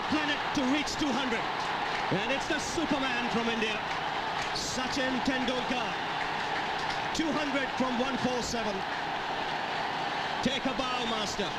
planet to reach 200. And it's the Superman from India, Sachin Tendulkar. 200 from 147. Take a bow, master.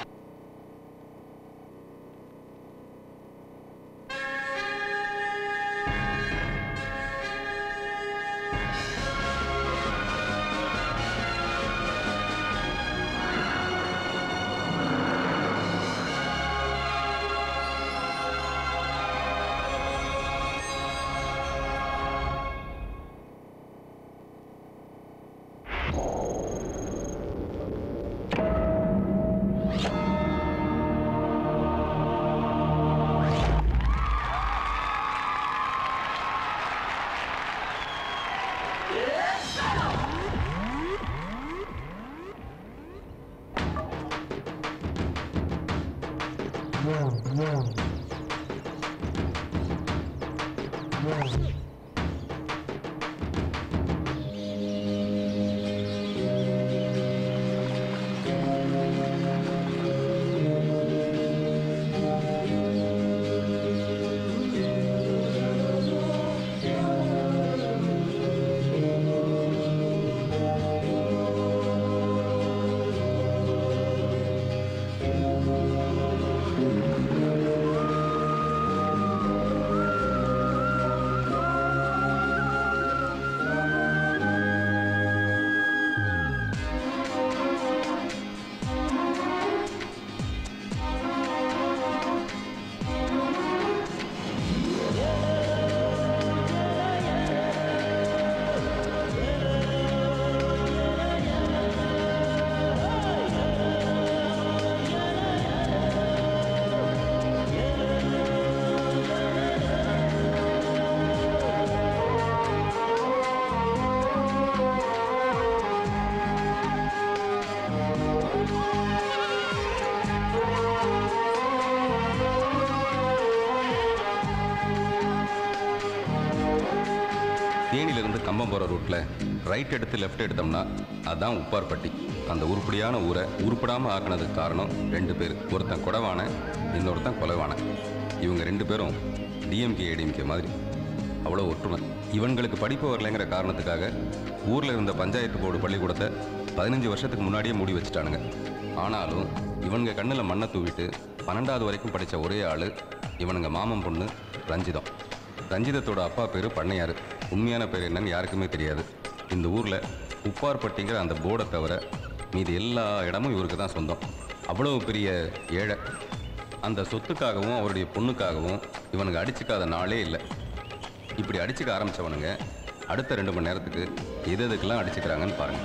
தேனியிலிருந்து கம்பம் போகிற ரூட்டில் right எடுத்து left எடுத்தோம்னா அதான் உப்பார்பட்டி அந்த உருப்படியான ஊரை உருப்படாமல் ஆக்கினதுக்கு காரணம் ரெண்டு பேர் ஒருத்தன் கொடவான இன்னொருத்தன் கொலைவான இவங்க ரெண்டு பேரும் டிஎம்கே ஏடிஎம்கே மாதிரி அவ்வளோ ஒற்றுமை இவங்களுக்கு படிப்பு வரலைங்கிற காரணத்துக்காக ஊரில் இருந்த பஞ்சாயத்து போர்டு பள்ளிக்கூடத்தை பதினஞ்சு வருஷத்துக்கு முன்னாடியே மூடி வச்சுட்டானுங்க ஆனாலும் இவனுங்க கண்ணில் மண்ணை தூவிட்டு பன்னெண்டாவது வரைக்கும் படித்த ஒரே ஆள் இவனுங்க மாமன் பொண்ணு ரஞ்சிதம் ரஞ்சிதத்தோட அப்பா பேர் பண்ணையார் உண்மையான பேர் என்னன்னு யாருக்குமே தெரியாது இந்த ஊரில் உப்பார்பட்டிங்கிற அந்த போர்டை தவிர மீதி எல்லா இடமும் இவருக்கு தான் சொந்தம் அவ்வளவு பெரிய ஏழை அந்த சொத்துக்காகவும் அவருடைய பொண்ணுக்காகவும் இவனுங்க அடிச்சுக்காத நாளே இல்லை இப்படி அடிச்சுக்க ஆரம்பிச்சவனுங்க அடுத்த ரெண்டு மணி நேரத்துக்கு எது எதுக்கெல்லாம் அடிச்சுக்கிறாங்கன்னு பாருங்கள்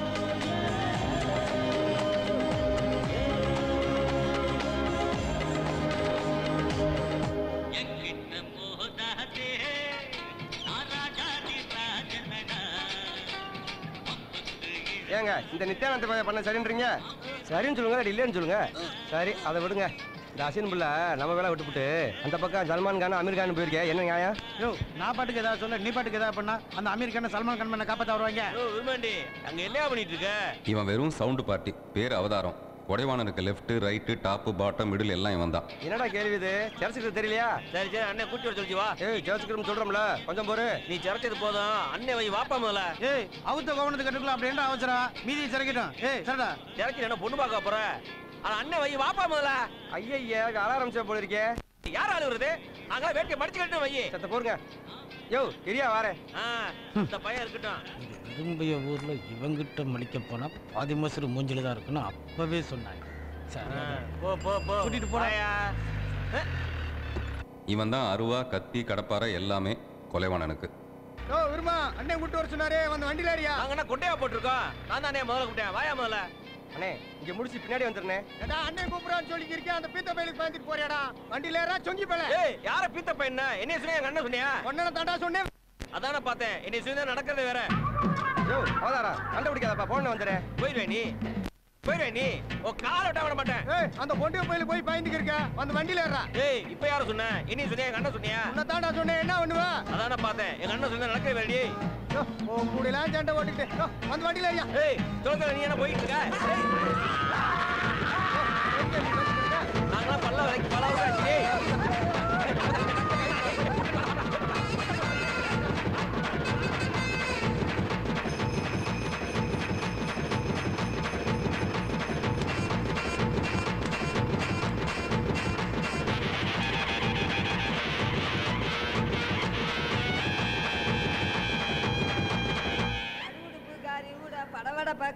ஏங்க இந்த நித்யானந்த பையன் பண்ண சரின்றீங்க சரின்னு சொல்லுங்க இல்லாட்டி இல்லைன்னு சொல்லுங்க சரி அதை விடுங்க இந்த அசின் புள்ள நம்ம வேலை விட்டுப்புட்டு அந்த பக்கம் சல்மான் கான் அமீர் கான் போயிருக்கேன் என்ன நியாயம் யோ நான் பாட்டுக்கு ஏதாவது சொல்ல நீ பாட்டுக்கு ஏதாவது பண்ணா அந்த அமீர் கான சல்மான் கான் பண்ண காப்பாத்த வருவாங்க விரும்பாண்டி அங்க என்ன பண்ணிட்டு இருக்க இவன் வெறும் சவுண்டு பார்ட்டி பேர் அவதாரம் உடைவானனுக்கு left right top bottom middle எல்லாம் இவன் தான் என்னடா கேள்வி இது சர்ச்சுக்கு தெரியலையா சரி சரி அண்ணன் கூட்டி வர சொல்லிச்சு வா ஏய் சர்ச்சுக்கு சொல்றோம்ல கொஞ்சம் போரு நீ சிறச்சது போதும் அண்ணன் வை வாப்பா முதல்ல ஏய் அவுத்த கவனத்துக்கு கட்டுக்கலாம் அப்படின்ற அவசரம் மீதி சிறக்கட்டும் ஏய் சரிடா சிறக்கி என்ன பொண்ணு பார்க்க போற ஆனா அண்ணன் வை வாப்பா முதல்ல ஐயய்யா அலாரம் போல இருக்கே யார் ஆளு வருது நாங்களாம் வேட்டியை மடிச்சு கட்டு வை சத்த போருங்க யோ இரியா வாரேன் ஆ, இந்த பையன் இருக்கட்டும் விரும்பிய ஊர்ல இவங்கிட்ட மலிக்க போனா பாதி மசுறு மூஞ்சில தான் இருக்குன்னு அப்பவே சொன்னாங்க சரி ஆ, போ போ போ கூட்டிட்டு போடா. வாயா. ஆ, இவன் தான் அருவா கத்தி கடப்பாரை எல்லாமே கொலைவாணனுக்கு ஓ விரும்பா அண்ணன் கூட்டு வர சொன்னாரே வந்து வண்டியில ஏறியா நாங்க என்ன கொண்டையா போட்டிருக்கோம் நான் தானே முதல்ல கூப்பிட்டேன் வாயா முதல்ல அண்ணே இங்க முடிச்சு பின்னாடி வந்துருனே ஏடா அண்ணன் கூப்பிடான்னு சொல்லி இருக்கேன் அந்த பீத்த பயிலுக்கு பயந்துட்டு போறியாடா வண்டியில ஏறா சொங்கி பேல ஏய் யார பீத்த பையன் என்ன சொன்னியா எங்க அண்ணன் சொன்னியா ஒன்னன தாண்டா சொன்னேன் அதானே பார்த்தேன் என்னை சொல்லி நடக்கிறது வேற யோ அவதாரா கண்டுபிடிக்காதப்பா போன வந்துடுறேன் போயிடுவே நீ போயிடுவே நீ உன் கால விட்ட விட மாட்டேன் ஏய் அந்த பொண்டிய பயிலுக்கு போய் பயந்துக்கு இருக்க வந்து வண்டியில ஏறா ஏய் இப்ப யார சொன்ன என்ன சொன்னியா எங்க அண்ணன் சொன்னியா உன்ன தாண்டா சொன்னேன் என்ன பண்ணுவ அதானே பார்த்தேன் எங்க அண்ணன் சொன்ன நடக்கிறது வேறடி உன் கூட எல்லாம் சண்டை ஓட்டிட்டு யோ, வந்து வண்டியில ஏறியா ஏய் சொல்ல நீ என்ன போயிட்டு இருக்க ஏய், நாங்களாம் பல்ல வரைக்கும் பல வருஷம் ஆச்சு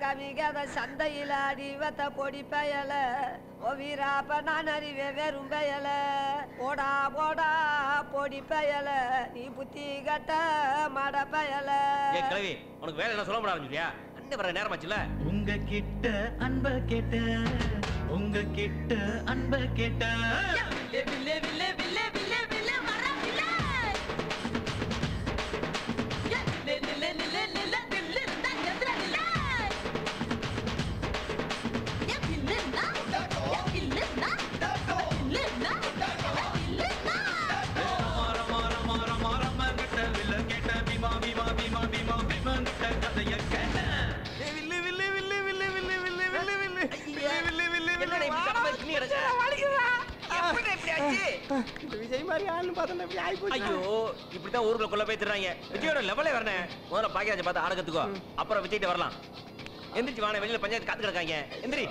கமிகாத சந்தையில அடிவத்த பொடி பயல ஓ வீராப்ப நான் அறிவே வெறும் பயல போடா போடா பொடி பயல நீ புத்தி கட்ட மட பயல ஏ கிழவி உனக்கு வேலை என்ன சொல்ல முடியாது சொல்லியா அண்ணன் வர நேரம் ஆச்சுல உங்க கிட்ட அன்ப கேட்ட உங்க கிட்ட அன்ப கேட்ட வில்லே வில்லே வில்லே வில்லே வில்லே வர வில்லே நில்லே நில்லே நில்லே நில்லே நில்லே இருந்தா எதிர நில்லே ஏ வில்லேன்னா ஏ வில்லேன்னா வில்லேன்னா வில்லேன்னா மாற மாற மாற மாற மகிட்ட வில்ல கேட்ட பீமா பீமா பீமா பீமா பீமா கிட்ட கதைய கேட்ட என்னடா இப்படி சத்தமா இருக்கு? நீ கிடக்க. எப்படி இப்படி ஆச்சு? விஜய் மாதிரி ஆள்னு பார்த்தா இப்படி ஆகி ஐயோ இப்படித்தான் ஊருக்குள்ள கொள்ள போய் திடுறாங்க விஜயோட லெவலே வரனே முதல்ல பாக்கியாஜை பார்த்து ஆட கத்துக்கோ அப்புறம் விஜய்கிட்ட வரலாம் எந்திரிச்சு வானே வெளியில பஞ்சாயத்து காத்து கிடக்காங்க எந்திரி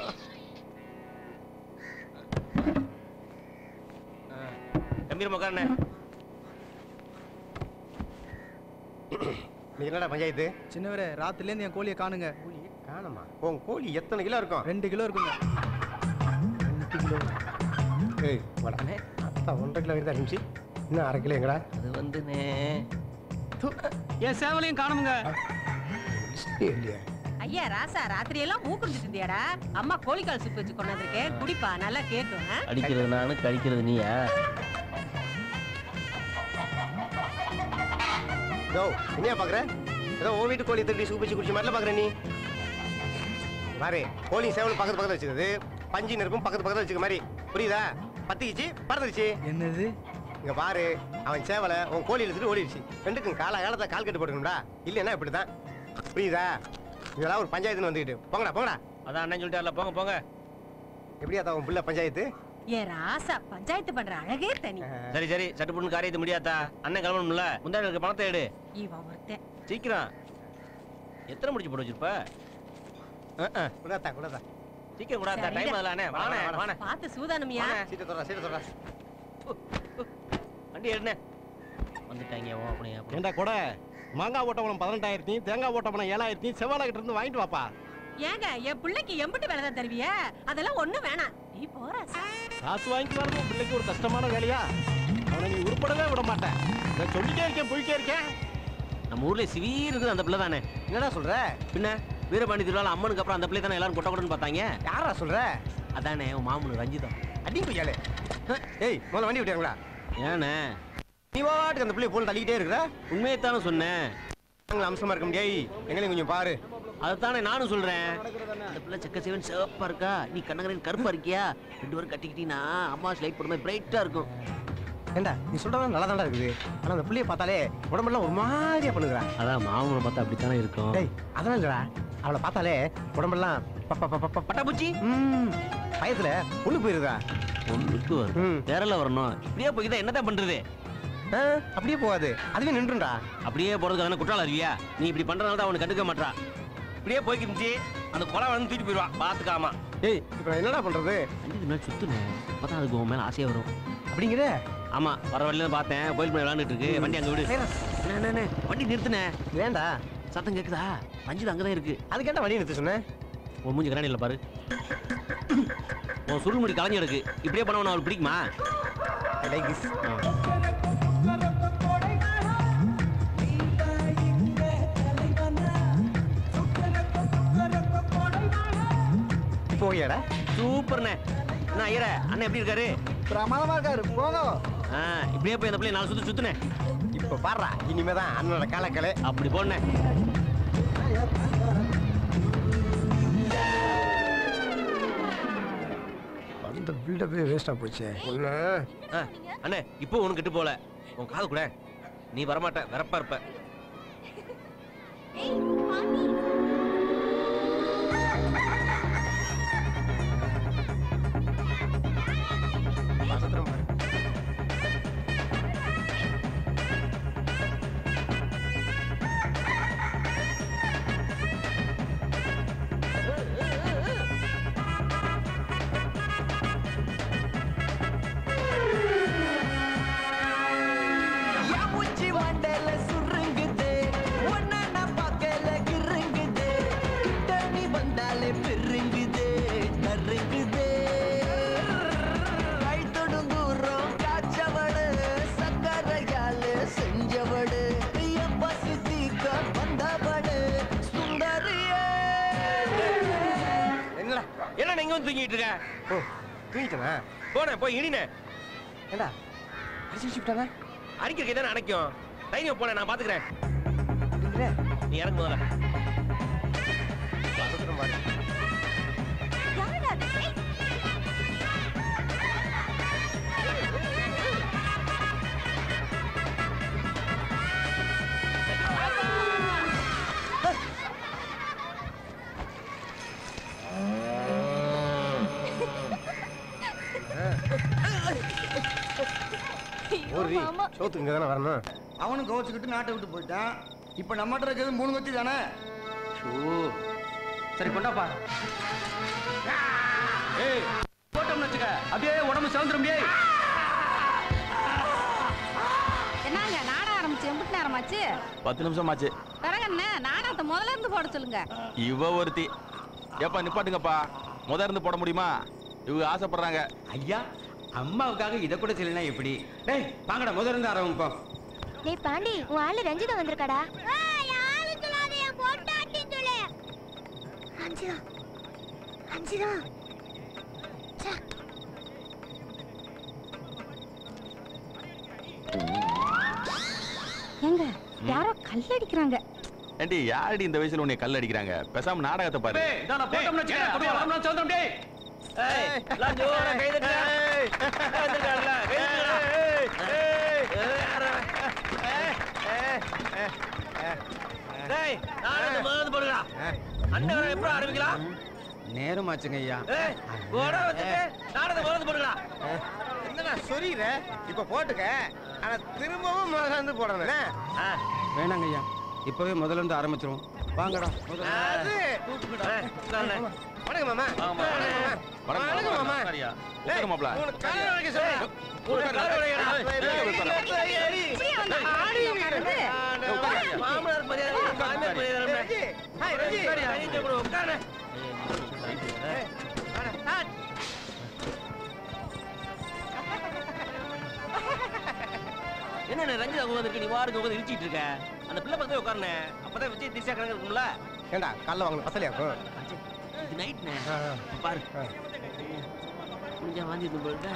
கம்பீரம் உட்காருண்ணே நீ என்னடா பஞ்சாயத்து சின்னவரே ராத்திரிலேருந்து என் கோழியை காணுங்க காணமா உன் கோழி எத்தனை கிலோ இருக்கும் ரெண்டு கிலோ இருக்குங்க ஏய் வாடா அத்தா ஒன்றரை கிலோ இருந்தா நிமிஷம் இன்னும் அரை கிலோ எங்கடா அது வந்துனே என் சேவலையும் காணுமுங்க லிஸ்டே இல்லையா ஐயா ராசா ராத்திரி எல்லாம் மூக்குறிஞ்சிட்டு இருந்தியாடா அம்மா கோழிக்கால் சூப் வச்சு கொண்டு வந்திருக்கேன் குடிப்பா நல்லா கேட்கும் ஆ? அடிக்கிறது நானு கடிக்கிறது நீயா யோ என்னையா பாக்குற ஏதோ ஓ வீட்டு கோழி திருடி சூப் வச்சு குடிச்ச மாதிரில பாக்குற நீ பாரு கோழி சேவல் பக்கத்து பக்கத்துல வச்சுக்கிறது பஞ்சு நெருப்பும் பக்கத்து பக்கத்துல வச்சுக்க மாதிரி புரியுதா பத்திக்கிச்சு பறந்துருச்சு என்னது இங்க பாரு அவன் சேவலை உன் கோழி இழுத்துட்டு ஓடிடுச்சு ரெண்டுக்கும் கால காலத்தை கால் கட்டு போட்டுக்கணும்டா இல்லைன்னா இப்படிதான் புரியுதா இதெல்லாம் ஒரு பஞ்சாயத்துன்னு வந்துக்கிட்டு போங்கடா போங்கடா அதான் அண்ணன் சொல்லிட்டார்ல போங்க போங்க எப்படியா தான் உன் பிள்ளை பஞ்சாயத்து ஏன் ராசா பஞ்சாயத்து பண்ற அழகே தனி சரி சரி சட்டு பொண்ணு காரியத்தை முடியாதா அண்ணன் கிளம்பணும்ல முந்தாடி இருக்க பணத்தை எடு இவன் ஒருத்தன் சீக்கிரம் எத்தனை முடிச்சு போட்டு வச்சிருப்ப அஹ், அஹ். கூடாதா கூடாதா சீக்கிரம் கூட சரிடா. டைம் அதில் அண்ணே வாணே வாணே பார்த்து சூதானமியா சீட்டை தொடரா சீட்டை தொடரா வண்டி எடுண்ணே வந்துட்டாங்க ஓ அப்படி அப்படி ஏண்டா கூட மாங்காய் ஓட்டப்பணம் பதினெட்டாயிரத்தி தேங்காய் ஓட்டப்பணம் ஏழாயிரத்தி செவ்வாய்கிட்ட இருந்து வாங்கிட்டு வாப்பா ஏங்க என் பிள்ளைக்கு எம்பிட்டு வேலை தான் தருவிய அதெல்லாம் ஒண்ணும் வேணாம் நீ போற காசு வாங்கிட்டு வரது உன் பிள்ளைக்கு ஒரு கஷ்டமான வேலையா அவனை நீ உருப்படவே விட மாட்டேன் நான் சொல்லிட்டே இருக்கேன் போய்க்கே இருக்கேன் நம்ம ஊர்ல சிவீர் இருக்குது அந்த பிள்ளை தானே என்னடா சொல்ற பின்ன வீரபாண்டி திருவிழா அம்மனுக்கு அப்புறம் அந்த பிள்ளை தானே எல்லாரும் கொட்ட கொட்டன்னு பார்த்தாங்க யாரா சொல்ற அதானே உன் மாமனு ரஞ்சிதம் அடி கொய்யாலே ஏய் முதல்ல வண்டி விட்டாங்களா ஏண்ணே நீ வாட்டுக்கு அந்த பிள்ளைய போன் தள்ளிக்கிட்டே இருக்கிற உண்மையைத்தானே சொன்னேன் நாங்களும் அம்சமா இருக்க முடியாது எங்களையும் கொஞ்சம் பாரு அதைத்தானே நானும் சொல்றேன் அந்த பிள்ளை செக்க சிவன் சிவப்பா இருக்கா நீ கண்ணகரன் கருப்பா இருக்கியா ரெண்டு பேரும் கட்டிக்கிட்டீங்கன்னா அம்மா லைட் போடும்போது பிரைட்டா இருக்கும் ஏண்டா நீ சொல்றதெல்லாம் நல்லா தான்டா இருக்குது ஆனா அந்த பிள்ளைய பார்த்தாலே உடம்பெல்லாம் ஒரு மாதிரியா பண்ணுகிறா அதான் மாமனை பார்த்தா அப்படித்தானே இருக்கும் டேய் அதெல்லாம் இல்லடா அவளை பார்த்தாலே உடம்பெல்லாம் பப்ப பப்ப பப்ப பட்டாபூச்சி ம் பயத்துல ஒண்ணு போயிருதா ஒண்ணுக்கு வரும் ம் தேரல வரணும் இப்படியே போய்தான் என்னதான் பண்றது ஆ, அப்படியே போகாது அதுவே நின்றுண்டா அப்படியே போறதுக்கு தானே குற்றால அறிவியா நீ இப்படி பண்றதுனால தான் அவனுக்கு கண்டுக்க மாட்டா இப்படியே போய்க்கிருந்துச்சு அந்த கொலை வந்து தூக்கிட்டு போயிடுவா பாத்துக்காமா ஏய் இப்போ நான் என்னடா பண்றது அஞ்சு மேல சுத்துனேன் அப்பதான் அதுக்கு உன் மேல ஆசையா வரும் அப்படிங்கிற ஆமா வர வழியில தான் பார்த்தேன் கோயில் பண்ணி விளாண்டுட்டு இருக்கு வண்டி அங்க விடு அண்ணே, அண்ணே, அண்ணே, வண்டி நிறுத்துனே வேண்டா சத்தம் கேக்குதா ரஞ்சித் அங்கதான் இருக்கு அதுக்கேண்டா வண்டி நிறுத்த சொன்னேன் உன் மூஞ்சி கண்ணாடியில் பாரு உன் சுருள்முடி கலைஞ்சு இருக்கு இப்படியே பண்ணவன அவளுக்கு பிடிக்குமா ஐ லைக் திஸ் போயடா சூப்பர்ண்ணே என்ன ஐயர அண்ணன் எப்படி இருக்காரு பிரமாதமா இருக்காரு போங்க ஆ இப்படியே போய் அந்த பிள்ளை நாலு சுத்து சுத்துனே இப்போ பாடுறா இனிமே தான் அண்ணனோட காலக்கலை அப்படி போனேன் அந்த பில்டப்பே வேஸ்டா போச்சே ஒன்று ஆ, அண்ணே இப்போ உனக்கு கிட்டு போல உன் காது கூட நீ வரமாட்ட வரப்பா இருப்ப நட்சத்திரம் பாரு என் மூச்சு மண்டையில சுருங்குது. உன்னை நான் பார்க்கல கிறுங்குது. என்ன நீங்க வந்து தூங்கிட்டு இருக்க ஓ தூங்கிட்டனா போனேன் போய் இனினே ஏண்டா அடிச்சு வச்சுட்டாங்க அடிக்கிறதுக்கு தானே அணைக்கும் தைரியம் போனேன் நான் பாத்துக்கிறேன் நீ இறங்கு முதல்ல பசத்துறம் பாரு ஒரு சோத்துக்கு இங்கே தானே வரணும் அவனும் கோச்சுக்கிட்டு நாட்டை விட்டு போயிட்டான் இப்போ நம்மகிட்ட இருக்கிறது மூணு கத்தி தானே சரி கொண்டாப்பா ஏய் போட்டோம்னு வச்சுக்க அப்படியே உடம்பு சவுந்துரும் முடியே என்னங்க நாடகம் ஆரம்பிச்சு எம்பிட்டு நேரமாச்சு பத்து நிமிஷம் ஆச்சு பிறகு என்ன நாடகத்தை முதல்ல இருந்து போட சொல்லுங்க இவ ஒருத்தி ஏப்பா நிப்பாட்டுங்கப்பா முத இருந்து போட முடியுமா இவங்க ஆசைப்படுறாங்க ஐயா அம்மாவுக்காக இதை கூட சொல்லனா எப்படி டேய் வாங்கடா முதல்ல இருந்து ஆரம்பிப்போம் டேய் பாண்டி உன் ஆளு ரஞ்சிதா வந்திருக்காடா அஞ்சுதா அஞ்சுதா ஏங்க யாரோ கல்லடிக்கிறாங்க ஏண்டி யாரடி இந்த வயசுல உன்னை கல் அடிக்கிறாங்க பேசாம நாடகத்தை பாரு டேய் இதான் நான் போட்டோம்னு வச்சுக்க அப்படியே உடம்பு சவுந்துரும் டேய் ஏய் எல்லாம் ஜோரா கை தட்டுடா வந்துட்டான்ல கை தட்டுடா டேய் நாடகத்தை முதல்ல இருந்து போடுங்கடா அண்ணன் வர எப்பறம் ஆரம்பிக்கலாம் நேரம் ஆச்சுங்க ஐயா ஏய் போட வச்சுட்டு நாடகத்தை முதல்ல இருந்து போடுங்கடா என்னடா சொல்லிடுற இப்ப போட்டுக்க ஆனா திரும்பவும் முதல்ல இருந்து போடணும் என்ன? ஆ, வேணாங்க ஐயா இப்பவே முதல்ல இருந்து ஆரம்பிச்சிருவோம் வாங்கடா முதல்ல அது வணக்கம் மாமா ஆமா. வணக்கம் மாமா வணக்கம் மாமா சரியா டேய், உட்காரு மாப்ள உனக்கு காலை வலிக்க சொல்றேன். உனக்கு காலை வலிக்கடா. டேய், டேய், உட்காரு. டேய், அடி. இப்படியே வந்து ஆடி உட்காருது. மாமனார் மரியாதை மாமியார் மரியாதை ரஜி, ஹாய், ரஜி. கையை கொடு உட்காரு என்ன ரஞ்சிதா உட்காந்துருக்கு நீ வாருக்கு உட்காந்து இடிச்சிட்டு இருக்க அந்த பிள்ளை பக்கத்துல உட்காருனே அப்பதான் விஜய் திசா கணக்கு இருக்கும்ல ஏண்டா கல்ல வாங்கின பசலியாக்கும் இது நைட்னே பாரு கொஞ்சம் வாந்தி போயிட்டு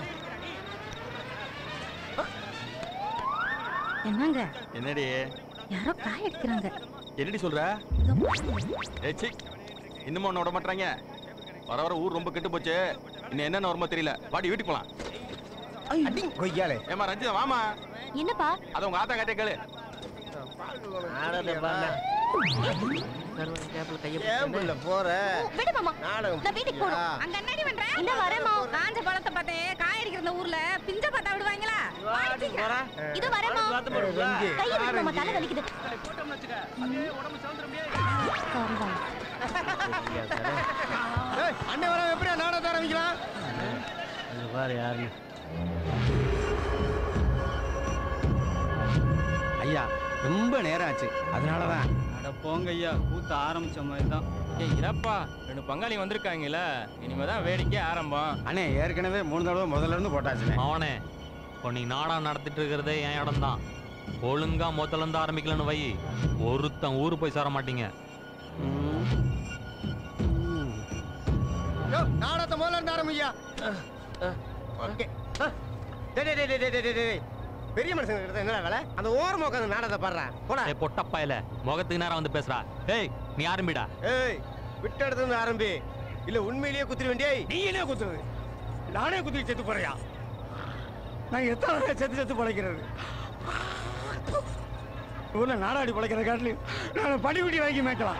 என்னங்க என்னடி யாரோ காய் அடிக்கிறாங்க என்னடி சொல்ற இதோ பாருங்க. ஏய் சி இன்னும் ஒண்ணு விட மாட்டாங்க வர வர ஊர் ரொம்ப கெட்டு போச்சு இன்னும் என்னென்ன வருமோ தெரியல வாடி வீட்டுக்கு போலாம் அடி கொய்யாலே ஏமா ரஞ்சிதா வாமா என்னப்பா அத உங்க ஆத்தா கட்டே கேளு ஆடாத பாருங்க கருவாடு கேப்ல கையை ஏன் புள்ள போற விடு மாமா நாடகம் நான் வீட்டுக்கு போகணும் அங்க என்னடி பண்ற இந்த வரேம்மா காஞ்ச பழத்தை பார்த்தே காய் அடிக்கிற இந்த ஊர்ல பிஞ்ச பார்த்தா விடுவாங்களா வாடி சீக்கிரம். இது வரேம்மா பார்த்து போடுங்களா கையை விடு மாமா தலை வலிக்குது போட்டோம்னு வச்சுக்க அப்படியே உடம்பு சவுந்துரும் முடியே கருவாடு. ஏய், அண்ணன் வர எப்படியா நாடகத்தை ஆரம்பிக்கலாம் அது பாரு யாருன்னு ஐயா ரொம்ப நேரம் ஆச்சு அதனால தான் அட போங்க ஐயா கூத்து ஆரம்பிச்ச மாதிரி தான் ஏய் இறப்பா ரெண்டு பங்காளி வந்திருக்காங்கல்ல இனிமே தான் வேடிக்கை ஆரம்பம் அண்ணே ஏற்கனவே மூணு தடவை முதல்ல இருந்து போட்டாச்சுண்ணே அவனே இப்போ நீ நாடகம் நடத்திட்டு இருக்கிறதே என் இடம் தான் ஒழுங்கா முதல்ல இருந்து ஆரம்பிக்கலன்னு வை ஒருத்தன் ஊரு போய் சேர மாட்டீங்க யோ, நாடகத்தை முதல்ல இருந்து ஆரம்பியா ஓகே ஆ. டேய், டேய், டேய், டேய், டேய், டேய். பெரிய மனுஷங்க கிட்ட என்னடா வேலை அந்த ஓரமா உட்காந்து நாடகத்தை பாடுறேன் போடா ஏய் பொட்டப்பாயில முகத்துக்கு நேரம் வந்து பேசுறா ஏய் நீ ஆரம்பிடா ஏய் விட்ட இடத்துல இருந்து ஆரம்பி இல்ல உண்மையிலேயே குத்திர வேண்டிய நீ என்ன குத்துறது நானே குத்தி செத்து போறியா நான் எத்தனை நாள் செத்து செத்து பழைக்கிறது ஊர்ல நாடாடி பழைக்கிற காட்டிலையும் நான் படி குட்டி வாங்கி மேய்க்கலாம்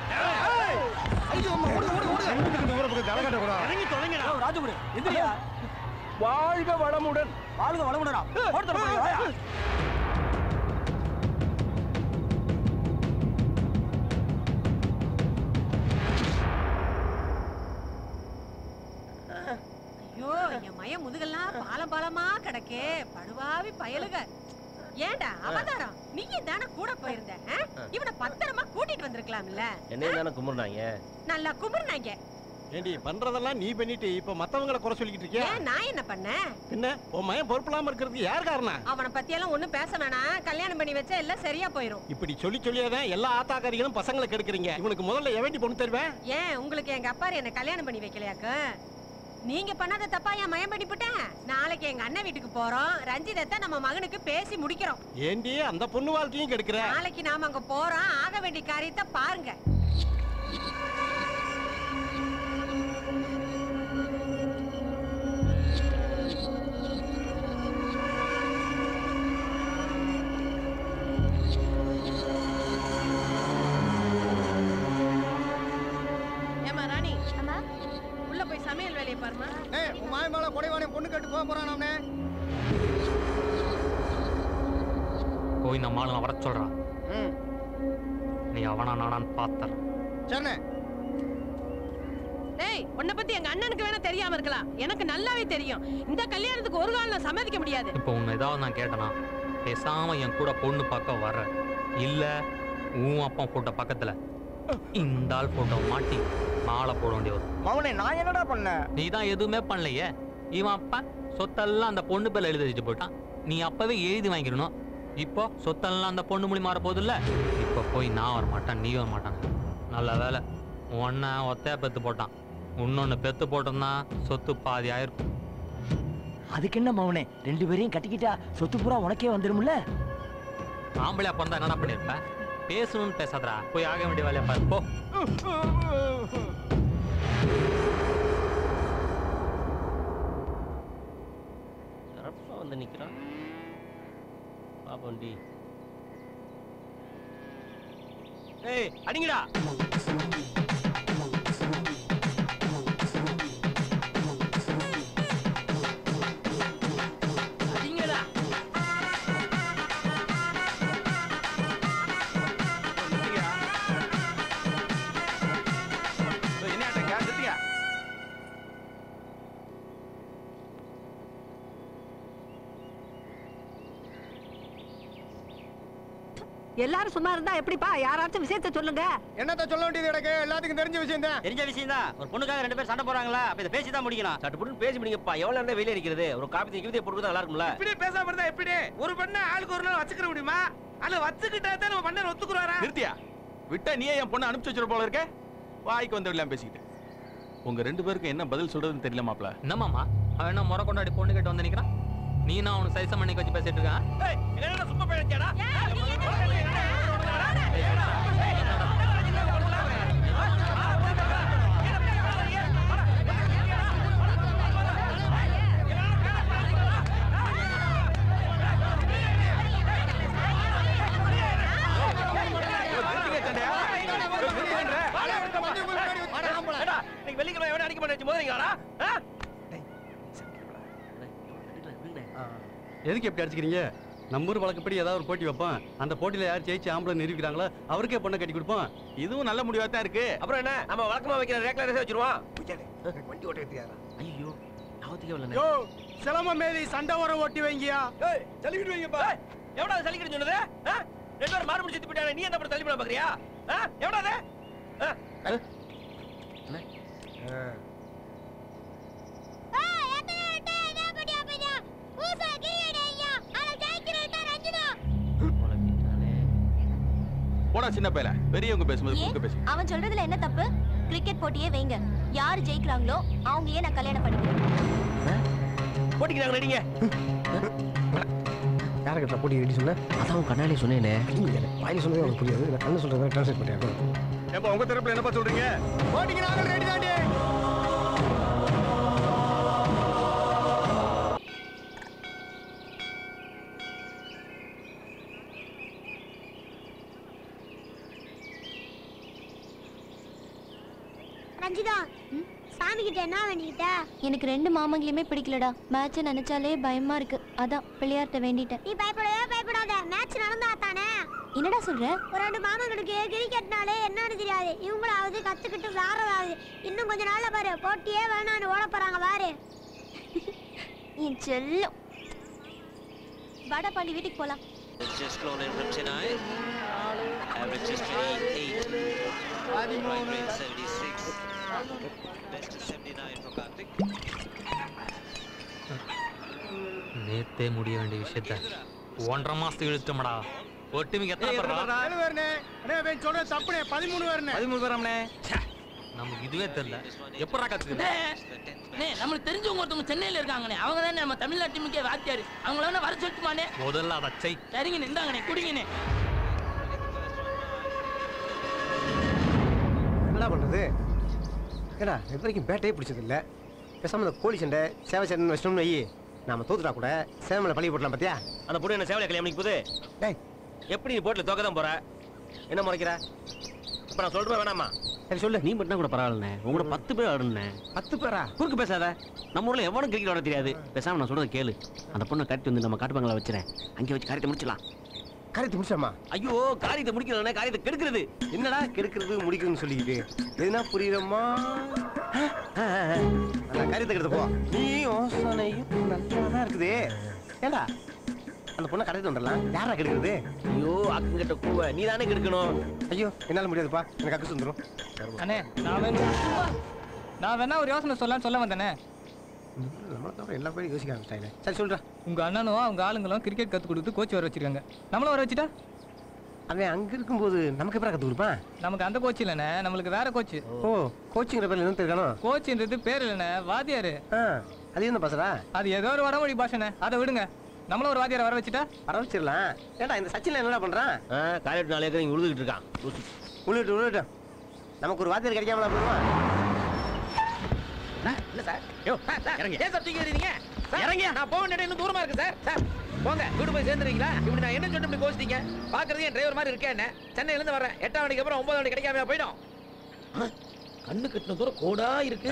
இறங்கி தொலைங்கடா ராஜபுரி எந்திரியா வாழ்க வளமுடன் வாழ்க வளமுடனா ஒருத்தர் போய் வாயா. ஐயோ என் மயம் முதுகெல்லாம் பாலம் பாலமா கிடக்கே படுவாவி பயலுக ஏண்டா அவதாரம் நீயும் தானே கூட போயிருந்த ஆ? இவனை பத்திரமா கூட்டிட்டு வந்திருக்கலாம்ல என்னையும் தானே கும்பிடுறாங்க நல்லா கும்பிடுனாங்க ஏண்டி பண்றதெல்லாம் நீ பண்ணிட்டு இப்ப மத்தவங்கள குறை சொல்லிக்கிட்டு இருக்கியா ஏன் நான் என்ன பண்ணேன் என்ன உன் மயன் பொறுப்பில்லாம இருக்கிறதுக்கு யார் காரணம் அவனை பத்தி எல்லாம் ஒண்ணும் பேச வேணாம் கல்யாணம் பண்ணி வச்சா எல்லாம் சரியா போயிரும் இப்படி சொல்லி சொல்லியாதான் எல்லா ஆத்தாக்காரிகளும் பசங்களை கெடுக்குறீங்க இவனுக்கு முதல்ல எவண்டி பொண்ணு தருவேன் ஏன் உங்களுக்கு எங்க அப்பாரு என்ன கல்யாணம் பண்ணி வைக்கலையாக்கு நீங்க பண்ணாத தப்பா என் மயம் பண்ணிவிட்டேன் நாளைக்கு எங்க அண்ணன் வீட்டுக்கு போறோம் ரஞ்சிதத்தை நம்ம மகனுக்கு பேசி முடிக்கிறோம் ஏண்டி அந்த பொண்ணு வாழ்க்கையும் கெடுக்கிற நாளைக்கு நாம அங்க போறோம் ஆக வேண்டிய காரியத்தை பாருங்க ஏமா ராணி உள்ள போய் சமையல் வேலையை பாருமா ஏய் உன் மாய மேல குடைவானே பொண்ணு கேட்டு போக போறான் அவனே போய் நம்ம ஆளுங்க வர சொல்றான் ம் நீ அவனா நானான்னு பார்த்தர் சரிண்ணே டேய் உன்னை பத்தி எங்க அண்ணனுக்கு வேணா தெரியாம இருக்கலாம் எனக்கு நல்லாவே தெரியும் இந்த கல்யாணத்துக்கு ஒரு காலம் நான் சம்மதிக்க முடியாது இப்போ உன்னை ஏதாவது நான் கேட்டனா பேசாம என் கூட பொண்ணு பார்க்க வர்ற இல்ல உன் அப்பா போட்ட பக்கத்துல இந்த ஆள் போட்டோ மாட்டி மாலை போட வேண்டிய வரும் மவனே நான் என்னடா பண்ணேன் நீ தான் எதுவுமே பண்ணலையே இவன் அப்பா சொத்தெல்லாம் அந்த பொண்ணு பேர்ல எழுதி வச்சுட்டு போயிட்டான் நீ அப்பவே எழுதி வாங்கிக்கணும் இப்போ சொத்தெல்லாம் அந்த பொண்ணு மூலியமா மாற போகுதுல்ல இப்போ போய் நான் வர மாட்டேன் நீ வர மாட்டாங்க நல்ல வேலை ஒன்ன ஒத்தையா பெத்து போட்டான் இன்னொன்னு பெத்து போட்டோம்னா சொத்து பாதி ஆயிருக்கும் அதுக்கு என்ன மவனே ரெண்டு பேரையும் கட்டிக்கிட்டா சொத்து பூரா உனக்கே வந்துரும்ல ஆம்பளையா பிறந்தா என்னடா பண்ணிருப்ப பேசணும்னு பேசாதடா போய் ஆக வேண்டிய வேலையை பாரு போ சிறப்பா வந்து நிக்கிறான் பாப்போண்டி ஏய் அடிங்கடா அடிங்கடா என்ன ஆட்டம் கேட்டுட்டியா எல்லாரும் சும்மா இருந்தா எப்படிப்பா யாராச்சும் விஷயத்த சொல்லுங்க என்னத்த சொல்ல வேண்டியது எனக்கு எல்லாத்துக்கும் தெரிஞ்ச விஷயம் தான் தெரிஞ்ச விஷயம் தான் ஒரு பொண்ணுக்காக ரெண்டு பேர் சண்டை போறாங்களா அப்ப இதை பேசி தான் முடிக்கணும் சட்டு புட்டு பேசி முடிங்கப்பா எவ்வளவு நேரம் வெளியே இருக்கிறது ஒரு காப்பி தூக்கி போட்டு நல்லா இருக்கும்ல இப்படி பேசாம இருந்தா எப்படி ஒரு பண்ண ஆளுக்கு ஒரு நாள் வச்சுக்கிற முடியுமா அல்ல வச்சுக்கிட்டா தான் நம்ம பண்ண ஒத்துக்குறாரா நிறுத்தியா விட்டா நீயே என் பொண்ணை அனுப்பிச்சு வச்சிரு போல இருக்க வாய்க்கு வந்து விடலாம் பேசிக்கிட்டு உங்க ரெண்டு பேருக்கும் என்ன பதில் சொல்றதுன்னு தெரியல மாப்ள என்னமாமா அவன் என்ன முறை கொண்டாடி பொண்ணு கேட்டு வந்து நிக்கிறான் நீ நான் அவனுக்கு சைசம் பண்ணி வச்சு பேசிட்டு இருக்கான் ஏய் என்ன சும்மா போயிடுச்சாடா நீங்க வெள்ளிக்கிழமை எவனை அடிக்க மாட்டேன் மோதிங்களா எதுக்கு எப்படி அடிச்சுக்கிறீங்க நம்ம ஊர் வழக்கப்படி ஏதாவது ஒரு போட்டி வைப்போம் அந்த போட்டியில யார் ஜெயிச்சு ஆம்பளை நிரூபிக்கிறாங்களோ அவருக்கே பொண்ணை கட்டி கொடுப்போம் இதுவும் நல்ல முடிவா தான் இருக்கு அப்புறம் என்ன நம்ம வழக்கமா வைக்கிற ரேக்ல ரேஸ் வச்சிருவோம் வண்டி ஓட்ட தெரியாதா ஐயோ ஞாபகத்துக்கே வரல யோ சிலம மேதி சண்டை உரம் ஓட்டி வைங்கியா ஏய் தள்ளிக்கிட்டு வைங்கப்பா எவடா அது சலிக்கிட்டு சொன்னது ஆ? ரெண்டு பேரும் மாறு முடிச்சு போயிட்டாங்க நீ என்ன பண்ண தள்ளி பண்ண பாக்குறியா ஆ? எவடா அது ஆ? போடா சின்ன பையல பெரியவங்க பேசும்போது ஏன் குறுக்க பேசி அவன் சொல்றதுல என்ன தப்பு கிரிக்கெட் போட்டியே வைங்க யார் ஜெயிக்கிறாங்களோ அவங்கயே நான் கல்யாணம் பண்ணிக்கிறேன் போட்டிக்கு நாங்க ரெடிங்க யாரை கட்டல போட்டி ரெடி சொன்ன அதான் உன் கண்ணாலே சொன்னேனே வாயில சொன்னதே உனக்கு புரியாது நான் கண்ணு சொல்றதை டிரான்ஸ்லேட் பண்ணிட்டேன் ஏப்பா உங்க தரப்புல என்னப்பா சொல்றீங்க போட்டிக்கு நாங்கள் ரெடி தாண்டி ரஞ்சிதா சாமி கிட்ட என்ன வேண்டிக்கிட்ட எனக்கு ரெண்டு மாமங்களையுமே பிடிக்கலடா மேட்ச் நினைச்சாலே பயமா இருக்கு அதான் பிள்ளையார்ட்ட வேண்டிட்டேன் நீ பயப்படவே பயப்படாத மேட்ச் நடந்தா தானே என்னடா சொல்ற ஒரு ரெண்டு மாமங்களுக்கு கிரிக்கெட்னாலே என்னன்னு தெரியாது இவங்களாவது கத்துக்கிட்டு விளாடுறதாவது இன்னும் கொஞ்ச நாள்ல பாரு போட்டியே வேணான்னு ஓட போறாங்க பாரு என் செல்லம் வாடா பாண்டி வீட்டுக்கு போலாம் Just flown in from Chennai. Average is 28. Right rate 76. Best is 79 for Karthik. நேத்தே முடிய வேண்டிய விஷயத்த ஒன்றரை மாசத்துக்கு இழுத்தோம்டா ஒட்டுமிக்க எத்தனை பேர்டா? ஏழு பேருண்ணே அண்ணே அவன் சொல்ற தப்புனே பதிமூணு பேருண்ணே பதிமூணு பேராமனே நமக்கு இதுவே தெரியல எப்படா கத்துக்கிட்ட அண்ணே, நம்மளுக்கு தெரிஞ்சவங்க ஒருத்தவங்க சென்னையில இருக்காங்கண்ணே அவங்க தானே நம்ம தமிழ்நாட்டு டீமுக்கே வாத்தியாரு அவங்கள வேணா வர சொல்லட்டுமாண்ணே முதல்ல அதை செய் சரிங்கண்ணே இந்தாங்கண்ணே குடிங்கண்ணே என்னடா பண்றது ஏடா இது வரைக்கும் பேட்டையே பிடிச்சது இல்ல பேசாம இந்த கோழி சண்டை சேவை சண்டைன்னு வச்சிட்டோம்னு வை நாம தோத்துட்டா கூட சேவலை பழகி போட்டலாம் பாத்தியா அந்த பொண்ணு என்ன சேவலை கல்யாணம் பண்ணிக்க போகுது டேய் எப்படி நீ போட்டில் தோக்க தான் போற என்ன முறைக்கிற இப்ப நான் சொல்றேன் வேணாமா சரி சொல்லு நீ மட்டும் கூட பரவாயில்லண்ணே உங்களோட பத்து பேர் ஆடுனே பத்து பேரா குறுக்கு பேசாத நம்ம ஊர்ல எவனும் கிரிக்கெட் விட தெரியாது பேசாம நான் சொல்றதை கேளு அந்த பொண்ணை கட்டி வந்து நம்ம காட்டுப்பாங்களா வச்சுறேன் அங்கே வச்சு காரியத்தை முடிச்சிடலாம் காரியத்தை முடிச்சாமா ஐயோ காரியத்தை முடிக்கிறதுனே காரியத்தை கெடுக்கிறது என்னடா கெடுக்கிறது முடிக்கிறதுன்னு சொல்லிக்கிட்டு எதுனா புரியுறமா அந்த காரியத்தை கெடுத்து போ நீ யோசனையும் நல்லா தான் இருக்குது ஏடா அந்த பொண்ணை கடத்திட்டு வந்துடலாம் யாரா கெடுக்கிறது ஐயோ அக்குங்கிட்ட கூவ நீ தானே கெடுக்கணும் ஐயோ என்னால முடியாதுப்பா எனக்கு அக்கசு வந்துடும் அண்ணே நான் வேணா நான் வேணா ஒரு யோசனை சொல்லலாம்னு சொல்ல வந்தேனே நம்மளை தவிர எல்லா பேரும் யோசிக்க ஆரம்பிச்சிட்டாங்க சரி சொல்றா உங்க அண்ணனும் அவங்க ஆளுங்களும் கிரிக்கெட் கத்து கொடுத்து கோச் வர வச்சிருக்காங்க நம்மளும் வர வச்சுட்டா அவன் அங்க இருக்கும்போது நமக்கு எப்பறம் கத்து கொடுப்பான் நமக்கு அந்த கோச் இல்லைண்ணே நம்மளுக்கு வேற கோச் ஓ கோச்சிங்கிற பேர்ல என்ன இருக்கணும் கோச்ன்றது பேர் இல்லைண்ணே வாத்தியாரு அது என்ன பாசடா அது ஏதோ ஒரு வடமொழி பாஷைண்ணே அதை விடுங்க நம்மளும் ஒரு வாத்தியாரை வர வச்சுட்டா வர வச்சிடலாம் ஏடா இந்த சச்சின் என்னடா பண்றான் காலேஜ் நாளே இங்க உழுதுகிட்டு இருக்கான் உள்ளிட்டு உள்ளிட்டு நமக்கு ஒரு வாத்தியார் கிடைக்காமலா போடுவான் இல்ல சார் யோ சார் சார் ஏன் சார் தூக்கி எறிறீங்க இறங்க நான் போக வேண்டிய இடம் இன்னும் தூரமா இருக்கு சார் சார் போங்க வீடு போய் சேர்ந்துறீங்களா இப்படி நான் என்ன சொல்லிட்டு இப்படி கோச்சிட்டீங்க பாக்குறது என் டிரைவர் மாதிரி இருக்கேன் என்ன சென்னையில இருந்து வரேன் எட்டாம் மணிக்கு அப்புறம் ஒன்பதாம் மணி கிடைக்காம போயிடும் ஆ, கண்ணு கட்டின தூரம் கோடா இருக்கு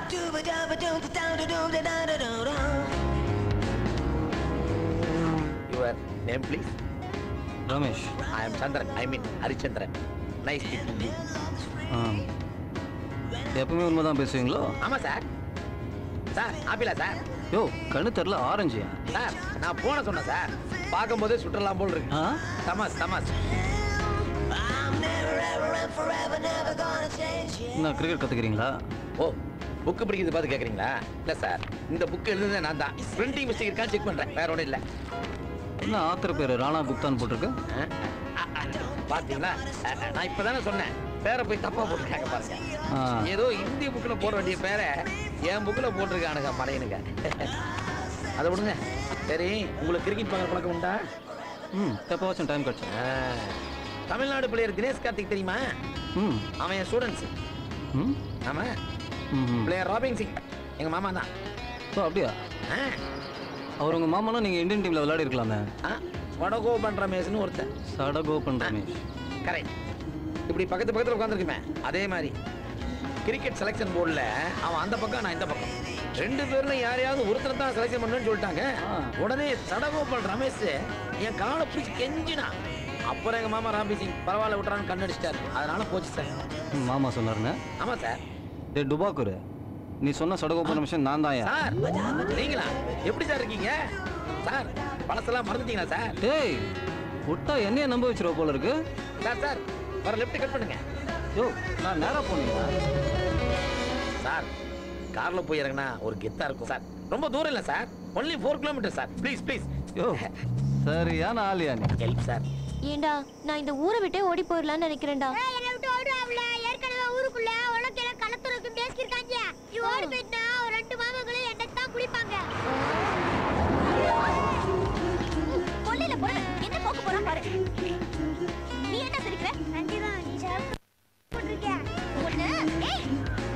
your name please Ramesh I am Chandran I mean Harichandran nice meeting you ஆ எப்பவுமே உண்மை தான் பேசுவீங்களோ ஆமா சார் சார் ஆப்பிளா சார் யோ கண்ணு தெரில ஆரஞ்சியா சார் நான் போன சொன்னேன் சார் பார்க்கும்போதே சுற்றலாம் போல் இருக்கு தமாஸ் தமாஸ் என்ன கிரிக்கெட் கற்றுக்கிறீங்களா ஓ புக்கு படிக்கிறது பார்த்து கேட்குறீங்களா இல்லை சார் இந்த புக் எழுதுனதே நான் தான் பிரிண்டிங் மிஸ்டேக் இருக்கான்னு செக் பண்ணுறேன் வேற ஒன்றும் இல்லை என்ன ஆத்தர் பேர் ராணா குப்தான் போட்டிருக்கு பார்த்தீங்களா அஹ், அஹ், நான் இப்போ தானே சொன்னேன் பேரை போய் தப்பாக போட்டுருக்காங்க பாருங்க ஆ. ஏதோ இந்திய புக்கில் போட வேண்டிய பேரை என் புக்கில் போட்டிருக்கானுங்க மடையனுங்க அதை விடுங்க சரி உங்களுக்கு கிரிக்கெட் பார்க்குற பழக்கம் உண்டா ம் எப்போவாச்சும் டைம் கிடச்சி தமிழ்நாடு பிளேயர் தினேஷ் கார்த்திக் தெரியுமா ம் அவன் என் ஸ்டூடெண்ட்ஸ் ம் ஆமா ம் பிளேயர் ராபின் சிங் எங்க மாமா தான் ஓ அப்படியா அவர் உங்கள் மாமானா நீங்கள் இந்தியன் டீமில் விளையாடி இருக்கலாமே வடகோபன் ரமேஷ்னு ஒருத்தன் சடகோபன் ரமேஷ் கரெக்ட் இப்படி பக்கத்து பக்கத்துல உட்காந்துருக்குமே அதே மாதிரி கிரிக்கெட் செலெக்ஷன் போர்டில் அவன் அந்த பக்கம் நான் இந்த பக்கம் ரெண்டு பேர்ல யாரையாவது ஒருத்தர் தான் செலெக்ஷன் பண்ணணும்னு சொல்லிட்டாங்க உடனே சடகோபால் ரமேஷ் என் காலை பிடிச்சி கெஞ்சினா அப்புறம் எங்க மாமா ராம்பி சிங் பரவாயில்ல விட்டுறான்னு கண்ணடிச்சிட்டாரு அதனால போச்சு சார் ம், மாமா சொன்னாருன்னு ஆமா சார் டே டுபாக்குரு நீ சொன்ன சடகோபன் ரமேஷன் நான் தான் சார் நீங்களா எப்படி சார் இருக்கீங்க சார் பழசெல்லாம் மறந்துட்டீங்களா சார் டேய் விட்டா என்னைய நம்ப வச்சிருவ போல இருக்கு சார் சார் வர லெஃப்ட் கட் பண்ணுங்க யோ நான் நேரா போனீங்களா சார் கார்ல போய் இறங்கினா ஒரு கெத்தா இருக்கும் சார் ரொம்ப தூரம் இல்ல sir only four kilometre sir please please யோ சரியான ஆளியா நீ ஹெல்ப் சார் ஏண்டா நான் இந்த ஊரை விட்டே ஓடி போயிடலாம்னு நினைக்கிறேன்டா என்னை விட்டு ஓடுவாப்ல ஏற்கனவே ஊருக்குள்ள உலக்கையில களத்துறதுக்கு பேசியிருக்காங்க நீ ஓடி போயிட்டா ஒரு ரெண்டு மாமங்களும் என்னை தான் குளிப்பாங்க கொள்ளையில போற என்ன போக்க போறான் பாரு நீ என்ன சிரிக்கிற நன்றிதான் நீ சாப்பிட்டு போட்டிருக்க ஒண்ணு ஏய்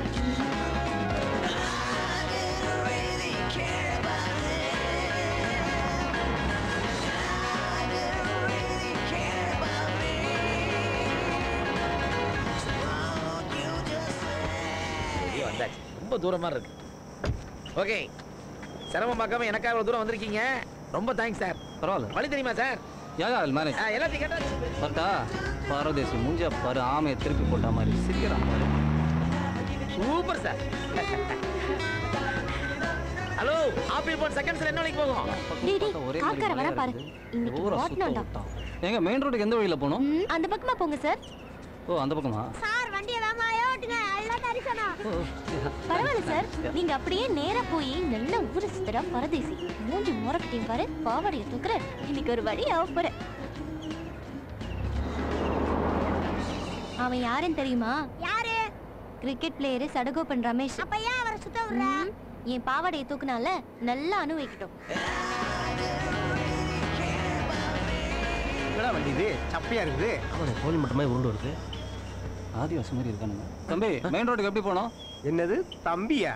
வெளியே வந்தாச்சு ரொம்ப தூரமா இருக்கு ஓகே சிரமம் பார்க்காம எனக்காக இவ்வளவு தூரம் வந்திருக்கீங்க ரொம்ப தேங்க்ஸ் சார் பரவாயில்ல வழி தெரியுமா சார் யா யா மேனேஜ் எல்லாத்தையும் கேட்டா பார்த்தா பாரதேசி மூஞ்சா பாரு ஆமையை திருப்பி போட்ட மாதிரி சிரிக்கிறான் பாரு super sir hello apple phone செகண்ட்ஸ்ல என்ன வரைக்கும் போகும் டேய் டேய் ஒரே கார்கார மாதிரி வர பாரு இன்னைக்கு ஊரை சுத்த ஓட்டணும்டா விட்டான் எங்க மெயின் ரோடுக்கு எந்த வழியில போகணும் ம், அந்த பக்கமா போங்க சார் ஓ அந்த பக்கமா சார் வண்டியை வேமா ஓட்டுங்க எல்லாம் தரிசனம் பரவாயில்ல சார் நீங்க அப்படியே நேரா போய் நல்ல ஊரு சுத்தரா பரதேசி மூஞ்சி முறக்கட்டையும் பாரு பாவாடைய தூக்குற இன்னைக்கு ஒரு வழி ஆக போற அவன் யாருன்னு தெரியுமா யாரு கிரிக்கெட் பிளேயரு சடகோபன் ரமேஷ் அப்ப ஏன் அவரை சுத்த விடுற என் பாவாடையை தூக்குனால நல்லா அனுபவிக்கட்டும் என்னடா வண்டி இது சப்பையா இருக்குது அவன் கோழி மட்டுமே உருண்டு வருது ஆதிவாசி மாதிரி இருக்கானுங்க தம்பி மெயின் ரோட்டுக்கு எப்படி போனோம் என்னது தம்பியா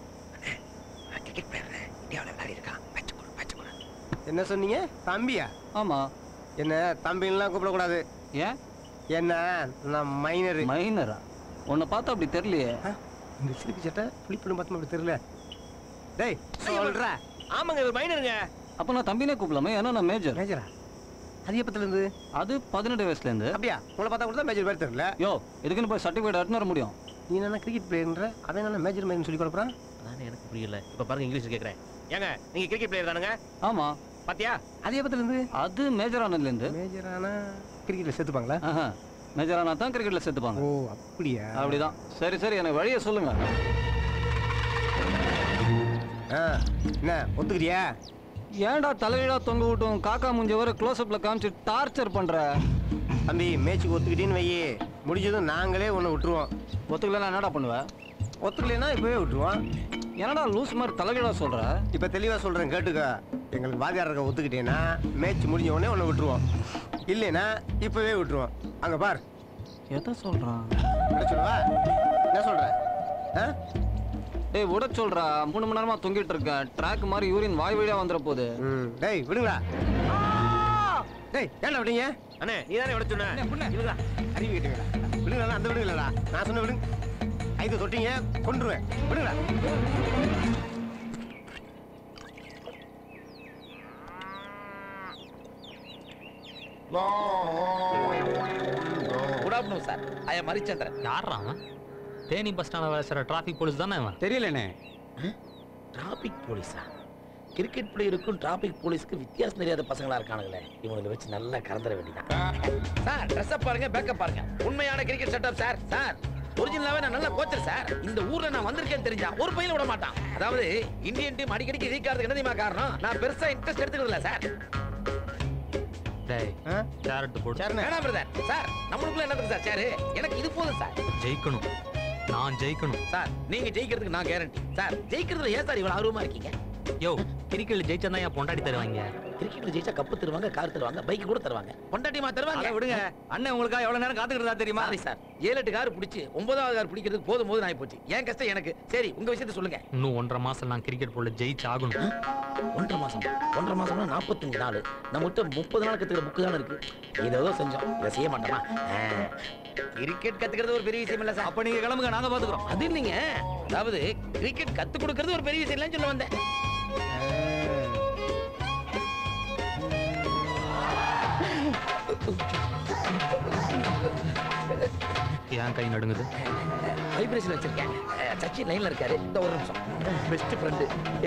என்ன சொன்னீங்க தம்பியா ஆமா என்ன தம்பின்லாம் கூப்பிடக்கூடாது ஏன் என்ன நான் மைனர் மைனரா உன்னை பார்த்தா அப்படி தெரியலையே இந்த சிரிப்பு சட்டை புளிப்படும் பார்த்தா அப்படி தெரியல டேய் சொல்ற ஆமாங்க இவர் மைனருங்க அப்ப நான் தம்பினே கூப்பிடலாமே ஏன்னா நான் மேஜர் மேஜரா அது எப்பத்துல இருந்து அது பதினெட்டு வயசுல இருந்து அப்படியா உங்களை பார்த்தா கூட தான் மேஜர் பேர் தெரியல யோ இதுக்குன்னு போய் சர்டிஃபிகேட் எடுத்துன்னு வர முடியும் நீ என்ன கிரிக்கெட் பிளேயர்ன்ற அவன் என்ன மேஜர் மேஜர்னு சொல்லி கொடுக்குறான் அதானே எனக்கு புரியல இப்ப பாருங்க இங்கிலீஷ் கேக்குறேன் ஏங்க நீங்க கிரிக்கெட் பிளேயர் தானுங்க ஆமா பாத்தியா அது எப்பத்துல இருந்து அது மேஜர் ஆனதுல இருந்து மேஜர் ஆனா கிரிக்கெட்ல சேர்த்துப்பாங்களா ஆஹா மேஜர் ஆனா தான் கிரிக்கெட்ல சேர்த்துப்பாங்க ஓ அப்படியா அப்படிதான் சரி சரி எனக்கு வழியை சொல்லுங்க ஆ என்ன ஒத்துக்கிறியா ஏன்டா தலையிடா தொங்க விட்டும் காக்கா முஞ்ச வர க்ளோஸ் அப்ல காமிச்சு டார்ச்சர் பண்ற தம்பி மேட்சுக்கு ஒத்துக்கிட்டேன்னு வையே முடிஞ்சதும் நாங்களே ஒன்று விட்டுருவோம் ஒத்துக்கலன்னா என்னடா பண்ணுவ ஒத்துக்கலைன்னா இப்பவே விட்டுருவோம் என்னடா லூஸ் மாதிரி தலைகீழா சொல்ற இப்போ தெளிவாக சொல்கிறேன் கேட்டுக்க எங்களுக்கு வாத்தியார் இருக்க ஒத்துக்கிட்டேன்னா மேட்ச் முடிஞ்ச உடனே ஒன்று விட்டுருவோம் இல்லைன்னா இப்போவே விட்டுருவோம் அங்கே பார் எதை சொல்றான் என்ன சொல்லுவா என்ன சொல்கிற ஆ டேய் விட சொல்றா மூணு மணி நேரமா தொங்கிட்டு இருக்கேன் ட்ராக் மாதிரி யூரின் வாய் வழியா வந்துட போகுது ம் டேய் விடுங்களா டேய் ஏன்டா விடுங்க அண்ணே நீ தானே விட சொன்ன விடுங்களா அறிவு கேட்டுங்களா விடுங்களா அந்த விடுங்களா நான் சொன்ன விடுங்க ஐந்து தொட்டிங்க கொண்டுருவேன் விடுங்களா good afternoon sir I am Harichandran யாரா அவன் தேனி பஸ் ஸ்டாண்ட் வேலை செய்கிற டிராஃபிக் போலீஸ் தானே அவன் தெரியலண்ணே டிராபிக் போலீஸா கிரிக்கெட் பிளேயருக்கும் டிராபிக் போலீஸ்க்கு வித்தியாசம் தெரியாத பசங்களா இருக்கானுங்களே இவங்களை வச்சு நல்லா கறந்துட வேண்டியதான் சார் ட்ரெஸ் பாருங்க பேக்கப் பாருங்க உண்மையான கிரிக்கெட் செட்டப் சார் சார் ஒரிஜினலாவே நான் நல்ல கோச்சர் சார் இந்த ஊர்ல நான் வந்திருக்கேன்னு தெரிஞ்சா ஒரு பையன் விட மாட்டான் அதாவது இந்தியன் டீம் அடிக்கடிக்கு ஜெயிக்காததுக்கு என்ன தெரியுமா காரணம் நான் பெருசா இன்ட்ரெஸ்ட் எடுத்துக்கிறது இல்ல சார் டேய் சேர் எடுத்து போடு வேணாம் பிரதர் சார் நம்மளுக்குள்ள என்னதுக்கு சார் சேரு எனக்கு இது போதும் சார் ஜெயிக்கணும் நான் ஜெயிக்கணும் சார் நீங்க ஜெயிக்கிறதுக்கு நான் கேரண்டி சார் ஜெயிக்கிறதுல ஏன் சார் இவ்வளவு ஆர்வமா இருக்கீங்க யோ கிரிக்கெட்ல ஜெயிச்சா தான் என் பொண்டாடி தருவாங்க கிரிக்கெட்ல ஜெயிச்சா கப்பு தருவாங்க கார் தருவாங்க பைக் கூட தருவாங்க பொண்டாட்டிமா தருவாங்க அதை விடுங்க அண்ணன் உங்களுக்காக எவ்வளவு நேரம் காத்துக்கிறதா தெரியுமா சாரி சார் ஏழு எட்டு கார் பிடிச்சி ஒன்பதாவது கார் பிடிக்கிறதுக்கு போதும் போது நான் போச்சு என் கஷ்டம் எனக்கு சரி உங்க விஷயத்த சொல்லுங்க இன்னும் ஒன்றரை மாசம் நான் கிரிக்கெட் போல ஜெயிச்சு ஆகணும் ஒன்றரை மாசம் ஒன்றரை மாசம்னா நாற்பத்தஞ்சு நாள் நம்மகிட்ட முப்பது நாள் கத்துக்கிற புக்கு தானே இருக்கு ஏதோ செஞ்சோம் இதை செய்ய மாட்டோமா கிரிக்கெட் கத்துக்கிறது ஒரு பெரிய விஷயம் இல்ல சார் அப்ப நீங்க கிளம்புங்க நாங்க பாத்துக்கிறோம் அது இல்லைங்க அதாவது கிரிக்கெட் கத்து கொடுக்கறது ஒரு பெரிய விஷயம் இல்லைன்னு சொல்ல வந்தேன் என் கை நடுங்குது வைப்ரேஷன் வச்சிருக்கேன் அஹ், சச்சின் லைன்ல இருக்காரு இந்த ஒரு நிமிஷம் பெஸ்ட் ஃப்ரெண்டு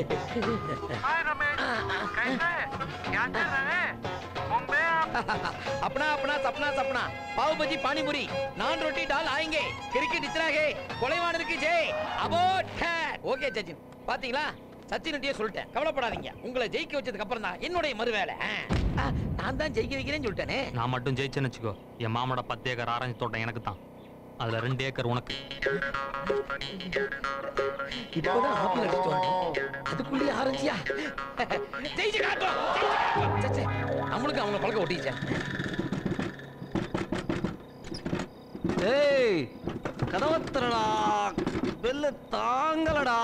अपना अपना सपना सपना पाव भाजी पानी पूरी नान रोटी दाल आएंगे கிரிக்கெட் இத்தனா ஹே கொலைவானருக்கு ஜெய் அபோட் ஓகே சச்சின் பாத்தீங்களா சச்சின்கிட்டயே சொல்லிட்டேன் கவலைப்படாதீங்க உங்களை ஜெயிக்க வச்சதுக்கு அப்புறம் தான் என்னுடைய மறுவேலை ஆ, நான் தான் ஜெயிக்க வைக்கிறேன்னு சொல்லிட்டேனே நான் மட்டும் ஜெயிச்சேன்னு வச்சுக்கோ என் மாமோட பத்து ஏக்கர் ஆரஞ்சு தோட்டம் எனக்கு தான் அதுல ரெண்டு ஏக்கர் உனக்கு இப்போதான் ஹாப்பி அடிச்சுட்டு வந்தோம் அதுக்குள்ளேயே ஆரஞ்சியா ஜெயிச்சு காட்டுறோம் ஜெயிச்சு காட்டுறோம். சே, சே, நம்மளுக்கு அவங்க பழக்க ஒட்டிச்சே ஏய் கதவத்திரடா வெள்ள தாங்கலடா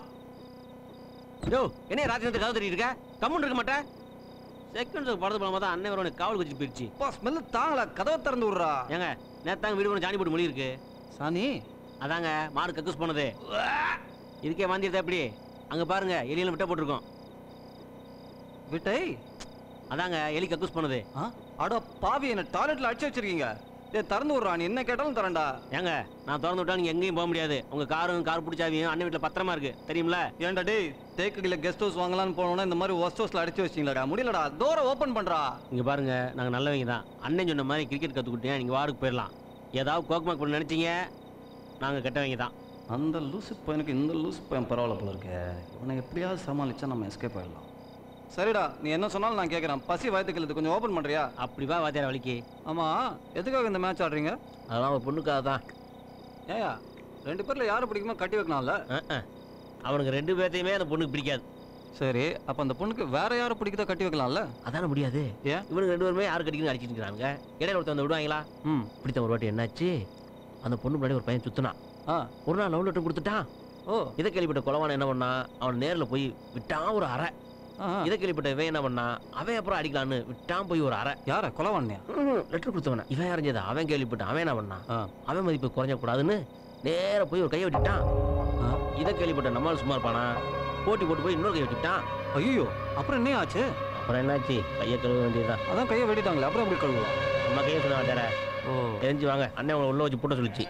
யோ என்ன ராத்திரி கதை தட்டிட்டு இருக்க கம்முன்னு இருக்க மாட்டேன் செகண்ட் ஷோ படத்து போன தான் அண்ணன் வரவனை காவல் வச்சுட்டு போயிடுச்சு அப்பா ஸ்மெல் தாங்கல கதவை திறந்து விடுறா ஏங்க நேத்தாங்க வீடு ஜானி போட்டு மொழி இருக்கு சாணி அதாங்க மாடு கக்கூஸ் போனது இதுக்கே வாந்திருந்தா எப்படி அங்க பாருங்க எலியெல்லாம் விட்ட போட்டிருக்கோம் விட்டை அதாங்க எலி கக்கூஸ் போனது அட பாவி என்ன டாய்லெட்ல அடிச்சு வச்சிருக்கீங்க டேய் திறந்து விடுறா நீ என்ன கேட்டாலும் தரேன்டா ஏங்க நான் திறந்து விட்டா நீங்க எங்கேயும் போக முடியாது உங்க காரும் கார் பிடிச்சாவியும் அண்ணன் வீட்டுல பத்திரமா இருக்கு தெரியுமில ஏன்டா டேய் தேக்கடியில கெஸ்ட் ஹவுஸ் வாங்கலாம்னு போனோம்னா இந்த மாதிரி ஒஸ்ட் ஹவுஸ்ல அடிச்சு வச்சிங்களா முடியலடா டோரை ஓபன் பண்றா இங்க பாருங்க நாங்க நல்லவங்க தான் அண்ணன் சொன்ன மாதிரி கிரிக்கெட் கத்துக்கிட்டேன் நீங்க வாருக்கு போயிடலாம் ஏதாவது கோக்மாக் பண்ண நினைச்சீங்க நாங்க கெட்டவங்க தான் அந்த லூசு பையனுக்கு இந்த லூசு பையன் பரவாயில்ல போல இருக்கே இவனை எப்படியாவது சமாளிச்சா நம்ம எஸ்கேப் ஆயிடலாம் சரிடா நீ என்ன சொன்னாலும் நான் கேட்குறேன் பசி வயிற்றுக்கிறது கொஞ்சம் ஓப்பன் பண்ணுறியா அப்படி வா வாத்தியார வலிக்கு ஆமாம் எதுக்காக இந்த மேட்ச் ஆடுறீங்க அதெல்லாம் ஒரு பொண்ணுக்காக தான் ஏயா ரெண்டு பேரில் யார் பிடிக்குமோ கட்டி வைக்கலாம்ல அவனுக்கு ரெண்டு பேர்த்தையுமே அந்த பொண்ணுக்கு பிடிக்காது சரி அப்போ அந்த பொண்ணுக்கு வேற யாரை பிடிக்குதோ கட்டி வைக்கலாம்ல அதான முடியாது ஏன் இவனுக்கு ரெண்டு பேருமே யார் கட்டிக்கணும் அடிச்சிட்டு இருக்காங்க இடையில ஒருத்தன் வந்து விடுவாங்களா ம் பிடித்த ஒரு வாட்டி என்னாச்சு அந்த பொண்ணு முன்னாடி ஒரு பையன் சுத்தினான் ஒரு நாள் லவ் லெட்டர் கொடுத்துட்டான் ஓ இதை கேள்விப்பட்ட குலவான என்ன பண்ணான் அவன் நேரில் போய் விட்டான் ஒரு அறை இதை கேள்விப்பட்ட இவன் என்ன பண்ணான் அவன் அப்புறம் அடிக்கலான்னு விட்டான் போய் ஒரு அறை யார கொலவானியா லெட்டர் கொடுத்தவன இவன் அறிஞ்சது அவன் கேள்விப்பட்ட அவன் என்ன பண்ணான் அவன் மதிப்பு குறைஞ்ச கூடாதுன்னு நேரா போய் ஒரு கையை வெட்டிட்டான் இதை கேள்விப்பட்ட நம்மால் சும்மா இருப்பானா போட்டி போட்டு போய் இன்னொரு கையை வெட்டிட்டான் ஐயோ அப்புறம் என்ன ஆச்சு அப்புறம் என்னாச்சு கையை கழுவ வேண்டியதுதான் அதான் கையை வெட்டிட்டாங்களே அப்புறம் எப்படி கழுவலாம் நம்ம கையை சொன்னா வேற ஓ தெரிஞ்சு வாங்க அண்ணன் உங்களை உள்ள வச்சு பூட்ட சொல்லிச்சு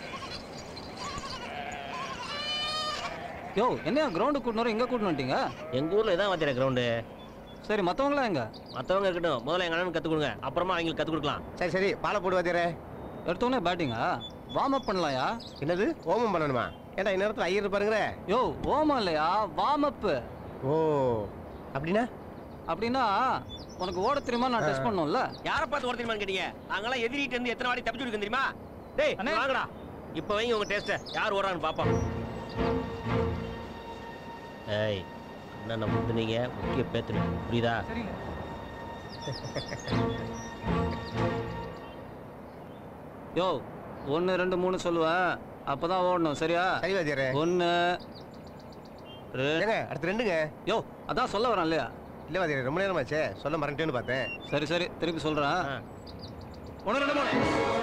யோ என்னையா கிரவுண்டு கூட்டினோம் இங்கே கூட்டினு வந்துட்டீங்க எங்க ஊர்ல இதான் வாத்தியார கிரவுண்டு சரி மற்றவங்களாம் எங்க மற்றவங்க இருக்கட்டும் முதல்ல எங்க அண்ணனுக்கு கற்றுக் கொடுங்க அப்புறமா அவங்களுக்கு கற்றுக் கொடுக்கலாம் சரி சரி பாலை போட்டு வாத்தியாரே எடுத்தோடனே பேட்டிங்கா வார்ம் அப் பண்ணலாம்யா என்னது ஓமம் பண்ணணுமா ஏன்டா இந்நேரத்தில் ஐயர் பாருங்கிற யோ ஓமம் இல்லையா வார்ம் அப் ஓ அப்படின்னா அப்படின்னா உனக்கு ஓட தெரியுமா நான் டெஸ்ட் பண்ணோம்ல யாரை பார்த்து ஓட தெரியுமான்னு கேட்டீங்க நாங்களாம் எதிரிட்டு இருந்து எத்தனை வாட்டி தப்பிச்சு இருக்கோம் தெரியுமா டேய் அண்ணே. வாங்கடா இப்போ வைங்க உங்க டேஸ்ட்டை யார் ஓடுறான்னு பார்ப்போம் ஏய் அண்ணனை முந்துனீங்க முக்கிய பேத்துனு புரியுதா யோ ஒன்று ரெண்டு மூணு சொல்லுவேன் அப்பதான் ஓடணும் சரியா சரி வாத்தியாரே ஒன்று ஏங்க அடுத்து ரெண்டுங்க யோ அதான் சொல்ல வரேன் இல்லையா இல்லை வாத்தியாரே ரொம்ப நேரமாச்சே சொல்ல மறந்துட்டேன்னு பார்த்தேன் சரி சரி திருப்பி சொல்கிறேன் ஒன்று ரெண்டு மூணு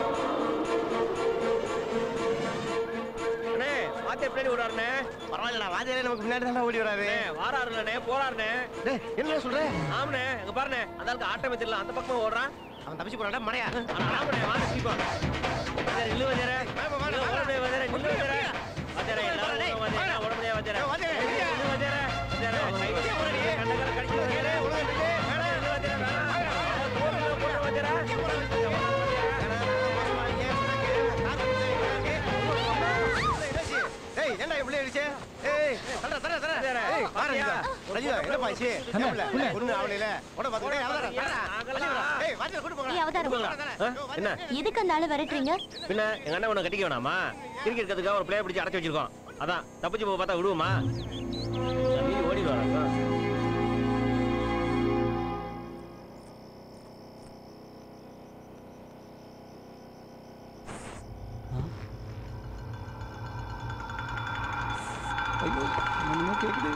அண்ணே வாத்தியார் பின்னாடி ஓடுறாருண்ணே பரவாயில்லடா வாத்தியாரே நமக்கு முன்னாடி தானே ஓடி வராரு வாராருண்ணே போறாருண்ணே டேய் என்ன சொல்ற ஆமாண்ணே அங்க பாருண்ணே அந்த ஆளுக்கு ஆட்டம் வச்சிடலாம் அந்த பக்கமா ஓடுறான் அவன் தப்பிச்சு போறான்டா மடையா ஆமாண்ணே வாங்க சீக்கிரம் வாத்தியார் இல்லு வாத்தியாரே இல்லு, ஓடுறே வாத்தியாரே நில்லு வாத்தியாரே வாத்தியாரே எல்லாரும் ஓடுங்க வாத்தியாரே ஓட முடியாது வாத்தியாரே இல்லு வாத்தியாரே வாத்தியாரே கை வச்சு போறீங்க கண்டகர கடிச்சு வாத்தியாரே ஒழுங்கா நில்லு வேணாம் இல்லு வாத்தியாரே வேணாம் போடுங்க போடுங்க வாத்தியாரே ஏய் ஏன்டா இப்படி அடிச்சே ஏய் தர தர தர ஏய் பாரு ரஞ்சிதா ரஞ்சிதா என்ன பாச்சு கேப்ல ஒண்ணு அவளையில ஓட பாத்து ஏய் அவதாரம் தரடா ஏய் வாத்தியார் கூட்டி போங்க ஏய், அவதாரம். என்ன எதுக்கு அந்த ஆளு விரட்டுறீங்க பின்ன எங்க அண்ணன் உன்னை கட்டிக்க வேணாமா கிரிக்கெட் கத்துக்காக ஒரு பிளேயர் பிடிச்சி அடைச்சு வச்சிருக்கோம் அதான் தப்பிச்சு போக பார்த்தா விடுவோமா மீறி ஓடி வராங்க ஐயோ ஒன்றுமே கேட்குது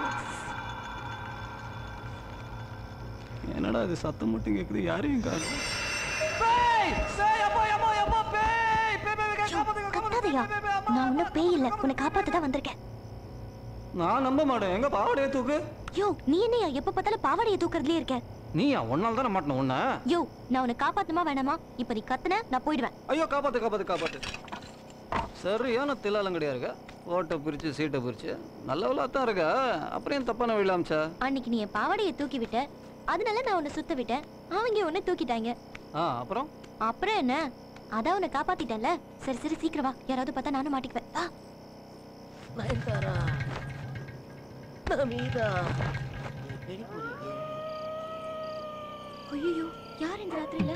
என்னடா இது சத்தம் மட்டும் கேட்குது யாரையும் காணும் கத்தாதையா நான் ஒன்னும் பேய் இல்ல உன்னை காப்பாத்த தான் வந்திருக்கேன் நான் நம்ப மாட்டேன் எங்க பாவாடையை தூக்கு யோ நீ என்னையா எப்ப பார்த்தாலும் பாவாடையை தூக்குறதுலயே இருக்க நீயா ஒன்னால தானே மாட்டணும் உன்ன யோ நான் உன்னை காப்பாத்தணுமா வேணாமா இப்ப நீ கத்துன நான் போயிடுவேன் ஐயோ காப்பாத்து காப்பாத்து காப்பாத்து சரியான தில்லாலங்கடியா இருக்க ஓட்டை பிரிச்சு சீட்டை பிரிச்சு நல்லவளா தான் இருக்க அப்புறம் ஏன் தப்பான வழியில அமிச்சா அன்னைக்கு நீ என் பாவாடையை தூக்கி விட்ட அதனால நான் உன்னை சுத்த விட்டேன் அவங்க உன்னை தூக்கிட்டாங்க ஆ அப்புறம் அப்புறம் என்ன அதான் உன்னை காப்பாத்திட்டேன்ல சரி சரி சீக்கிரம் வா யாராவது பார்த்தா நானும் மாட்டிக்குவேன் வா நயன்தாரா நமீதா ஐயோ யார் இந்த ராத்திரியில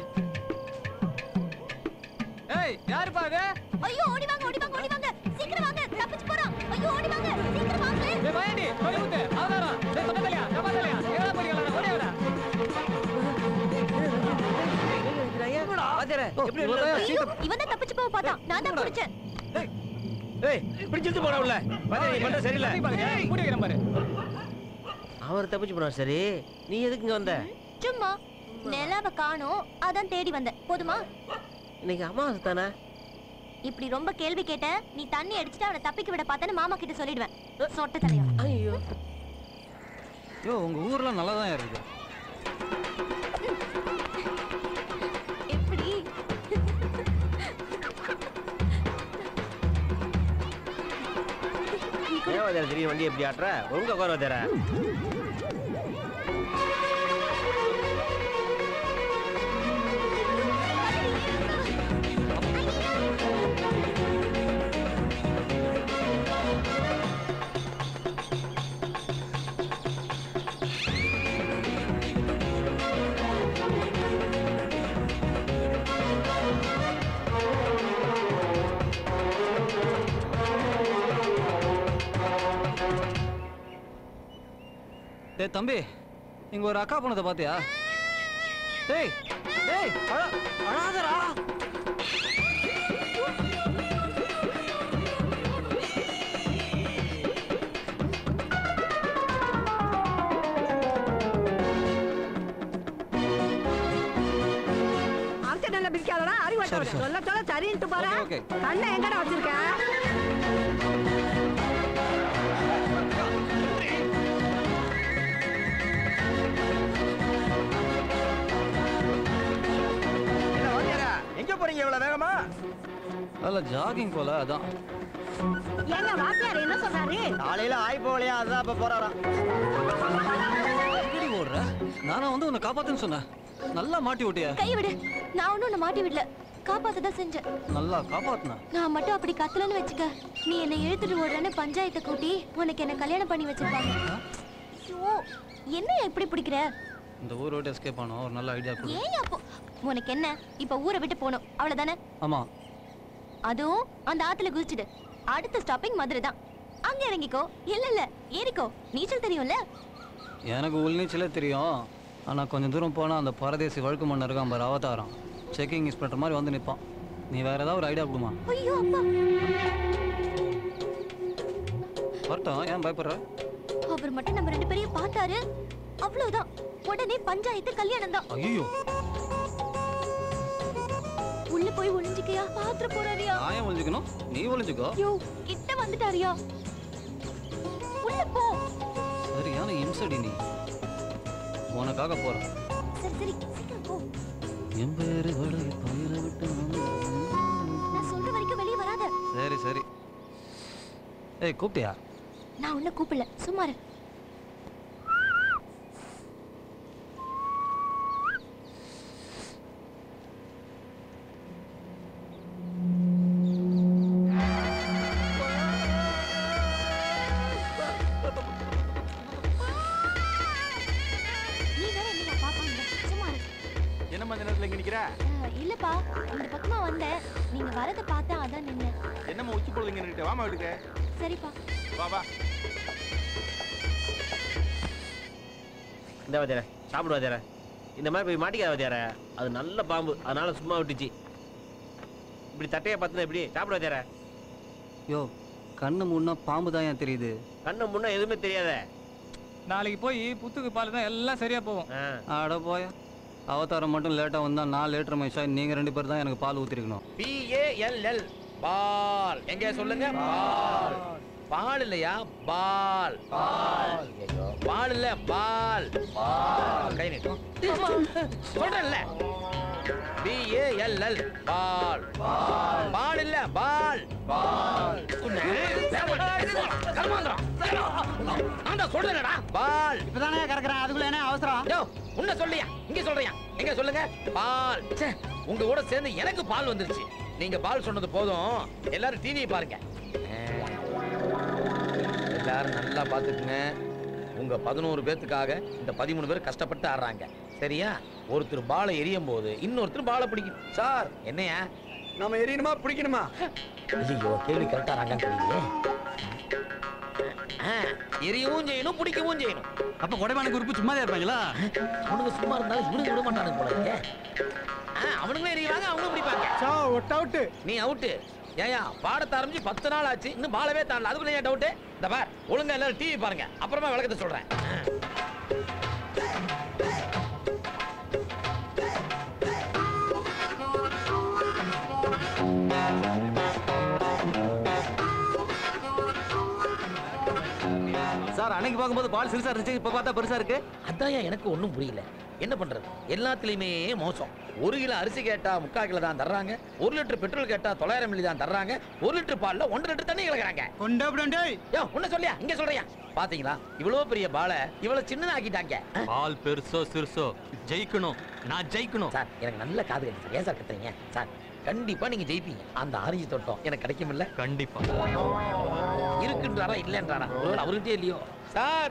ஏய் யாரு பாரு ஐயோ ஓடி வாங்க ஓடி வாங்க ஓடி வாங்க சீக்கிரம் வாங்க தப்பிச்சு போறோம் ஐயோ ஓடி வாங்க சீக்கிரம் வாங்க ஏய் வாயண்டி ஓடி ஊத்து அவதாரம் டேய் சொன்னதலையா நம்பதலையா எங்கடா போறீங்களா ஓடி வாடா எப்படி ஐயோ இவன் தான் தப்பிச்சு போக பார்த்தான் நான் தான் பிடிச்சேன் ஏய் பிடிச்சிட்டு போடா உள்ள பாத்தியா நீ பண்ற சரியில்லை மூடி வைக்கிறேன் பாரு அவர் தப்பிச்சு போனா சரி நீ எதுக்கு இங்க வந்த சும்மா நிலாவை காணோம் அதான் தேடி வந்தேன் போதுமா இன்னைக்கு அமாவாசை தானே இப்படி ரொம்ப கேள்வி கேட்ட நீ தண்ணி அடிச்சுட்டு அவனை தப்பிக்க விட பார்த்தேன்னு மாமா கிட்ட சொல்லிடுவேன் சொட்ட தலையா ஐயோ யோ உங்க ஊர்ல நல்லா தான் இருக்கு எப்படி ஏன் வாத்தியார திடீர்னு வண்டி எப்படி ஆட்டுற ஒழுங்கா உட்கார வாத்தியார டேய் தம்பி இங்க ஒரு அக்கா பொண்ணதை பாத்தியா டேய் டேய் அழ அழாதடா அரைச்ச நல்ல பிடிக்காதடா அறிவாட்டம் சரி, சரி. சொல்ல சொல்ல சரின்ட்டு போற ஓகே, ஓகே. கண்ணை எங்கடா வச்சிருக்க எங்க போறீங்க இவ்வளவு வேகமா அல்ல ஜாகிங் போல அதான் ஏங்க வாத்தியார் என்ன சொன்னாரு காலையில ஆய் போகலையா அதுதான் இப்ப போறாராம் எங்கடி ஓடுற நானா வந்து உன்னை காப்பாத்துன்னு சொன்னேன் நல்லா மாட்டி விட்டியா கை விடு நான் ஒன்றும் உன்னை மாட்டி விடல காப்பாத்த தான் செஞ்சேன் நல்லா காப்பாத்துன நான் மட்டும் அப்படி கத்தலன்னு வச்சுக்க நீ என்னை இழுத்துட்டு ஓடுறேன்னு பஞ்சாயத்தை கூட்டி உனக்கு என்ன கல்யாணம் பண்ணி வச்சிருப்பாங்க ஐயோ, என்ன இப்படி பிடிக்கிற இந்த ஊரை விட்டு எஸ்கேப் ஆனோம் ஒரு நல்ல ஐடியா கொடு ஏன் அப்போ உனக்கு என்ன இப்ப ஊரை விட்டு போகணும் அவ்வளவுதானே ஆமா அதுவும் அந்த ஆத்துல குதிச்சுடு அடுத்த ஸ்டாப்பிங் மதுரை தான் அங்க இறங்கிக்கோ இல்ல இல்ல ஏறிக்கோ நீச்சல் தெரியும்ல எனக்கு உள்நீச்சலே தெரியும் ஆனா கொஞ்சம் தூரம் போனா அந்த பரதேசி வழுக்கு மண்ணு இருக்கான் பாரு அவதாரம் செக்கிங் இன்ஸ்பெக்டர் மாதிரி வந்து நிப்பான் நீ வேற ஏதாவது ஒரு ஐடியா கொடுமா ஐயோ அப்பா வரட்டும் ஏன் பயப்படுற அவர் மட்டும் நம்ம ரெண்டு பேரையும் பார்த்தாரு அவ்வளவுதான் உடனே பஞ்சாயத்து கல்யாணம் தான் ஐயோ உள்ள போய் ஒளிஞ்சிக்கையா பாத்திர போறாரியா நான் ஏன் ஒளிஞ்சுக்கணும் நீ ஒளிஞ்சுக்கோ யோ கிட்ட வந்துட்டாரியா உள்ள போ சரியான இம்சடி நீ உனக்காக போறேன் சரி சரி சீக்கிரம் போ என் பேரு வடை பயிர விட்டு நான் சொல்ற வரைக்கும் வெளியே வராத சரி சரி ஏய் கூப்பிட்டியா நான் உன்ன கூப்பிடல சும்மா இரு நீ வேற என்னையா பாப்பாங்க சும்மா இரு என்னம்மா இந்த நேரத்துல இங்க நிக்கிற அஹ், இல்லப்பா இந்த பக்கமா வந்தேன் நீங்க வரத பார்த்தா அதான் நின்னேன் என்னம்மா உச்சி பொழுது இங்க நின்னுட்டு வாமா வீட்டுக்கு சரிப்பா வா வா இந்த வாத்தியார சாப்பிடு வாத்தியார இந்த மாதிரி போய் மாட்டிக்காத வாத்தியார அது நல்ல பாம்பு அதனால சும்மா விட்டுச்சு இப்படி தட்டையை பார்த்துனா எப்படி சாப்பிடு வாத்தியார யோ கண்ணு முன்னா பாம்பு தான் ஏன் தெரியுது கண்ணு முன்ன எதுவுமே தெரியாத நாளைக்கு போய் புத்துக்கு பால் தான் எல்லாம் சரியா போகும் அட போயா அவதாரம் மட்டும் லேட்டாக வந்தா நான் லேட்டர் மைஷா நீங்க ரெண்டு பேர் தான் எனக்கு பால் ஊத்திருக்கணும் பிஏஎல்எல் பால் எங்க சொல்லுங்க பால் பால் இல்லையா பால் பால் பால் இல்ல பால் பால் கை நீட்டும் சொல்றேன்ல பிஏஎல்எல் பால் பால் இல்ல பால் பால் நான் தான் சொல்றேன்டா பால் இப்பதானே கறக்குறேன் அதுக்குள்ள என்ன அவசரம் யோ உன்ன சொல்லியா இங்க சொல்றியா எங்க சொல்லுங்க பால் ச்சே, உங்க கூட சேர்ந்து எனக்கு பால் வந்துருச்சு நீங்க பால் சொன்னது போதும் எல்லாரும் டிவி பாருங்க எல்லாரும் நல்லா பாத்துக்குங்க உங்க பதினோரு பேத்துக்காக இந்த பதிமூணு பேர் கஷ்டப்பட்டு ஆடுறாங்க சரியா ஒருத்தர் பாலை எரியும் போது இன்னொருத்தர் பாலை பிடிக்கும் சார் என்னையா நம்ம எரியணுமா பிடிக்கணுமா ஐயோ கேள்வி கரெக்டாராங்கன்னு தெரியலையே ஆ, எரியவும் செய்யணும் பிடிக்கவும் செய்யணும் அப்ப கொடைமான குரூப் சும்மா இருப்பாங்களா அவனுங்க சும்மா இருந்தாலும் இவனுங்க விட மாட்டானுங்க போல இருக்கே ஆ, அவனுங்களும் எறிவாங்க அவங்களும் பிடிப்பாங்க ஒட் அவுட் நீ அவுட்டு ஏயா பாடத்தை ஆரம்பிச்சு பத்து நாள் ஆச்சு இன்னும் பாலவே தாண்டல அதுக்குள்ள ஏன் டவுட்டு இந்த பார் ஒழுங்கா எல்லாரும் டிவி பாருங்க அப்புறமா விளக்கத்தை சொல்றேன் சார் அன்னைக்கு பார்க்கும்போது பால் சிறுசா இருந்துச்சு இப்ப பார்த்தா பெருசா இருக்கு அதான் எனக்கு ஒண்ணும் புரியல என்ன பண்றது எல்லாத்துலயுமே மோசம் ஒரு கிலோ அரிசி கேட்டா முக்கால் கிலோ தான் தர்றாங்க ஒரு லிட்டர் பெட்ரோல் கேட்டா தொள்ளாயிரம் மில்லி தான் தர்றாங்க ஒரு லிட்டர் பால்ல ஒன்றரை லிட்டர் தண்ணி கலக்குறாங்க கொண்டே யோ உன்ன சொல்லியா இங்க சொல்றியா பாத்தீங்களா இவ்வளவு பெரிய பாலை இவ்வளவு சின்னதாக்கிட்டாங்க பால் பெருசோ சிறுசோ ஜெயிக்கணும் நான் ஜெயிக்கணும் சார் எனக்கு நல்ல காது கேட்டு ஏன் சார் கத்துறீங்க சார் கண்டிப்பா நீங்க ஜெயிப்பீங்க அந்த ஆரஞ்சு தோட்டம் எனக்கு கிடைக்கும் இல்ல கண்டிப்பா இருக்குன்றாரா இல்லன்றாரா ஒருவேளை அவர்கிட்டயே இல்லையோ சார்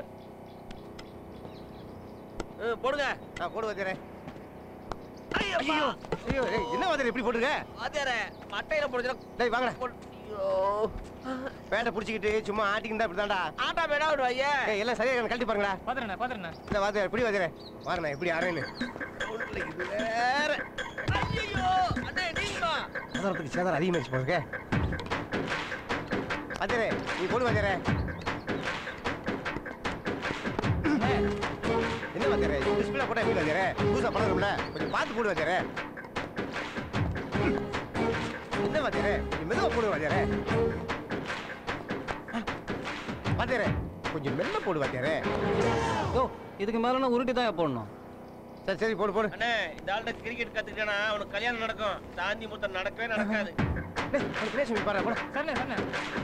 போடுங்க போடு வாத்தியாரே ஐயோ ஐயோ ஏய், என்ன வாத்தியாரே இப்படி போட்டுருக்க வாத்தியார மட்டையில போடுச்சுனா டேய் வாங்கடா ஐயோ பேட்டை பிடிச்சிக்கிட்டு சும்மா ஆட்டிக்கிட்டு தான் இப்படிதான்டா ஆட்டா வேணா விடுவாங்க ஏய் எல்லாம் சரியா இருக்கான்னு கழட்டி பாருங்களா பாத்துறேன் பாத்துறேன் இந்த வாத்தியார் எப்படி வாத்தியாரே வாங்கண்ணா எப்படி ஆறேன்னு வேற ஐயோ அண்ணே நீங்களா அதற்கு சேதாரம் அதிகமாகிடுச்சு போதுங்க வாத்தியாரே நீ போடு வாத்தியாரே என்ன வாத்தியாரே டிஸ்பிளே போட்டா எப்படி வாத்தியாரே புதுசா பழகும்ல கொஞ்சம் பார்த்து போடு வாத்தியாரே என்ன வாத்தியாரே கொஞ்சம் மெதுவா போடு வாத்தியாரே வாத்தியாரே கொஞ்சம் மெல்ல போடு வாத்தியாரே ஓ இதுக்கு மேலே உருட்டி தான் போடணும் சரி சரி போடு போடு அண்ணே இந்த ஆள்கிட்ட கிரிக்கெட் கத்துக்கிட்டேனா அவனுக்கு கல்யாணம் நடக்கும் சாந்தி முத்தம் நடக்கவே நடக்காது கிரேஷ் பாரு போட சரிண்ணே சரிண்ணே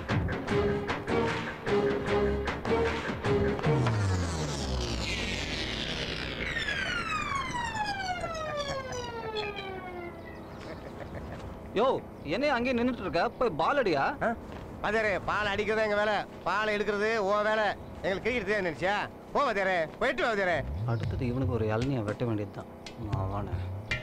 யோ என்னைய அங்கேயே நின்றுட்டு இருக்க போய் பால் அடியா வாத்தியாரே பால் அடிக்கிறது எங்க வேலை பால் எடுக்கிறது உன் வேலை எங்களுக்கு கிரிக்கெட் தெரியாது நினைச்சியா போ வாத்தியாரே போயிட்டு வா வாத்தியாரே அடுத்தது இவனுக்கு ஒரு இளநியை வெட்ட வேண்டியது தான் அவனை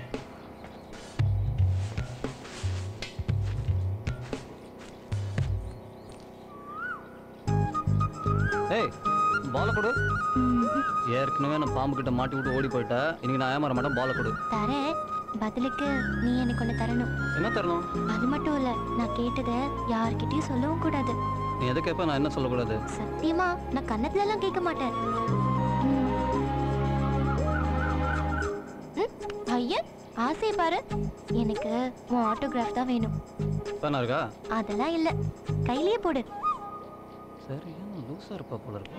ஏய் பாலை கொடு ஏற்கனவே நான் பாம்பு கிட்ட மாட்டி விட்டு ஓடி போயிட்டேன் இன்னைக்கு நான் ஏமாற மாட்டேன் பாலை கொடு தரேன் பதிலுக்கு நீ எனக்கு ஒன்று தரணும் என்ன தரணும் அது மட்டும் இல்ல நான் கேட்டதை யார்கிட்டயும் சொல்லவும் கூடாது நீ எதை கேட்ப நான் என்ன சொல்லக்கூடாது சத்தியமா நான் கன்னத்துல எல்லாம் கேட்க மாட்டேன் ம். ம், ஐயா ஆசையை பாரு எனக்கு உன் ஆட்டோகிராஃப் தான் வேணும் பேனா இருக்கா அதெல்லாம் இல்ல கையிலேயே போடு சரி ஏன் லூஸாக இருப்பா போல இருக்கு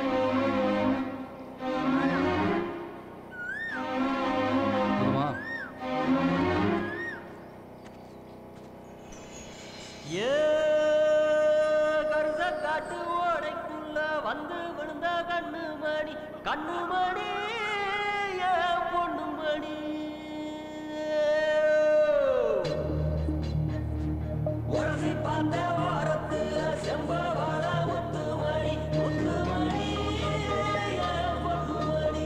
போதுமா ஏ கருத காட்டு ஓடைக்குள்ள வந்து விழுந்த கண்ணு மணி கண்ணு மணி ஏ பொண்ணு மணி உரசி பார்த்த வாரத்துல செம்பவாழ முத்து மணி முத்து மணி ஏ பொண்ணு மணி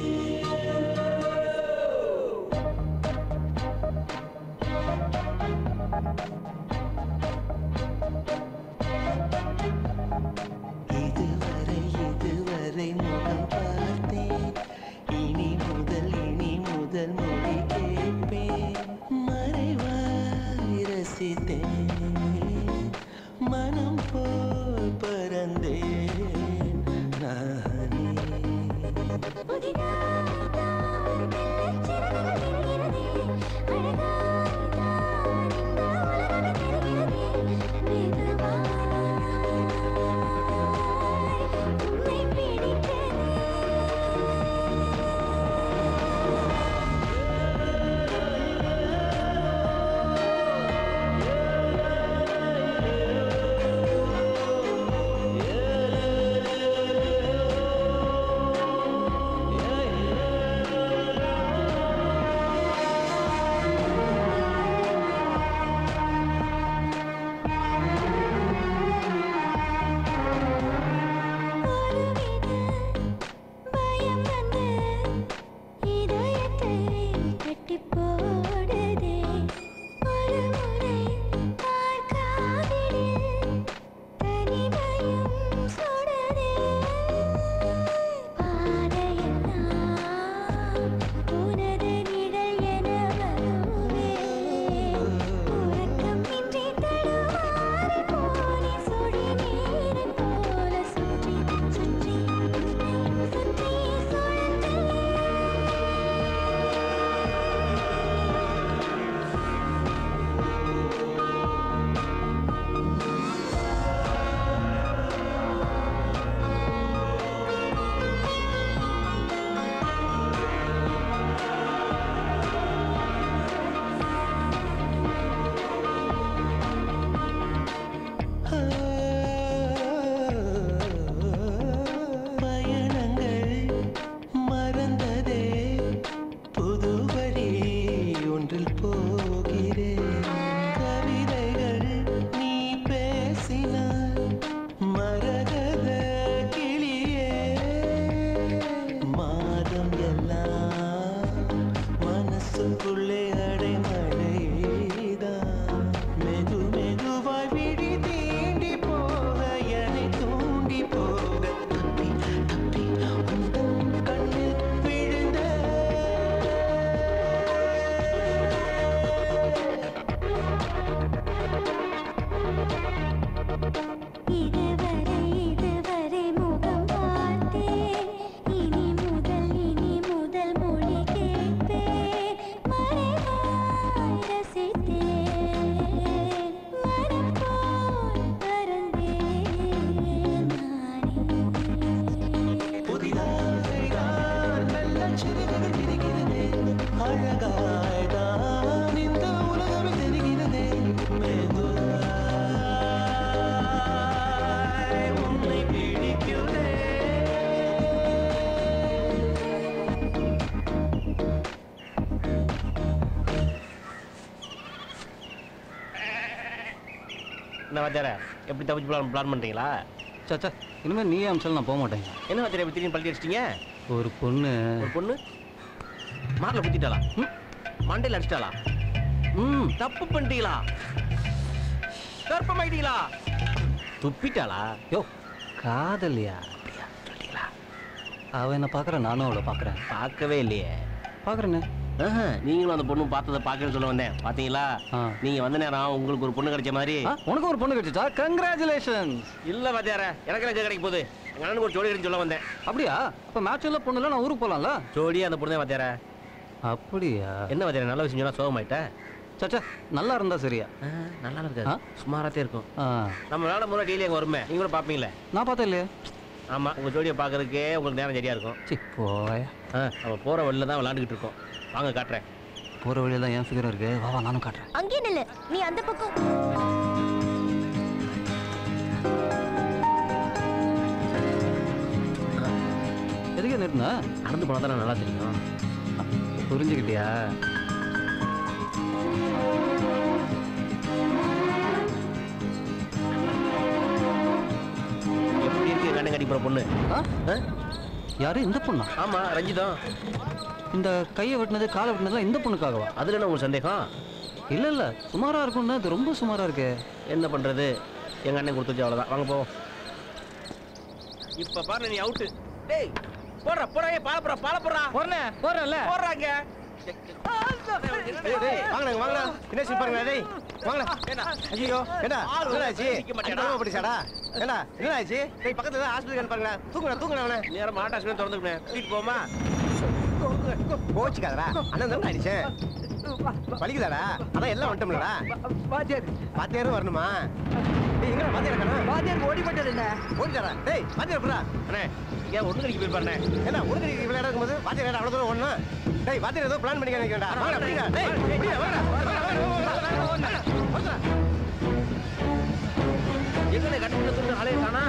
இதுவரை இதுவரை முகம் பார்த்தேன் இனி முதல் இனி முதல் மொழி கேட்பேன் மறைவாய் ரசித்தேன் மனம் போல் பறந்தேன் நானே உன்னை பிடித்தது அழகாய்தான் இந்த உலகமே தெரிகிறதே மெதுவாய் உன்னை பிடிக்கிறதே என்ன வாத்தியார எப்படி தப்பிச்சு பிளான் பிளான் பண்ணுறீங்களா சச்சா இனிமேல் நீயே அமிச்சாலும் நான் போக மாட்டேங்க என்ன வாத்தியார எப்படி திடீர்னு பள்ளி அடிச்சிட்டீங்க ஒரு பொண்ணு ஒரு பொண்ணு மாரில் குத்திட்டாளா ம் மண்டையில் அடிச்சிட்டாளா ம் தப்பு பண்ணிட்டீங்களா கற்பமாயிட்டீங்களா துப்பிட்டாளா யோ காதலியா அவ என்ன பார்க்குற நானும் அவளை பார்க்குறேன் பார்க்கவே இல்லையே பார்க்குறேண்ணே ஆஹா, நீங்களும் அந்த பொண்ணு பார்த்ததை பார்க்கணும்னு சொல்ல வந்தேன் பாத்தீங்களா நீங்க வந்த நேரம் உங்களுக்கு ஒரு பொண்ணு கிடைச்ச மாதிரி உனக்கு ஒரு பொண்ணு கிடைச்சிச்சா கங்க்ராச்சுலேஷன் இல்ல வாத்தியார எனக்கு என்ன கிடைக்க போகுது எங்க அண்ணனுக்கு ஒரு ஜோடி கிடைச்சு சொல்ல வந்தேன் அப்படியா அப்போ மேட்ச் எல்லாம் பொண்ணுல நான் ஊருக்கு போகலாம்ல ஜோடி அந்த பொண்ணு தான் வாத்தியார அப்படியா என்ன வாத்தியார நல்ல விஷயம் சொன்னா சோகமாயிட்ட சச்சா நல்லா இருந்தா சரியா நல்லா இருக்காது சுமாராத்தே இருக்கும் ஆ நம்ம விளையாட முறை டெய்லி அங்கே வருமே நீங்க கூட பார்ப்பீங்களே நான் பார்த்தேன் இல்லையா ஆமா உங்க ஜோடியை பார்க்கறதுக்கே உங்களுக்கு நேரம் சரியா இருக்கும் சி போயா ஆ நம்ம போற வழியில தான் விளையாண்டுக்கிட்டு இருக்கோம் வாங்க காட்டுறேன் போகிற வழியில தான் என் ஃபிகரும் இருக்கு வா வா நானும் காட்டுறேன் அங்கே நில்லு நீ அந்த பக்கம் எதுக்கு நிறுத்தின நடந்து போனால் தானே நல்லா தெரியும் புரிஞ்சுக்கிட்டியா எப்படி இருக்கு கண்ணை கட்டி போற பொண்ணு ஆ? யாரு இந்த பொண்ணா ஆமா ரஞ்சிதம் இந்த கையை வெட்டினது காலை வெட்டினதுலாம் இந்த பொண்ணுக்காகவா அதுல என்ன உங்களுக்கு சந்தேகம் இல்ல இல்ல சுமாரா இருக்கும்னா இது ரொம்ப சுமாரா இருக்கு என்ன பண்றது எங்க அண்ணன் கொடுத்துச்சு அவ்வளவுதான் வாங்க போவோம் இப்ப பாரு நீ அவுட்டு டேய் போடுற போடா ஏய் பால போடுறா பால போடுறா போறனே போறல போடுறாங்க டேய், டேய், வாங்கண்ணா, வாங்கண்ணா. என்ன சீன் பாருங்க, டேய். வாங்கண்ணா. ஐயோ, ஏண்டா, என்னடா ஆச்சு? அடிக்காம போட்டுச்சாடா? ஏண்டா, என்னடா ஆச்சு? டேய், பக்கத்துல தான் hospital இருக்கான்னு பாருங்கண்ணா. தூக்குங்கண்ணா, தூக்குங்கண்ணா அவனை. நேரம் மாட்டாசுன்னு திறந்துக்கணும் கூட்டிட்டு போமா கோச்சுக்காதடா. அண்ணன் தானே அடிச்சேன். வலிக்குதாடா? அதான் எல்லாம் வந்துட்டோம்லடா. வாத்தியாரும் வரணுமா? டேய், எங்கடா வாத்தியார் காணோம்? ஓடிட்டாரா? டேய், வாத்தியார் புறா. அண்ணே ஏன் ஒண்ணு கடிக்க போயிருப்பாருண்ணே ஏண்டா, ஒரு கடிக்கு விளையாட இருக்கும்போது வாத்தியார் ஏன்டா அவ்வளவு தூரம் ஓடணும்? டேய், வாத்தியார் ஏதோ plan பண்ணி நினைக்கிறேன்டா. வாங்கடா, பிடிங்க. டேய், பிடிங்க, வாங்கடா. எங்கண்ணே கட்டி பண்ண துண்டு ஆளே காணா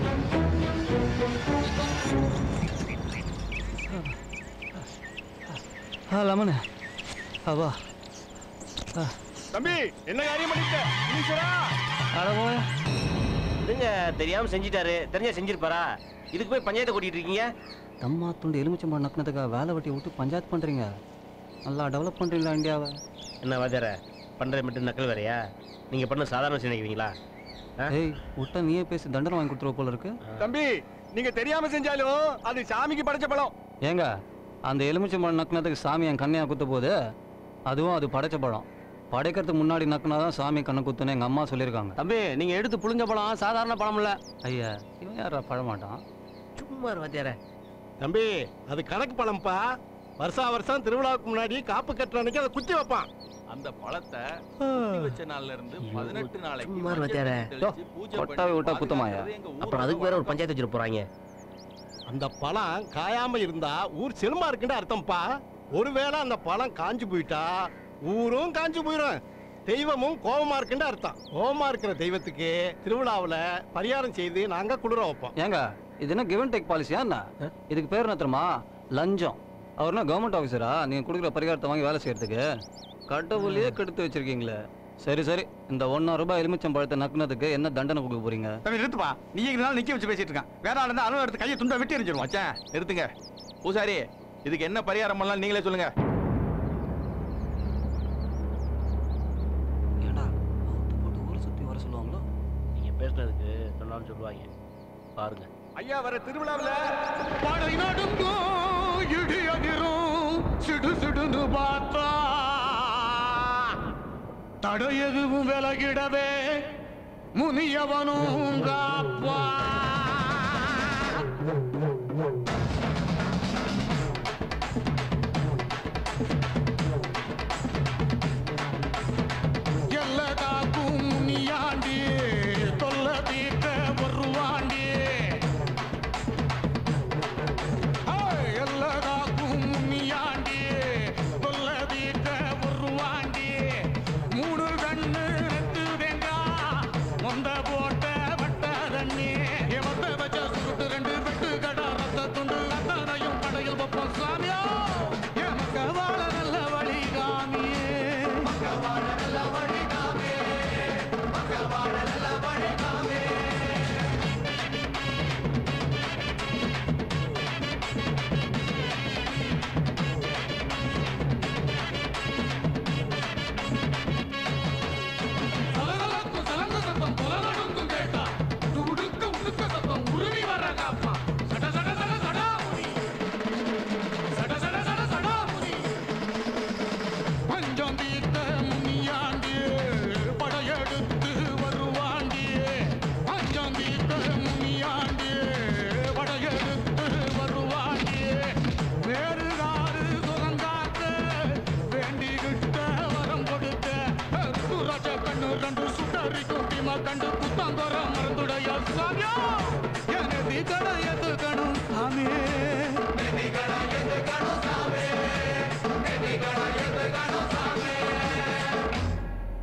ஆ லெமனு அவா ஆ தம்பி என்ன காரியம் பண்ணிட்ட ஈஸ்வரா அட போயா இதுங்க தெரியாம செஞ்சிட்டாரு தெரிஞ்சா செஞ்சிருப்பாரா இதுக்கு போய் பஞ்சாயத்தை கூட்டிட்டு இருக்கீங்க தம்மா துண்டு எலுமிச்சம்பழம் நக்கினதுக்காக வேலை வெட்டி விட்டு பஞ்சாயத்து பண்றீங்க நல்லா டெவலப் பண்றீங்களா இந்தியாவை என்ன வாத்தியார பண்றது மட்டும் நக்கல் வேறையா நீங்க பண்ண சாதாரண விஷயம் நினைக்கிறீங்களா ஆ? ஏய் விட்டா நீயே பேசி தண்டனை வாங்கி கொடுத்துருவ போல இருக்கு தம்பி நீங்க தெரியாம செஞ்சாலும் அது சாமிக்கு படைச்ச பழம் ஏங்க அந்த எலுமிச்சம்பழம் நக்கினதுக்கு சாமி என் கண்ணையா குத்த போகுது அதுவும் அது படைச்ச பழம் படைக்கிறதுக்கு முன்னாடி நக்குனாதான் சாமி கண்ணை குத்துன்னு எங்க அம்மா சொல்லியிருக்காங்க தம்பி நீங்க எடுத்து புளிஞ்ச பழம் சாதாரண பழம் இல்ல ஐயா இவன் யாரா பழமாட்டான் சும்மா இரு வாத்தியார தம்பி அது கணக்கு பழம்பா வருஷா வருஷம் திருவிழாவுக்கு முன்னாடி காப்பு கட்டுற அன்னைக்கு அதை குத்தி வைப்பான் அந்த பழத்தை குத்தி வச்ச நாள்ல இருந்து பதினெட்டு நாளைக்கு சும்மா இரு வாத்தியார மஞ்சள் தெளிச்சு பூஜை கொட்டாவை விட்டா குத்தமாயா அப்புறம் அதுக்கு வேற ஒரு பஞ்சாயத்து வச்சிட்டு போறாங்க அந்த பழம் காயாம இருந்தா ஊர் செழுமா இருக்குன்னு அர்த்தம்ப்பா ஒருவேளை அந்த பழம் காஞ்சு போயிட்டா ஊரும் காஞ்சு போயிடும் தெய்வமும் கோபமா இருக்குன்னு அர்த்தம் கோபமா இருக்கிற தெய்வத்துக்கு திருவிழாவுல பரிகாரம் செய்து நாங்க குளிர வைப்போம் ஏங்க இது என்ன கிவன் டேக் பாலிசியா என்ன இதுக்கு பேர் என்ன தெரியுமா லஞ்சம் அவர்னா கவர்மெண்ட் ஆஃபீஸரா நீங்க கொடுக்குற பரிகாரத்தை வாங்கி வேலை செய்யறதுக்கு கடவுளையே கெடுத்து வச்சிருக்கீங்களே சரி சரி இந்த ஒன்னாயிரம் ரூபாய் எலுமிச்சம் பழத்தை நக்குனதுக்கு என்ன தண்டனை கொடுக்க போறீங்க தம்பி நிறுத்துப்பா நீ இங்க நாள் நிக்க வச்சு பேசிட்டு இருக்கான் வேற ஆள் இருந்தா அலுவலகம் எடுத்து கையை துண்டா வெட்டி எரிஞ்சிருவான் மச்சான் நிறுத்துங்க பூசாரி இதுக்கு என்ன பரிகாரம் பண்ணலாம் நீங்களே சொல்லுங்க ஏண்டா போட்டு ஊரை சுத்தி வர சொல்லுவாங்களோ நீங்க பேசுனதுக்கு சொன்னாலும் சொல்லுவாங்க பாருங்க ஐயா வர திருவிழாவுல படை நடுங்கும் இடி அதிரும் சிடு சிடுன்னு பார்த்தா தடை எதுவும் விலகிடவே முனியவனும் காப்பா எல்ல காக்கும் முனியாண்டி தொல்ல தீர்க்க வருவாண்டி எல்ல காக்கும் முனியாண்டி தொல்ல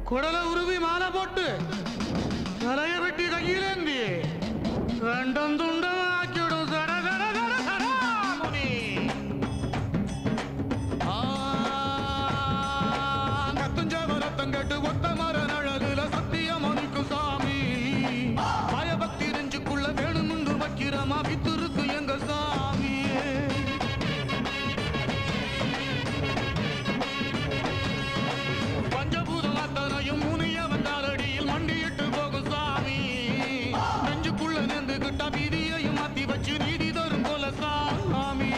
குடலை உருவி மாலை போட்டு தலைய வெட்டி கையிலேந்தி ரெண்டும் துண்டம் ஆக்கிவிடும் சட சட சட சடாமுனி கத்துஞ்சவ ரத்தம் கேட்டு ஒத்த மர நழகுல சத்தியம் அணிக்கும் சாமி பயபக்தி நெஞ்சுக்குள்ள வேணுமுண்டு வைக்கிறமா வித்துருக்கு எங்க சாமி பஞ்சபூதம் அத்தனையும் முனிய வந்தாலடியில் மண்டியிட்டு போகும் சாமி நெஞ்சுக்குள்ள நெந்துகிட்ட வீதியையும் மாத்தி வச்சு நீதி தரும் போல சாமி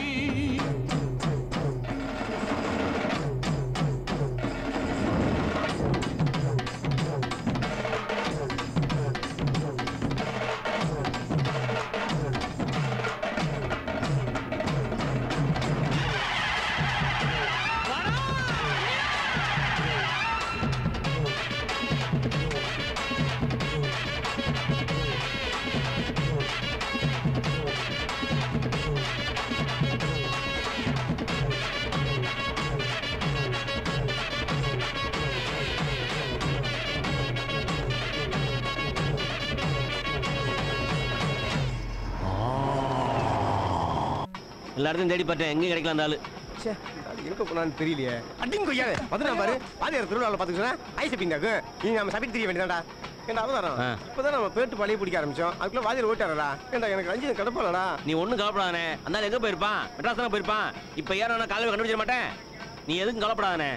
எல்லா இடத்தையும் தேடி பார்த்தேன் எங்கேயும் கிடைக்கல அந்த ஆளு ச்சே, அது எங்க போனான்னு தெரியலையே அடிங்க கொய்யாவே வந்துடா பாரு வாதியார் திருவிழாவில் பார்த்துக்கிட்டா ஐஸ் பிந்தாக்கு நீங்க நம்ம சபிட்டு தெரிய வேண்டியதாடா ஏண்டா அவதாரம் ஆ. இப்பதான் நம்ம பேட்டு பழைய பிடிக்க ஆரம்பிச்சோம் அதுக்குள்ள வாதியார் ஓட்டாரடா ஏண்டா எனக்கு ரஞ்சித் கிடப்பாளடா நீ ஒண்ணும் கவலைப்படாதானே அந்த ஆள் எங்க போயிருப்பான் மெட்ராஸ் தானே போயிருப்பான் இப்ப ஏறா காலையில் கண்டுபிடிச்சிட மாட்டேன் நீ எதுக்கும் கவலைப்படாதானே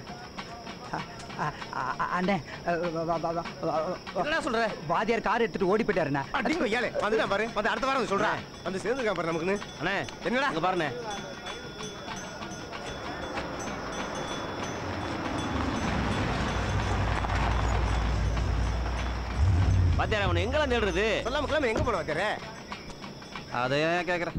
அண்ணே என்னடா சொல்ற வாதியார் கார் எடுத்துட்டு ஓடி போயிட்டாருண்ணா அடிங்க கொய்யாலே வந்துடா பாரு வந்து அடுத்த வாரம் சொல்றேன் வந்து சேர்ந்துருக்கா பாரு நமக்குன்னு அண்ணே என்னடா அங்க பாருண்ணே பாத்தியாரா அவனை எங்கெல்லாம் தேடுறது சொல்லாம கிளம்ப எங்க போன வாத்தியாரே அதை ஏன் கேட்குறேன்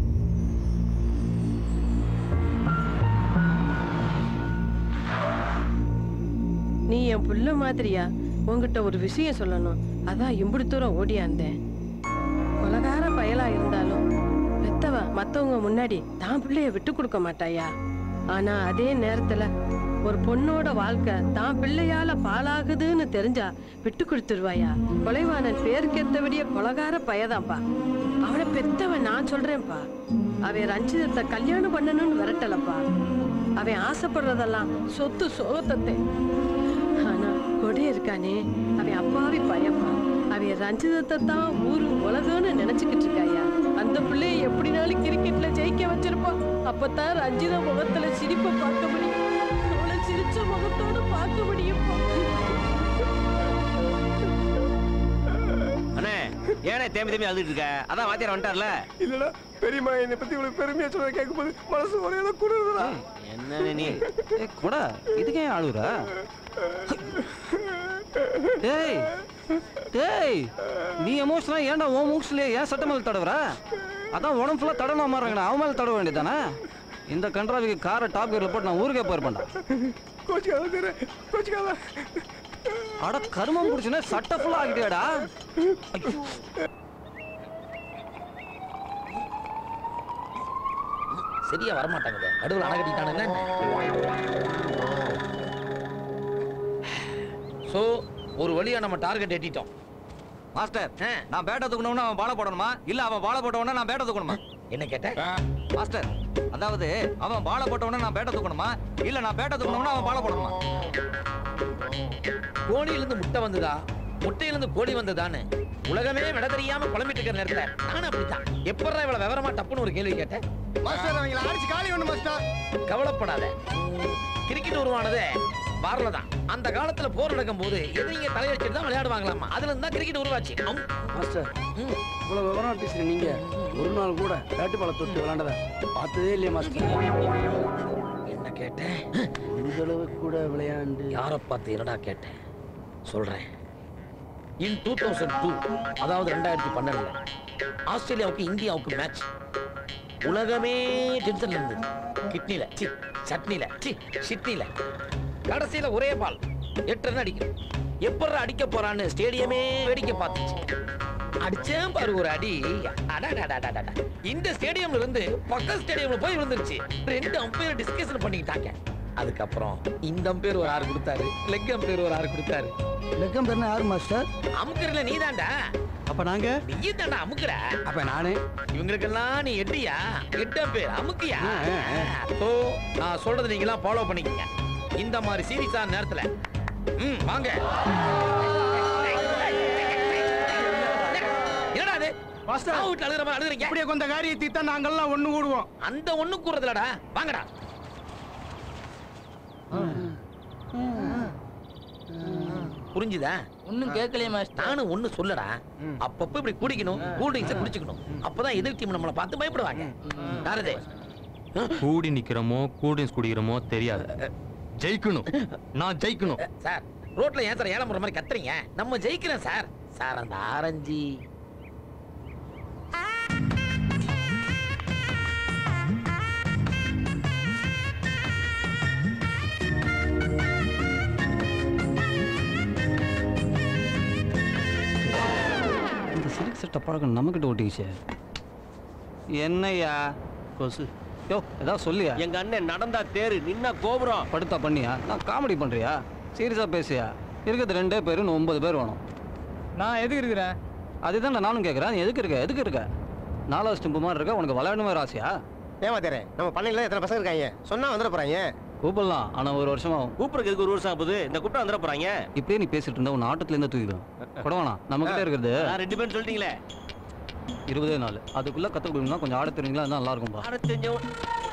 நீ என் புள்ள மாதிரியா உன்கிட்ட ஒரு விஷயம் சொல்லணும் அதான் இம்புடி தூரம் ஓடியாந்தேன் கொலகார பயலா இருந்தாலும் பெத்தவ மத்தவங்க முன்னாடி தான் பிள்ளைய விட்டு கொடுக்க மாட்டாயா ஆனா அதே நேரத்துல ஒரு பொண்ணோட வாழ்க்கை தான் பிள்ளையால பாழாகுதுன்னு தெரிஞ்சா விட்டு கொடுத்துருவாயா கொலைவானன் பேருக்கேத்தபடிய கொலகார பயதான்ப்பா அவனை பெத்தவன் நான் சொல்றேன்ப்பா அவன் ரஞ்சிதத்தை கல்யாணம் பண்ணணும்னு விரட்டலப்பா அவன் ஆசைப்படுறதெல்லாம் சொத்து சோகத்தத்தை ஆனா கொடி இருக்கானே அவன் அப்பாவி பயப்பா அவன் ரஞ்சிதத்தை தான் ஊரு உலகம்னு நினைச்சுக்கிட்டு இருக்காயா அந்த பிள்ளைய எப்படினாலும் கிரிக்கெட்ல ஜெயிக்க வச்சிருப்பான் அப்பதான் ரஞ்சித முகத்துல சிரிப்பை பார்க்க முடியும் அவளை சிரிச்ச முகத்தோட பார்க்க முடியும் அண்ணே ஏனே தேம்பி தேம்பி அழுதுட்டு இருக்க அதான் வாத்தியார் வந்துட்டார்ல இல்லடா பெரியம்மா என்னை பத்தி இவ்வளவு பெருமையா சொல்றத கேட்கும்போது மனசு ஒரே தான் குடுறா என்ன நீ ஏ கூட இதுக்கே ஏன் அழுகுற டேய் டேய் நீ எமோஷனா ஏன்டா உன் மூக்ஸ்லயே ஏன் சட்ட மேல தடவுற அதான் உடம்பு ஃபுல்லா தடவை மாறுறாங்கடா அவன் மேல தடவ வேண்டியதானே இந்த கன்றாவிக்கு காரை டாப் கியர்ல போட்டு நான் ஊருக்கே போயிருப்பேன்டா கோச்சுக்காத தெரு கோச்சுக்காத அட கருமம் பிடிச்சுனே சட்டை ஃபுல்லா ஆகிட்டியாடா சரியா வரமாட்டாங்க நடுவில் அணை கட்டிட்டானுங்க ஸோ ஒரு வழியா நம்ம டார்கெட் எட்டிட்டோம் மாஸ்டர் நான் பேட்டை தூக்கணும்னா அவன் பாலை போடணுமா இல்ல அவன் பாலை போட்டவனா நான் பேட்டை தூக்கணுமா என்ன கேட்ட மாஸ்டர் அதாவது அவன் பாலை போட்டவனா நான் பேட்டை தூக்கணுமா இல்ல நான் பேட்டை தூக்கணும்னா அவன் பாலை போடணுமா கோழியிலிருந்து முட்டை வந்ததா முட்டையிலிருந்து கோழி வந்ததான்னு உலகமே விட தெரியாம குழம்பிட்டு இருக்கிற நேரத்துல நானும் அப்படித்தான் எப்படா இவ்வளவு விவரமா டப்புன்னு ஒரு கேள்வி கேட்டேன் மாஸ்டர் அவங்கள அடிச்சு காலி ஒண்ணு மாஸ்டர் கவலைப்படாத கிரிக்கெட் உருவானதே பார்ல தான் அந்த காலத்துல போர் நடக்கும் போது எதிரிங்க தலையடிச்சிட்டு தான் விளையாடுவாங்களாமா அதுல இருந்து தான் கிரிக்கெட் உருவாச்சு அம். மாஸ்டர் இவ்வளவு விவரம் பேசுற நீங்க ஒரு நாள் கூட பேட்டு பாலை தொட்டு விளையாண்டத பார்த்ததே இல்லையா மாஸ்டர் என்ன கேட்டேன் இந்த அளவுக்கு கூட விளையாண்டு யாரை பார்த்து என்னடா கேட்டேன் சொல்றேன் இன் டூ தௌசண்ட் டூ அதாவது ரெண்டாயிரத்தி பன்னெண்டுல ஆஸ்திரேலியாவுக்கு இந்தியாவுக்கு மேட்ச் உலகமே டென்ஷன்ல இருந்தது கிட்னில சி சட்னில சி சிட்னில கடைசியில ஒரே பால் எட்டு ரன் அடிக்கணும் எப்பற அடிக்க போறான்னு ஸ்டேடியமே வேடிக்கை பார்த்துச்சு அடிச்சேன் பாரு ஒரு அடி அடடடடடட. இந்த ஸ்டேடியம்ல இருந்து பக்க ஸ்டேடியம்ல போய் விழுந்துருச்சு ரெண்டு அம்பையர் டிஸ்கஷன் பண்ணிக்கிட்டாங்க அதுக்கப்புறம் இந்த பேர் ஒரு ஆறு கொடுத்தாரு லெக்கம் பேர் ஒரு ஆறு கொடுத்தாரு லெக்கம் பேர்னா யாரு மாஸ்டர் அமுக்குறல நீதான்டா அப்ப நாங்க நீ தான்டா அமுக்குற அப்ப நானு இவங்களுக்கெல்லாம் நீ எட்டியா எட்ட பேர் அமுக்கியா ஓ நான் சொல்றது நீங்களாம் ஃபாலோ பண்ணிக்கங்க இந்த மாதிரி சீரியஸான நேரத்துல ம் வாங்க என்னடா அது மாஸ்டர் சாவு வீட்டுல அழுகுற மாதிரி அழுகுறீங்க இப்படியே கொஞ்ச காரியத்தை தான் நாங்கெல்லாம் ஒண்ணு கூடுவோம் அந்த ஒண்ணு கூறதுலடா வாங்கடா புரிஞ்சுதா ஒண்ணும் கேட்கலையே மாஸ்டர் நானும் ஒண்ணு சொல்லடா அப்பப்ப இப்படி குடிக்கணும் கூல் ட்ரிங்க்ஸ் குடிச்சுக்கணும் அப்பதான் எதிர் டீம் நம்மளை பார்த்து பயப்படுவாங்க யாரது கூடி நிக்கிறோமோ கூல்ட்ரிங்க்ஸ் குடிக்கிறோமோ தெரியாது ஜெயிக்கணும் நான் ஜெயிக்கணும் சார் ரோட்ல ஏன் சார் ஏழை முறை மாதிரி கத்துறீங்க நம்ம ஜெயிக்கிறோம் சார் சார் அந்த ஆரஞ்சு இந்த சில்க் சட்டை பழக்கம் நம்மக்கிட்ட ஓட்டிக்கிச்சு என்னய்யா கொசு யோ ஏதாவது சொல்லியா எங்க அண்ணன் நடந்தா தேரு நின்னா கோபுரம் படுத்தா பண்ணியா நான் காமெடி பண்றியா சீரியஸா பேசியா இருக்கிறது ரெண்டே பேர் இன்னும் ஒன்பது பேர் வேணும் நான் எதுக்கு இருக்கிறேன் அதுதான் நானும் கேட்குறேன் நீ எதுக்கு இருக்க எதுக்கு இருக்க நாலாவது ஸ்டெம்பு மாதிரி இருக்க உனக்கு விளையாடணும் வேறு ஆசையா ஏமாத்தாரு நம்ம பண்ணையில எத்தனை பசங்க இருக்காங்க சொன்னா வந்துட போறாங்க கூப்பிடலாம் ஆனால் ஒரு வருஷமா கூப்பிடுறதுக்கு ஒரு வருஷம் ஆகுது இந்த கூப்பிட்டு வந்துட போறாங்க இப்படியே நீ பேசிட்டு இருந்தா உன் ஆட்டத்துல இருந்து தூக்கிடும் கொடவானா நம்ம கிட்ட இருக்கிறது நான் ரெண்டு பேரும் சொல்லிட்டீங்களே இருபதே நாள் அதுக்குள்ள கற்றுக்கணும்னா கொஞ்சம் ஆட தெரியுங்களா அதான் நல்லா இருக்கும்பா ஆட தெரிஞ்சவன்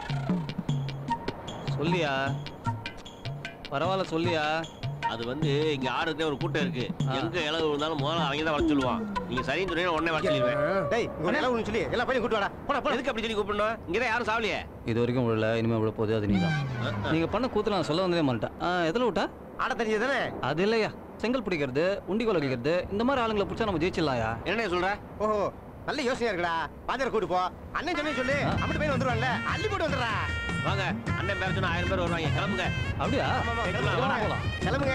சொல்லியா பரவாயில்ல சொல்லியா அது வந்து இங்க ஆடுறதே ஒரு கூட்டம் இருக்கு எங்க இளவு இருந்தாலும் முதல்ல அவங்க தான் வர சொல்லுவான் நீங்க சரின்னு சொன்னீங்க உடனே வர சொல்லிடுவேன் டேய் இங்க ஒரு இளவு சொல்லி எல்லா பையன் கூட்டு வாடா போடா போடா எதுக்கு அப்படி சொல்லி கூப்பிடணும் இங்க தான் யாரும் சாவலியே இது வரைக்கும் விழல இனிமே விழ போகுது அது நீதான் நீங்க பண்ண கூத்துல நான் சொல்ல வந்ததே மாட்டேன் எதில் விட்டா ஆட தெரிஞ்சது தானே அது இல்லையா செங்கல் பிடிக்கிறது உண்டி கோல் அடிக்கிறது இந்த மாதிரி ஆளுங்களை பிடிச்சா நம்ம ஜெயிச்சிடலாயா என்ன சொல்ற ஓஹோ நல்ல யோசனையா இருக்குடா பாஜர் கூட்டு போ அண்ணன் சொன்னே சொல்லு அப்படி பையன் வந்துருவான்ல அள்ளி போட்டு வந்துடுறா வாங்க அண்ணன் பேர சொன்னா ஆயிரம் பேர் வருவாங்க கிளம்புங்க அப்படியா கிளம்பலாம், வாடா. போலாம். கிளம்புங்க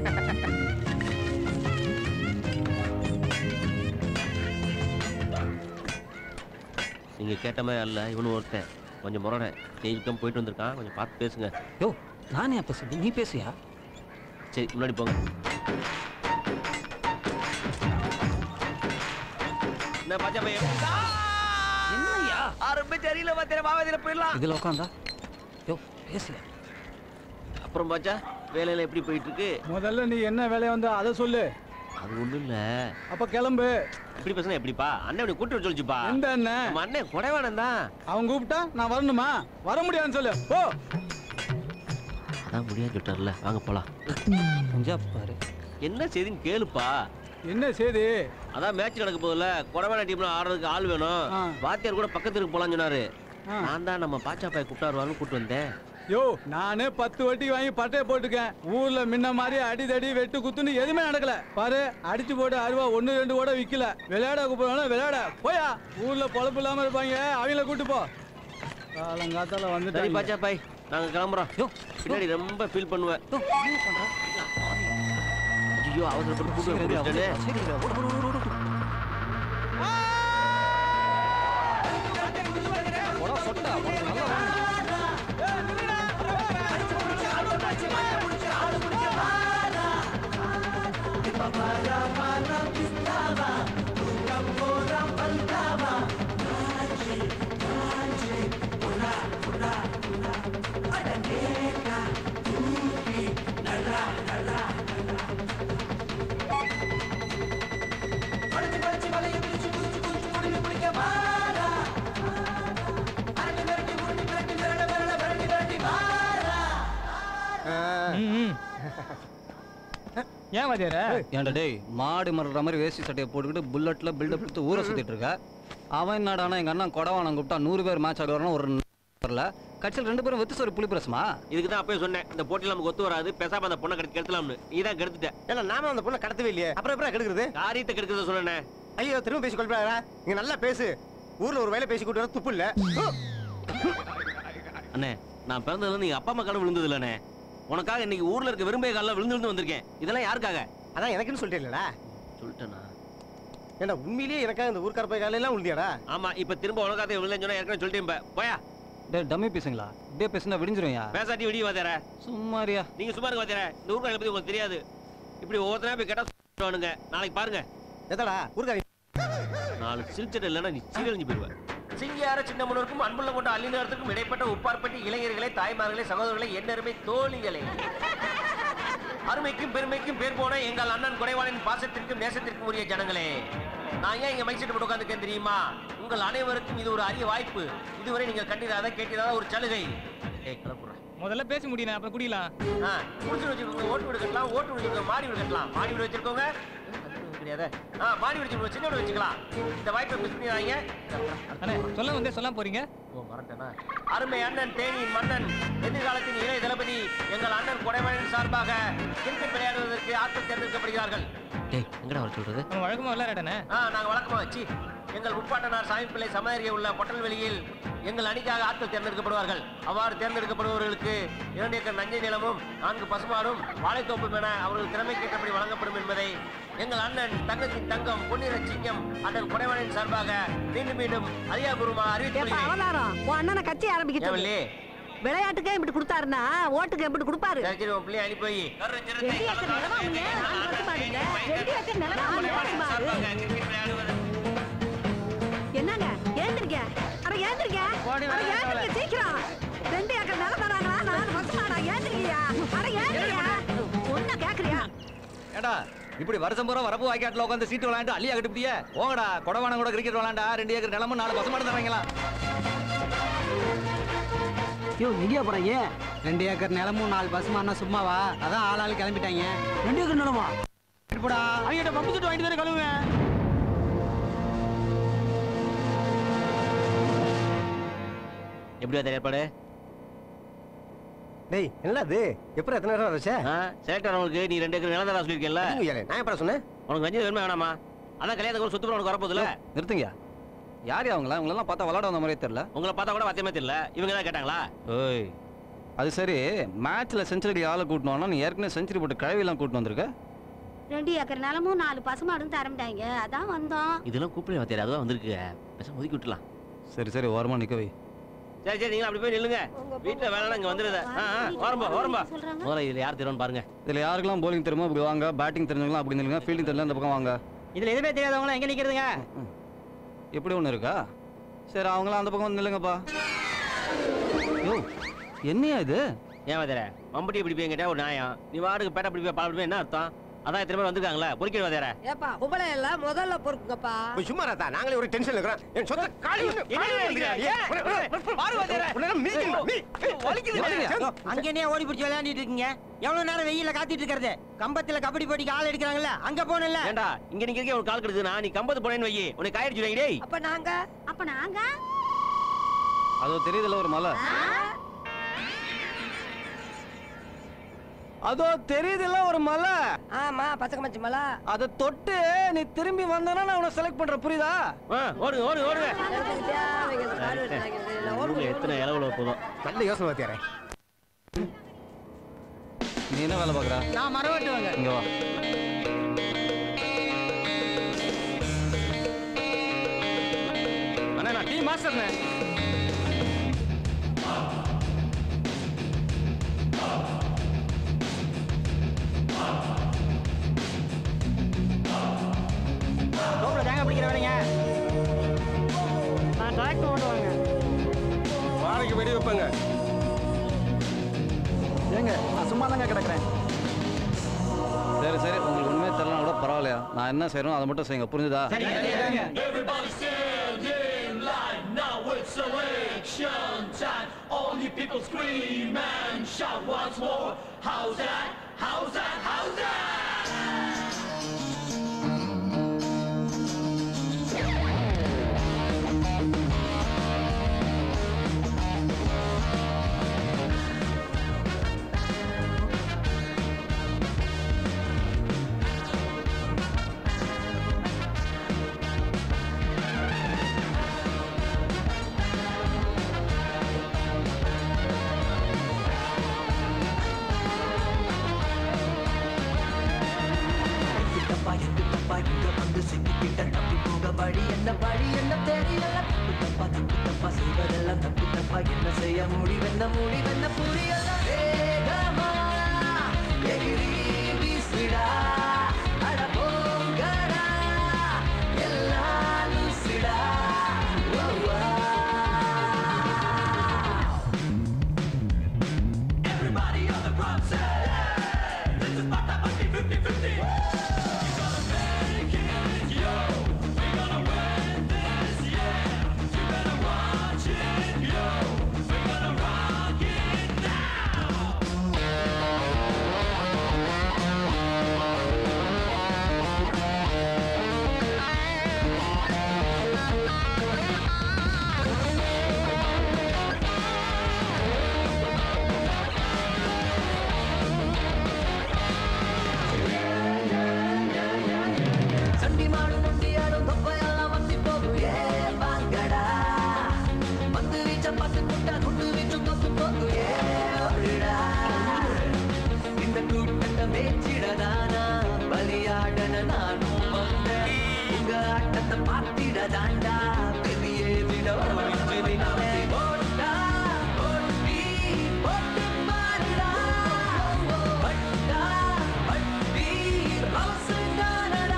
நீங்க கேட்ட மாதிரி அல்ல இவனு ஒருத்தன் கொஞ்சம் முரட ஸ்டேஜ்க்கு போயிட்டு வந்திருக்கான் கொஞ்சம் பார்த்து பேசுங்க யோ நானே பேசுறது நீ பேசியா சரி முன்னாடி போங்க என்ன பாஜா பையன் என்னையா ஆரம்பிச்சு அறியல பாத்திர பாவதில போயிடலாம் இதுல உட்காந்தா யோ பேசியா அப்புறம் பாச்சா வேலையில எப்படி போயிட்டு இருக்கு முதல்ல நீ என்ன வேலையை வந்து அதை சொல்லு அது ஒண்ணும் இல்ல அப்ப கிளம்பு இப்படி பேசுனா எப்படிப்பா அண்ணன் இப்படி கூட்டு வர சொல்லிச்சுப்பா எந்த அண்ணன் நம்ம அண்ணன் குடைவானன் தான் அவன் கூப்பிட்டா நான் வரணுமா வர முடியாதுன்னு சொல்லு ஓ அதான் முடியாது சொல்லிட்டார்ல வாங்க போலாம் கொஞ்சா பாரு என்ன செய்தின்னு கேளுப்பா என்ன செய்தி அதான் மேட்ச் நடக்க போகுதுல குடவான டீம்ல ஆடுறதுக்கு ஆள் வேணும் வாத்தியார் கூட பக்கத்துக்கு போலாம்னு சொன்னாரு நான் தான் நம்ம பாச்சா பாய் கூப்பிட்டு வருவான்னு கூப்பிட்டு வந்தேன் யோ நானே பத்து வட்டி வாங்கி பட்டையை போட்டுக்கேன் ஊர்ல முன்ன மாதிரி அடிதடி வெட்டு குத்துன்னு எதுவுமே நடக்கல பாரு அடிச்சு போட்டு அருவா ஒண்ணு ரெண்டு கூட விக்கல விளையாட கூப்பிடுவாங்க விளையாட போயா ஊர்ல பொழப்பு இல்லாம இருப்பாங்க அவங்கள கூட்டு போ காலங்காத்தால சரி வந்துட்டாங்க பாச்சா பாய் நாங்க கிளம்புறோம் பின்னாடி ரொம்ப ஃபீல் பண்ணுவேன் ஐயோ அவசரப்பட்டு கூட்டு வந்துட்டேனே. ஏன் வாத்தியார ஏன்டா டேய் மாடு மறுற மாதிரி வேஷ்டி சட்டையை போட்டுக்கிட்டு புல்லட்ல பில்டப் கொடுத்து ஊரை சுத்திட்டு இருக்க அவன் என்னடானா எங்க அண்ணன் கொடவானம் கூப்பிட்டா நூறு பேர் மேட்ச் ஆடுவாரனா ஒரு வரல கட்சியில் ரெண்டு பேரும் வெத்து சோறு புளி பிரசமா இதுக்கு தான் அப்பயே சொன்னேன் இந்த போட்டியில் நமக்கு ஒத்து வராது பேசாம அந்த பொண்ணை கெடுத்து கெடுத்தலாம்னு நீ தான் கெடுத்துட்ட ஏன்னா நாம அந்த பொண்ணை கடத்தவே இல்லையே அப்புறம் எப்படி கெடுக்கிறது காரியத்தை கெடுக்கிறத சொன்னேனே ஐயோ திரும்ப பேசி கொள்ளாடா இங்க நல்லா பேசு ஊர்ல ஒரு வேலை பேசி கூட்டு வர துப்பு இல்ல அண்ணே நான் பிறந்ததுல நீங்க அப்பா அம்மா காலம் விழுந்தது இல்லண்ணே உனக்காக இன்னைக்கு ஊர்ல இருக்க விரும்பிய காலில் விழுந்து விழுந்து வந்திருக்கேன் இதெல்லாம் யாருக்காக அதான் எனக்குன்னு சொல்லிட்டேன்லடா சொல்லிட்டேனா ஏன்னா உண்மையிலேயே எனக்காக இந்த ஊர்க்கார போய் காலையெல்லாம் உழுதியாடா ஆமா இப்ப திரும்ப உனக்காக விழுந்தேன்னு சொன்னா ஏற்கனவே சொல்லிட்டேன் இப்ப. போயா டே டம்மி பீஸுங்களா இப்படியே பேசுனா விடிஞ்சிரும்யா பேசாட்டி விடிய வாத்தியார சும்மாரியா நீங்க சும்மா இருங்க வாத்தியார இந்த ஊர்காரங்களை பத்தி உங்களுக்கு தெரியாது இப்படி ஒவ்வொருத்தரா போய் கேட்டா சொல்லுவானுங்க நாளைக்கு பாருங்க எதடா ஊர்காரி நாலு சிரிச்சது இல்லைன்னா நீ சீரழிஞ்சு போயிடுவேன் சிங்கியார சின்ன முன்னோருக்கும் அன்புள்ள கொண்ட அல்லினத்துக்கும் இடைப்பட்ட உப்பார்பட்டி இளைஞர்களே தாய்மார்களே சகோதரர்களே என்னருமை தோழிகளே அருமைக்கும் பெருமைக்கும் பேர் போன எங்கள் அண்ணன் குறைவாளின் பாசத்திற்கும் நேசத்திற்கும் உரிய ஜனங்களே நான் ஏன் இங்க மைக் செட் போட்டு உட்காந்துருக்கேன் தெரியுமா உங்கள் அனைவருக்கும் இது ஒரு அரிய வாய்ப்பு இதுவரை நீங்கள் கண்டிராத கேட்டிராத ஒரு சலுகை ஏய் கிளப்புறேன் முதல்ல பேசி முடியும் அப்புறம் குடிக்கலாம் ஆ, குடிச்சு வச்சிருக்கோங்க ஓட்டு வீடு கட்டலாம் ஓட்டு வீடு வச்சிருக்கோங்க மாடி வீடு கட்டலாம் மாடி வீடு வச்சிருக்கோங்க கிடையாது ஆ மாடி வீடு வச்சிருக்கோம் சின்ன வீடு வச்சுக்கலாம் இந்த வாய்ப்பை மிஸ் பண்ணிடுறாங்க அண்ணே சொல்ல வந்தே சொல்லாம போறீங்க ஓ மறந்துட்டேனா அருமை அண்ணன் தேனியின் மன்னன் எதிர்காலத்தின் இளைய தளபதி எங்கள் அண்ணன் கொடைமணின் சார்பாக கிரிக்கெட் விளையாடுவதற்கு ஆட்கள் தேர்ந்தெடுக்கப்படுகிறார்கள் டேய் எங்கடா வர சொல்றது நம்ம வழக்கமா விளையாடனே ஆ நாங்க வழக்கமா வச்சு எங்கள் முப்பாட்டனார் சாமி பிள்ளை சமயரியை உள்ள பொட்டல்வெளியில் எங்கள் அணிக்காக ஆட்கள் தேர்ந்தெடுக்கப்படுவார்கள் அவ்வாறு தேர்ந்தெடுக்கப்படுபவர்களுக்கு இரண்டு ஏக்கர் நஞ்சை நிலமும் நான்கு பசுமாடும் வாழைத்தோப்பும் என அவர்கள் திறமைக்கேற்றபடி வழங்கப்படும் என்பதை எங்கள் அண்ணன் தங்கத்தின் தங்கம் பொன்னிற சிங்கம் அண்ணன் கொடைவாளின் சார்பாக மீண்டும் மீண்டும் அதிகாரப்பூர்வமாக ஏப்பா அறிவித்து அவதாரம் உன் அண்ணனை கட்சி ஏவல்லி? ஆரம்பிக்கிறது விளையாட்டுக்கே இப்படி கொடுத்தாருன்னா ஓட்டுக்கு எப்படி கொடுப்பாரு சரி சரி உன் பிள்ளைய அனுப்பி வை. ரெண்டு ஏக்கர் நிலமா அவங்க நாலு வருஷம் பாருங்க ரெண்டு ஏக்கர் நிலமா நாலு வருஷம் பாரு என்னங்க ஏந்திரிக்க அட ஏந்திரிக்க அட ஏந்திரிக்க சீக்கிரம் ரெண்டு ஏக்கர் நிலம் தராங்களா நாலு வருஷம் ஆடா ஏந்திரிக்கியா அட ஏந்திரியா ஒன்ன கேக்குறியா ஏடா இப்படி வருஷம் பூரா வரப்பு வாய்க்காட்டில் உட்காந்து சீட்டு விளையாண்டு அள்ளியா கட்டுப்பிட்டிய போங்கடா கொடவானம் கூட கிரிக்கெட் விளையாண்டா ரெண்டு ஏக்கர் நிலமும் நாலு பசு மாடு தராங்களா யோ எங்கேயா போறாங்க ரெண்டு ஏக்கர் நிலமும் நாலு பசுமானா சும்மாவா அதான் ஆள் ஆள் கிளம்பிட்டாங்க ரெண்டு ஏக்கர் நிலமா போடா அவங்க பம்பு செட்டு வாங்கிட்டு தானே கழுவுவேன் எப்படி வாத்தியார் ஏற்பாடு டேய் என்னது எப்படி எத்தனை நேரம் வச்ச செலக்ட் ஆனவங்களுக்கு நீ ரெண்டு ஏக்கர் நிலம் தரா சொல்லியிருக்கேன்ல நான் எப்படா சொன்னேன் உனக்கு வஞ்சது வேணுமா வேணாமா அதான் கல்யாணத்துக்கு ஒரு சுத்து உனக்கு வரப்போகுதுல நிறுத்துங்க யார் அவங்களா உங்களெல்லாம் பார்த்தா விளாட வந்த மாதிரியே தெரியல உங்களை பார்த்தா கூட வாத்தியமே தெரியல இவங்க தான் கேட்டாங்களா ஓய் அது சரி மேட்ச்ல செஞ்சுரி ஆளை கூட்டணும்னா நீ ஏற்கனவே செஞ்சுரி போட்டு கழுவிலாம் கூட்டிட்டு வந்திருக்க ரெண்டு ஏக்கர் நிலமும் நாலு பசுமாடும் தரம்பிட்டாங்க அதான் வந்தோம் இதெல்லாம் கூப்பிட வாத்தியார் அதுதான் வந்திருக்கு பேசாம ஒதுக்கி விட்டுலாம் சரி சரி ஓரமா நிக்க வை சரி சரி நீங்க அப்படி போய் நில்லுங்க வீட்டுல வேலை இங்க வந்துருத ஓரம்பா ஓரம்பா முதல்ல இதுல யார் தெரியும் பாருங்க இதுல யாருக்கெல்லாம் bowling தெரியுமோ அப்படி வாங்க பேட்டிங் தெரிஞ்சவங்களாம் அப்படி நில்லுங்க ஃபீல்டிங் தெரிஞ்சவங்க இந்த பக்கம் வாங்க இதுல எதுவுமே தெரியாதவங்க எங்க நிக்கிறதுங்க இப்படி ஒன்று இருக்கா சரி அவங்களாம் அந்த பக்கம் வந்து நில்லுங்கப்பா யோ என்னையா இது ஏன் வாத்தியார மம்பட்டி இப்படி போய் கேட்டா ஒரு நியாயம் நீ வாடுக்கு பேட்டை இப்படி போய் பால் போய் என்ன அர்த்தம் அதான் எத்தனை பேர் வந்திருக்காங்களா பொறுக்கிடு வாத்தியார ஏப்பா பொம்பளை எல்லாம் முதல்ல பொறுக்குங்கப்பா போய் சும்மா ராத்தா நாங்களே ஒரு டென்ஷன்ல இருக்கிறோம் என் சொந்த காலி அங்க என்ன ஓடி பிடிச்சி விளையாடிட்டு இருக்கீங்க எவ்வளவு நேரம் வெயில காத்திட்டு இருக்கிறது கம்பத்துல கபடி போட்டிக்கு ஆள் எடுக்கிறாங்கல்ல அங்க போனல ஏண்டா இங்க நிக்கிறதுக்கே ஒரு கால் கெடுதுனா நீ கம்பத்து போனேன்னு வை உனக்கு காயடிச்சு வைங்க டேய் அப்ப நாங்க அப்ப நாங்க அதோ தெரியுதுல ஒரு மலை அதோ தெரியுதுல ஒரு மலை ஆமா பச்சை மச்சி மலா அதை தொட்டு நீ திரும்பி வந்தனா நான் உன்னை செலக்ட் பண்றேன் புரியுதா ஓடுங்க ஓடுங்க ஓடுங்க ஊர்ல எத்தனை இளவுல போதும் நல்ல யோசனை வாத்தியாரே நீ என்ன வேலை பார்க்குற நான் மரம் வெட்டுவாங்க இங்க வா அண்ணா நான் டீ மாஸ்டர்ண்ணே ரோட்ல தேங்காய் பிடிக்கிற வேலைங்க நான் டிராக்டர் ஓட்டுவாங்க வாழைக்கு வெடி வைப்பாங்க ஏங்க நான் சும்மா தாங்க கிடக்குறேன் சரி சரி உங்களுக்கு உண்மையே தெரியலாம் கூட பரவாயில்லையா நான் என்ன செய்யணும் அதை மட்டும் செய்யுங்க புரிஞ்சுதா Everybody stand in line, now it's election time. All you people scream and shout once more. How's that? How's that? How's that? How's அப்பா என்ன செய்ய முடிவென்ன முடிவென்ன புரியல வேகமா எகிரி வீசுடா அட போங்கடா எல்லாம் லூசுடா ஓ, ஓ. Everybody on the drum set. This is Sparta Must be 50-50. You gotta make it, yo. We gonna win this, yeah. You better watch it, yo. We gonna rock it now. சண்டி மாடு நொண்டி ஆடும் தொப்பையெல்லாம் வத்தி போகும் ஏ வாங்கடா வந்து வீச்ச பட்டு குட்டா குண்டு வீச்சு தொத்து போகும் ஏ ஓடுடா இந்த கூட்டத்தை மேய்ச்சிடதானா பலியாடன நானும் வந்தேன் உங்க ஆட்டத்தை பார்த்திடதாண்டா பெரிய விட போட்டா போட்டி போட்டு மாறுடா பட்டா பட்டி அவசந்தானடா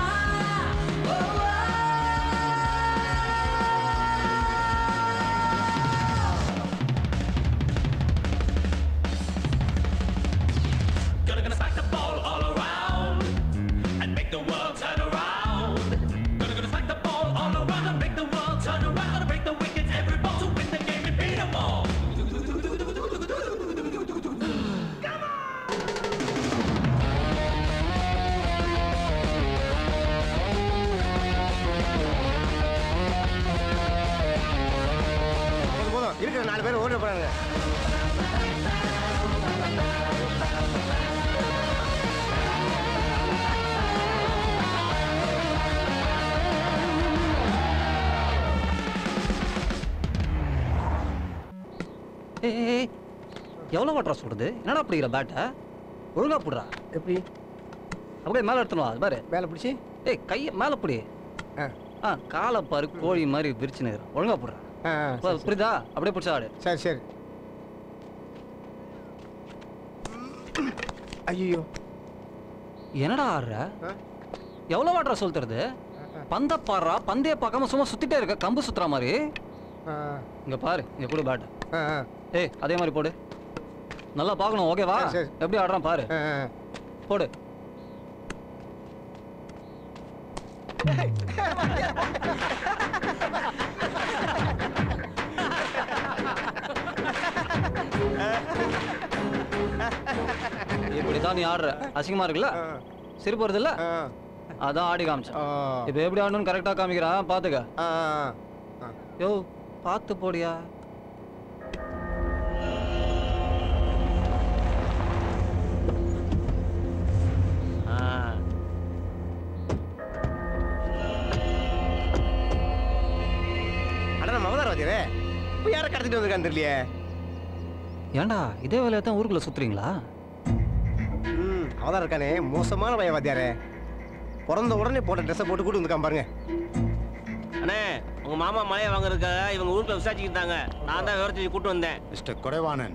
Gonna gonna smack the ball all around and make the world turn around. Gonna gonna smack the ball all around and make the world turn around. Gonna break the wickets every ball to win the game and beat 'em all. போதும் போதும் இருக்கிற நாலு பேர் ஓட போறாங்க ஏய், ஏய் ஏய். எவ்வளோ வாட்டரா சுடுது என்னடா பிடிக்கிற பேட்டை ஒழுங்கா போடுறா எப்படி அப்படியே மேலே எடுத்துனு வா அது பாரு மேலே பிடிச்சி ஏய் கையை மேலே பிடி ஆ காலை பாரு கோழி மாதிரி விரிச்சுன்னு ஒழுங்கா போடுறா பு- புரியுதா அப்படியே பிடிச்சா ஆடு சரி சரி ஐயோ என்னடா ஆடுற எவ்வளோ வாட்டரா சொல் தருது பந்த பாடுறா பந்தய பார்க்காம சும்மா சுத்திட்டே இருக்க கம்பு சுத்துற மாதிரி இங்க பாரு இங்க கொடு பேட் ஏய் அதே மாதிரி போடு நல்லா பார்க்கணும் ஓகேவா சரி, சரி. எப்படி ஆடுறான் பாரு போடு இப்படிதான் நீ ஆடுற அசிங்கமா இருக்குல்ல சிரிப்பு வருது இல்ல அதான் ஆடி காமிச்சேன் இப்போ எப்படி ஆடணும்னு கரெக்டா காமிக்கிறான் பாத்துக்க யோ பார்த்து போடியா அட நம்ம அவதார வாத்தியாரே இப்போ யாரை கடத்திட்டு வந்திருக்கான்னு தெரியலையே ஏன்டா இதே வேலையை தான் ஊருக்குள்ள சுத்துறீங்களா ம் அவதாரம் இருக்கானே மோசமான பையன் வாத்தியாரே பிறந்த உடனே போட்ட ட்ரெஸ்ஸை போட்டு கூட்டு வந்துருக்கான் பாருங்க அண்ணே உங்க மாமா மலையை வாங்குறதுக்காக இவங்க ஊருக்குள்ள விசாரிச்சுக்கிட்டு இருந்தாங்க நான் தான் விவரத்தை கூட்டு வந்தேன் மிஸ்டர் கொடைவாணன்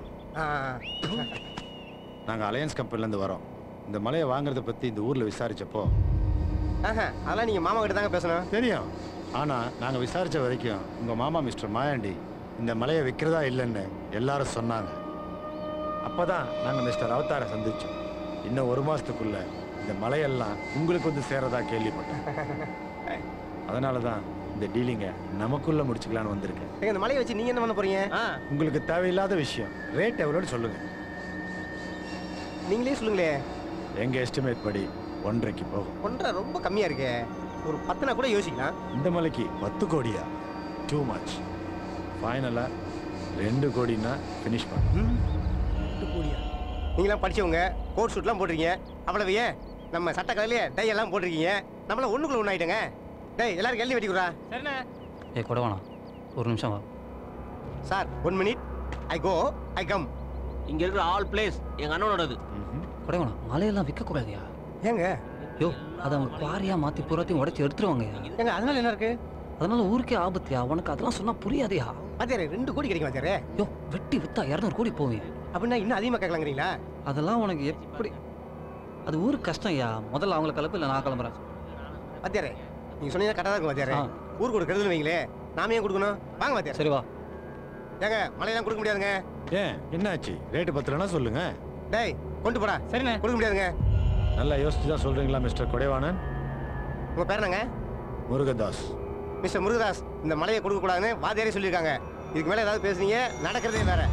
நாங்கள் அலையன்ஸ் கம்பெனிலேருந்து வரோம் இந்த மலையை வாங்குறத பற்றி இந்த ஊரில் விசாரிச்சப்போ ஆஹா அதெல்லாம் நீங்கள் மாமா கிட்ட தாங்க பேசணும் தெரியும் ஆனால் நாங்கள் விசாரித்த வரைக்கும் உங்கள் மாமா மிஸ்டர் மாயாண்டி இந்த மலையை விற்கிறதா இல்லைன்னு எல்லாரும் சொன்னாங்க அப்போ தான் நாங்கள் மிஸ்டர் அவதாரை சந்திச்சோம் இன்னும் ஒரு மாதத்துக்குள்ள இந்த மலையெல்லாம் உங்களுக்கு வந்து சேரதா கேள்விப்பட்டேன் அதனால தான் இந்த டீலிங்கை நமக்குள்ள முடிச்சுக்கலான்னு வந்திருக்கேன் ஏங்க இந்த மலையை வச்சு நீங்கள் என்ன பண்ண போறீங்க உங்களுக்கு தேவையில்லாத விஷயம் ரேட் எவ்வளோன்னு சொல்லுங்க நீங்களே சொல்லுங்களே எங்க எஸ்டிமேட் படி ஒன்றரைக்கு போகும் ஒன்றரை ரொம்ப கம்மியாக இருக்கே ஒரு பத்துனா கூட யோசிக்கலாம் இந்த மலைக்கு பத்து கோடியா டூ மச் ஃபைனலாக ரெண்டு கோடின்னா ஃபினிஷ் பண்ண ரெண்டு கோடியா நீங்களாம் படிச்சவங்க கோட் ஷூட்லாம் போட்டிருக்கீங்க அவ்வளவு ஏன் நம்ம சட்ட கலையிலே டை எல்லாம் போட்டிருக்கீங்க நம்மள ஒண்ணுக்குள்ள ஒன்று ஆயிட்டங்க டேய் எல்லாரும் எழுதி வெட்டி கொடுறா சரிண்ணே ஏய் கொடை வேணாம் ஒரு நிமிஷம் வா sir one minute I go I come இங்க இருக்கிற ஆல் பிளேஸ் எங்க அண்ணனோடது கொடை வேணாம் மலையெல்லாம் விற்கக்கூடாதியா ஏங்க யோ அதை அவங்க குவாரியா மாற்றி பூராத்தையும் உடைச்சி எடுத்துருவாங்கயா ஏங்க அதனால என்ன இருக்கு அதனால ஊருக்கே ஆபத்தியா உனக்கு அதெல்லாம் சொன்னா புரியாதயா வாத்தியாரே ரெண்டு கோடி கிடைக்கும் வாத்தியாரே யோ வெட்டி வித்தா இரநூறு கோடி போவேன் அப்படின்னா இன்னும் அதிகமாக கேட்கலாங்கிறீங்களா அதெல்லாம் உனக்கு எப்படி அது ஊருக்கு கஷ்டம் ஐயா முதல்ல அவங்கள கிளப்பு இல்லை நான் கிளம்புறேன் வாத்தியாரே நீங்க சொன்னீங்கன்னா கரெக்டாக இருக்கும் வாத்தியாரே ஊருக்கு ஒரு கெடுதல் வைங்களே நாம ஏன் கொடுக்கணும் வாங்க வாத்தியார் சரி வா ஏங்க மழையெல்லாம் கொடுக்க முடியாதுங்க ஏன் என்னாச்சு ரேட்டு பத்தலன்னா சொல்லுங்க டேய் கொண்டு போடா சரிண்ணே கொடுக்க முடியாதுங்க நல்லா யோசிச்சு தான் சொல்றீங்களா மிஸ்டர் கொடைவாணன் உங்க பேர் என்னங்க முருகதாஸ் மிஸ்டர் முருகதாஸ் இந்த மலையை கொடுக்க கூடாதுன்னு வாத்தியாரே சொல்லியிருக்காங்க இதுக்கு மேல ஏதாவது பேசுனீங்க நடக்கிறதே வேற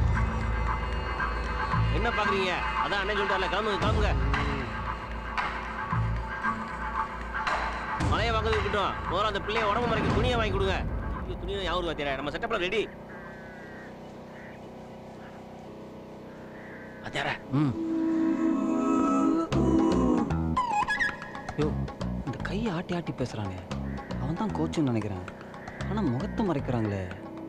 என்ன பாக்குறீங்க அதான் அண்ணன் சொல்லிட்டார்ல கிளம்புங்க கிளம்புங்க மலையை வாங்குறது இருக்கட்டும் முதல்ல அந்த பிள்ளைய உடம்பு மறைக்க துணியை வாங்கி கொடுங்க ஐயோ, துணியை யாரும் வாத்தியாரே நம்ம செட்டப்ல ரெடி வாத்தியாரே ம் யோ இந்த கையை ஆட்டி ஆட்டி பேசுறானே அவன் தான் கோச்சுன்னு நினைக்கிறேன் ஆனா முகத்தை மறைக்கிறாங்களே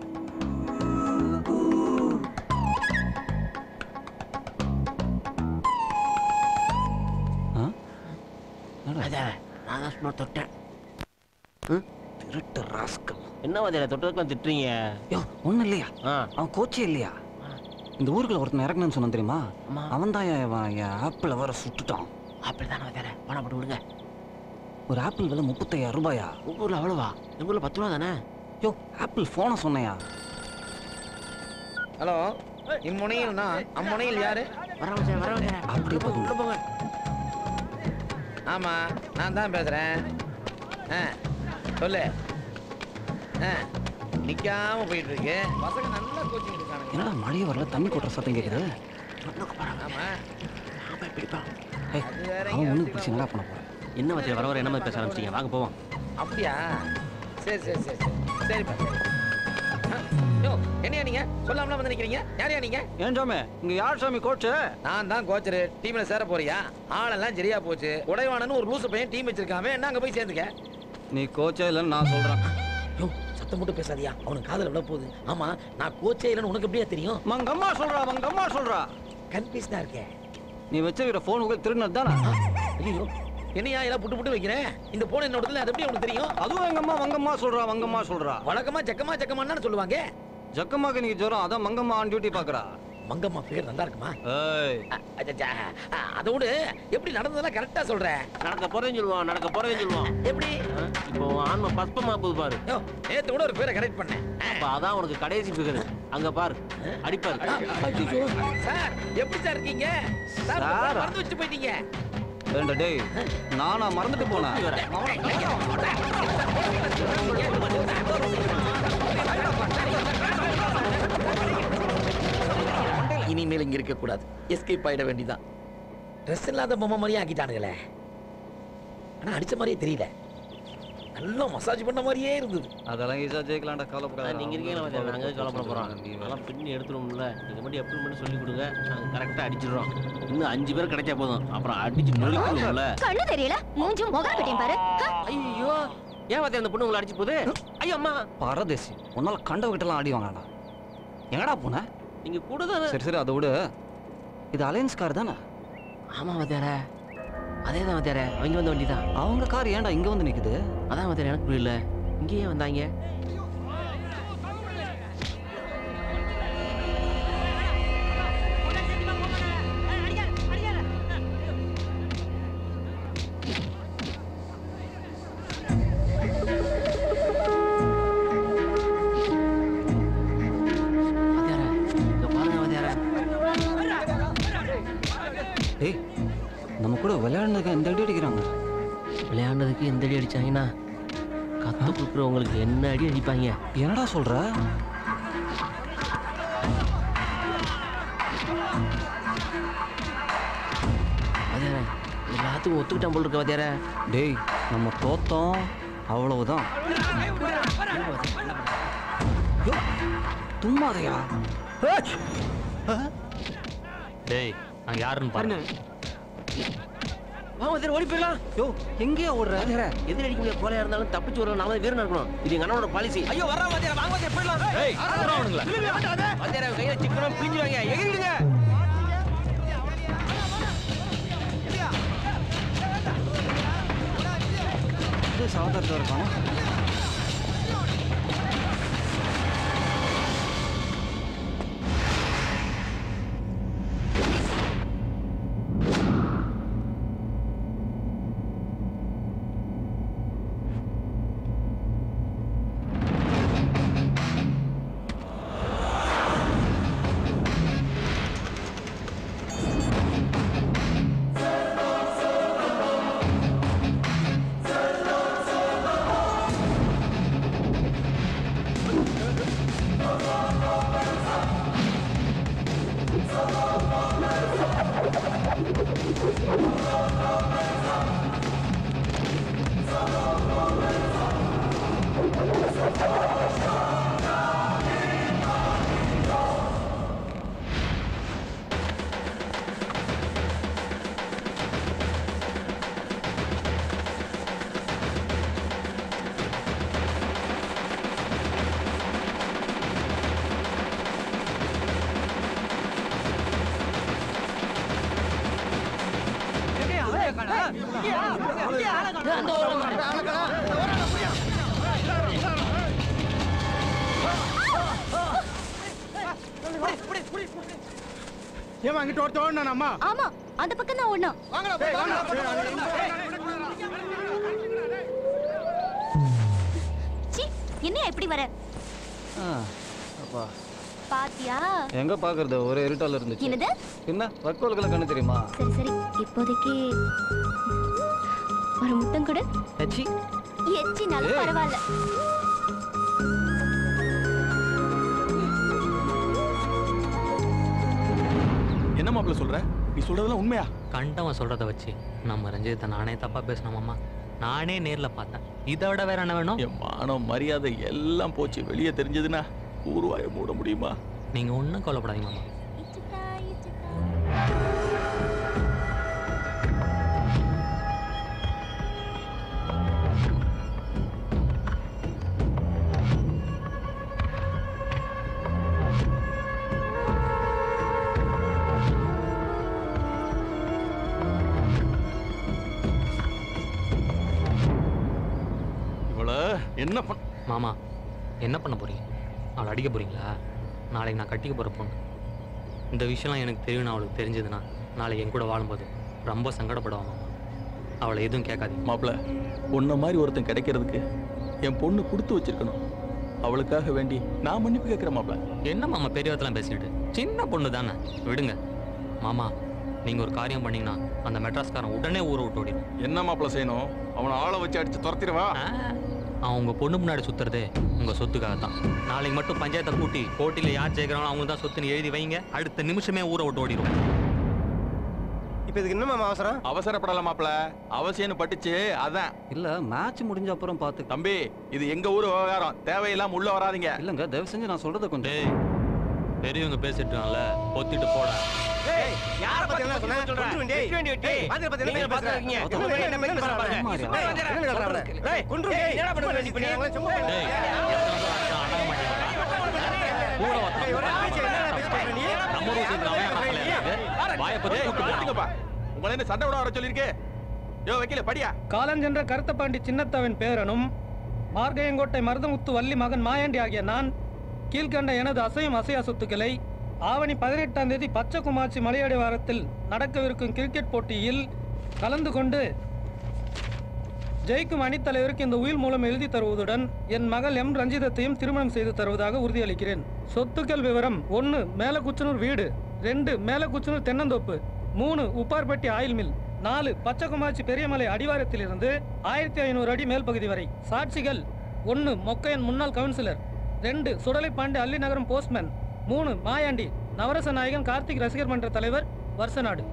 ஆ? என்னடா? நான் தான் சும்மா தொட்டேன் திருட்டு ராஸ்கல் என்ன வாத்தியாரே தொட்டதுக்கெல்லாம் திட்டுறீங்க யோ ஒண்ணும் இல்லையா ஆ அவன் கோச்சே இல்லையா இந்த ஊருக்குள்ள ஒருத்தன் இறக்கணும்னு சொன்னான் தெரியுமா ஆமா. அவன் தான் என் ஆப்பிள வர சுட்டுட்டான் அப்படிதானே வாத்தியாரே பணம் போட்டு விடுங்க ஒரு ஆப்பிள் விலை முப்பத்தையாயிரம் ரூபாயா ஊர்ல அவ்வளவா எங்க ஊர்ல பத்து ரூபா தானே யோ ஆப்பிள் போனை சொன்னையா ஹலோ இம்முனையில் நான் அம்முனையில் யாரு வரவங்க சார் வரவங்க அப்படி உள்ள போங்க ஆமா நான் தான் பேசுறேன் ஆ சொல்லு ஆ நிக்காம போயிட்டு இருக்கு பசங்க நல்லா கோச்சிங் இருக்கானுங்க என்னடா மழையே வரல தண்ணி கொட்டுற சத்தம் கேக்குது ஆமா ஏய், அது வேற அவன் ஒண்ணுக்கு பிடிச்சி என்னடா பண்ண போறான் என்ன வாத்தியார் வர வர என்ன மாதிரி பேச ஆரம்பிச்சிங்க வாங்க போவோம் அப்படியா சரி சரி சரி சரி சரிப்பா சரி ஆ, யோ என்னையா நீங்க சொல்லாமலாம் வந்து நிக்கிறீங்க யாரையா நீங்க ஏன் சாமி இங்க யார் சாமி கோச்சு நான் தான் கோச்சரு டீம்ல சேர போறியா ஆளெல்லாம் சரியா போச்சு உடைவானன்னு ஒரு லூசு பையன் டீம் வச்சிருக்காம என்ன அங்க போய் சேர்ந்துக்க நீ கோச்சே இல்லைன்னு நான் சொல்றேன் யோ சத்தம் மட்டும் பேசாதியா அவனுக்கு காதுல விட போகுது ஆமா நான் கோச்சே இல்லைன்னு உனக்கு எப்படியா தெரியும் மங்கம்மா சொல்றா மங்கம்மா சொல்றா கன்ஃபியூஸ்டா இருக்கேன் நீ வச்சிருக்கிற போன் உங்க திருடினது தானே ஐயோ என்னையா எல்லாம் புட்டு புட்டு வைக்கிறேன் இந்த போன் என்னோடதுல அது எப்படி உனக்கு தெரியும் அதுவும் எங்க அம்மா வங்கம்மா சொல்றா வங்கம்மா சொல்றா வழக்கமா ஜக்கமா ஜக்கமான்னு சொல்லுவாங்க ஜக்கம்மாக்கு நீங்க ஜுரம் அதான் மங்கம்மா ஆன் டியூட்டி பாக்குறா மங்கம்மா பேர் நல்லா இருக்குமா ஏய் அச்சச்சா, அ, அதோடு எப்படி நடந்ததெல்லாம் கரெக்டா சொல்றேன் நடக்க போறேன்னு சொல்லுவான் நடக்க போறேன்னு சொல்லுவான் எப்படி இப்போ உன் ஆன்மா பஸ்பமா போகுது பாரு யோ நேத்து கூட ஒரு பேரை கரெக்ட் பண்ணேன் அப்ப அதான் உனக்கு கடைசி பிகர் அங்க பாரு அடிப்பாரு ஐயோ, சார் எப்படி சார் இருக்கீங்க சார் உங்களை சாரா? மறந்து வச்சு போயிட்டீங்க ஏண்டா டேய் நானா மறந்துட்டு போனேன் இனிமேல் இங்க இருக்க கூடாது எஸ்கேப் ஆயிட வேண்டியதான் ட்ரெஸ் இல்லாத பொம்மை மாதிரியே ஆக்கிட்டானுங்களே ஆனா அடிச்ச மாதிரியே தெரியல நல்லா மசாஜ் பண்ண மாதிரியே இருந்தது அதெல்லாம் ஈஸியா ஜெயிக்கலாம்டா கவலைப்படாத நீங்க இருக்கீங்களா வாத்தியார் நாங்க எதுக்கு கவலைப்பட போறோம் அதெல்லாம் பின்னி எடுத்துருவோம்ல நீங்க மட்டும் எப்படி மட்டும் சொல்லி கொடுங்க நாங்க கரெக்டா அடிச்சிடுறோம் இன்னும் அஞ்சு பேர் கிடைச்சா போதும் அப்புறம் அடிச்சு நொறுக்கணும்ல கண்ணு தெரியல மூஞ்சும் முகம் கட்டியும் பாரு ஐயோ ஏன் வாத்தியார் அந்த பொண்ணு உங்களை அடிச்சு போகுது ஐயோ அம்மா பரதேசி உன்னால கண்டவகிட்டலாம் அடி வாங்கடா எங்கடா போன நீங்க கூட தானே சரி சரி அதை விடு இது அலையன்ஸ் கார் தானே ஆமா வாத்தியார அதே தான் வாத்தியார அவங்க வந்த வண்டி தான் அவங்க கார் ஏன்டா இங்க வந்து நிக்குது அதான் வாத்தியார் எனக்கு புரியல இங்கேயே வந்தாங்க வாத்தியார இங்க பாருங்க வாத்தியார டேய் நம்ம கூட விளையாடுனதுக்கு எந்த அடி அடிக்கிறாங்க விளையாண்டதுக்கு எந்த அடி அடிச்சாங்கன்னா கத்து கொடுக்குறவங்களுக்கு என்ன அடி அடிப்பாங்க என்னடா சொல்ற வாத்தியார எல்லாத்துக்கும் ஒத்துக்கிட்டான் போல் இருக்க வாத்தியார டேய் நம்ம தோத்தோம் அவ்வளவுதான் யோ, தும்மாதையா டேய் நான் யாருன்னு பாருங்க வா வாத்தியார ஓடி போயிடலாம் யோ எங்கேயா ஓடுற எதிரி அடிக்க முடியாது கோலையா இருந்தாலும் தப்பிச்சு வரலாம் நாம வீரனா இருக்கணும் இது எங்க அண்ணனோட பாலிசி ஐயோ வரா வாத்தியார வாங்க வாத்தியார போயிடலாம் ஏய், வர்றா அவனுங்கள. வாத்தியார கையில சிக்கனம் பிழிஞ்சுவாங்க எகிரிடுங்க இது சாதாரண இருக்கானோ அந்த ஓரம் ஏமா அங்கிட்டு ஒருத்த ஓடணும் அம்மா ஆமா அந்த பக்கம் தான் ஓடணும் சீ என்ன இப்படி வர ஆ, அப்பா பாத்தியா எங்க பாக்குறது ஒரே இருட்டால இருந்துச்சு என்னது என்ன வக்கோல்களை கண்ணு தெரியுமா சரி சரி இப்போதைக்கு ஒரு முத்தம் கொடு எச்சி எச்சினாலும் ஏய். பரவாயில்ல என்ன மாப்பிள்ள சொல்ற நீ சொல்றதெல்லாம் உண்மையா கண்டவன் சொல்றத வச்சு நம்ம ரஞ்சித்தை நானே தப்பா பேசினோமாம்மா நானே நேர்ல பார்த்தேன் இதை விட வேற என்ன வேணும் என் மானம் மரியாதை எல்லாம் போச்சு வெளியே தெரிஞ்சதுன்னா ஊர்வாய மூட முடியுமா நீங்க ஒன்றும் கவலைப்படாதீங்க மாமா இவள என்ன பண்ண மாமா என்ன பண்ண போறீங்க அவளை அடிக்க போறீங்களா நாளைக்கு நான் கட்டிக்க போற பொண்ணு இந்த விஷயம்லாம் எனக்கு தெரியும்னு அவளுக்கு தெரிஞ்சதுன்னா நாளைக்கு என் கூட வாழும்போது ரொம்ப சங்கடப்படுவா மாமா அவளை எதுவும் கேட்காதீங்க மாப்பிள்ள உன்ன மாதிரி ஒருத்தன் கிடைக்கிறதுக்கு என் பொண்ணு கொடுத்து வச்சிருக்கணும் அவளுக்காக வேண்டி நான் மன்னிப்பு கேட்கிறேன் மாப்பிள்ள என்ன மாமா பெரியவத்தெல்லாம் பேசிக்கிட்டு சின்ன பொண்ணு தானே விடுங்க மாமா நீங்க ஒரு காரியம் பண்ணீங்கன்னா அந்த மெட்ராஸ்காரன் உடனே ஊரை விட்டு ஓடிடும் என்ன மாப்பிள்ள செய்யணும் அவனை ஆளை வச்சு அடிச்சு துரத்திடுவா அவன் உங்க பொண்ணு முன்னாடி சுத்துறதே உங்க சொத்துக்காக தான் நாளைக்கு மட்டும் பஞ்சாயத்தை கூட்டி போட்டியில யார் ஜெயிக்கிறாங்களோ அவங்க தான் சொத்துன்னு எழுதி வைங்க அடுத்த நிமிஷமே ஊரை விட்டு ஓடிடும் இப்போ இதுக்கு என்னமா அவசரம் அவசரப்படல மாப்பிள அவசியம்னு பட்டுச்சு அதான் இல்ல மேட்ச் முடிஞ்ச அப்புறம் பார்த்து தம்பி இது எங்க ஊர் விவகாரம் தேவையில்லாம உள்ள வராதீங்க இல்லங்க தயவு செஞ்சு நான் சொல்றத கொஞ்சம் டேய் பெரியவங்க பேசிட்டுனால பொத்திட்டு போடா ஏய் யார பத்தி என்ன சொன்ன சொல்றேன் டேய் டேய் பாத்து பத்தி என்ன பேசுற இருக்கீங்க என்ன வேணும் என்ன வேணும் பேசுற பாருங்க என்ன சொல்றாங்க டேய் குன்று டேய் என்னடா பண்ற நீ பண்ணி சும்மா டேய் ஊர நீ நம்ம ஊர் சேர்ந்து வாயை பத்தி கூப்பிட்டு போறான். பாத்துங்கப்பா உங்களை என்ன சண்டை விட வர சொல்லியிருக்கே யோ வைக்கல படியா காலஞ்சென்ற கருத்தப்பாண்டி சின்னத்தவன் பேரனும் மார்கையங்கோட்டை மருதமுத்து வள்ளி மகன் மாயாண்டி ஆகிய நான் கீழ்கண்ட எனது அசையும் அசையா சொத்துக்களை ஆவணி பதினெட்டாம் தேதி பச்சைக்குமாச்சி மலையடி வாரத்தில் நடக்கவிருக்கும் கிரிக்கெட் போட்டியில் கலந்து கொண்டு ஜெயிக்கும் அணித்தலைவருக்கு இந்த உயில் மூலம் எழுதி தருவதுடன் என் மகள் எம் ரஞ்சிதத்தையும் திருமணம் செய்து தருவதாக உறுதியளிக்கிறேன் சொத்துக்கள் விவரம் ஒன்று மேலக்குச்சனூர் வீடு ரெண்டு மேலக்குச்சனூர் தென்னந்தோப்பு மூணு உப்பார்பட்டி ஆயில் மில் நாலு பச்சைக்குமாச்சி பெரியமலை அடிவாரத்திலிருந்து ஆயிரத்தி ஐநூறு அடி மேல் பகுதி வரை சாட்சிகள் ஒன்று மொக்கையன் முன்னாள் கவுன்சிலர் ரெண்டு சுடலைப்பாண்டி அல்லி நகரம் போஸ்ட்மேன் மூணு மாயாண்டி நவரச நாயகன் கார்த்திக் ரசிகர் மன்ற தலைவர் வருஷநாடு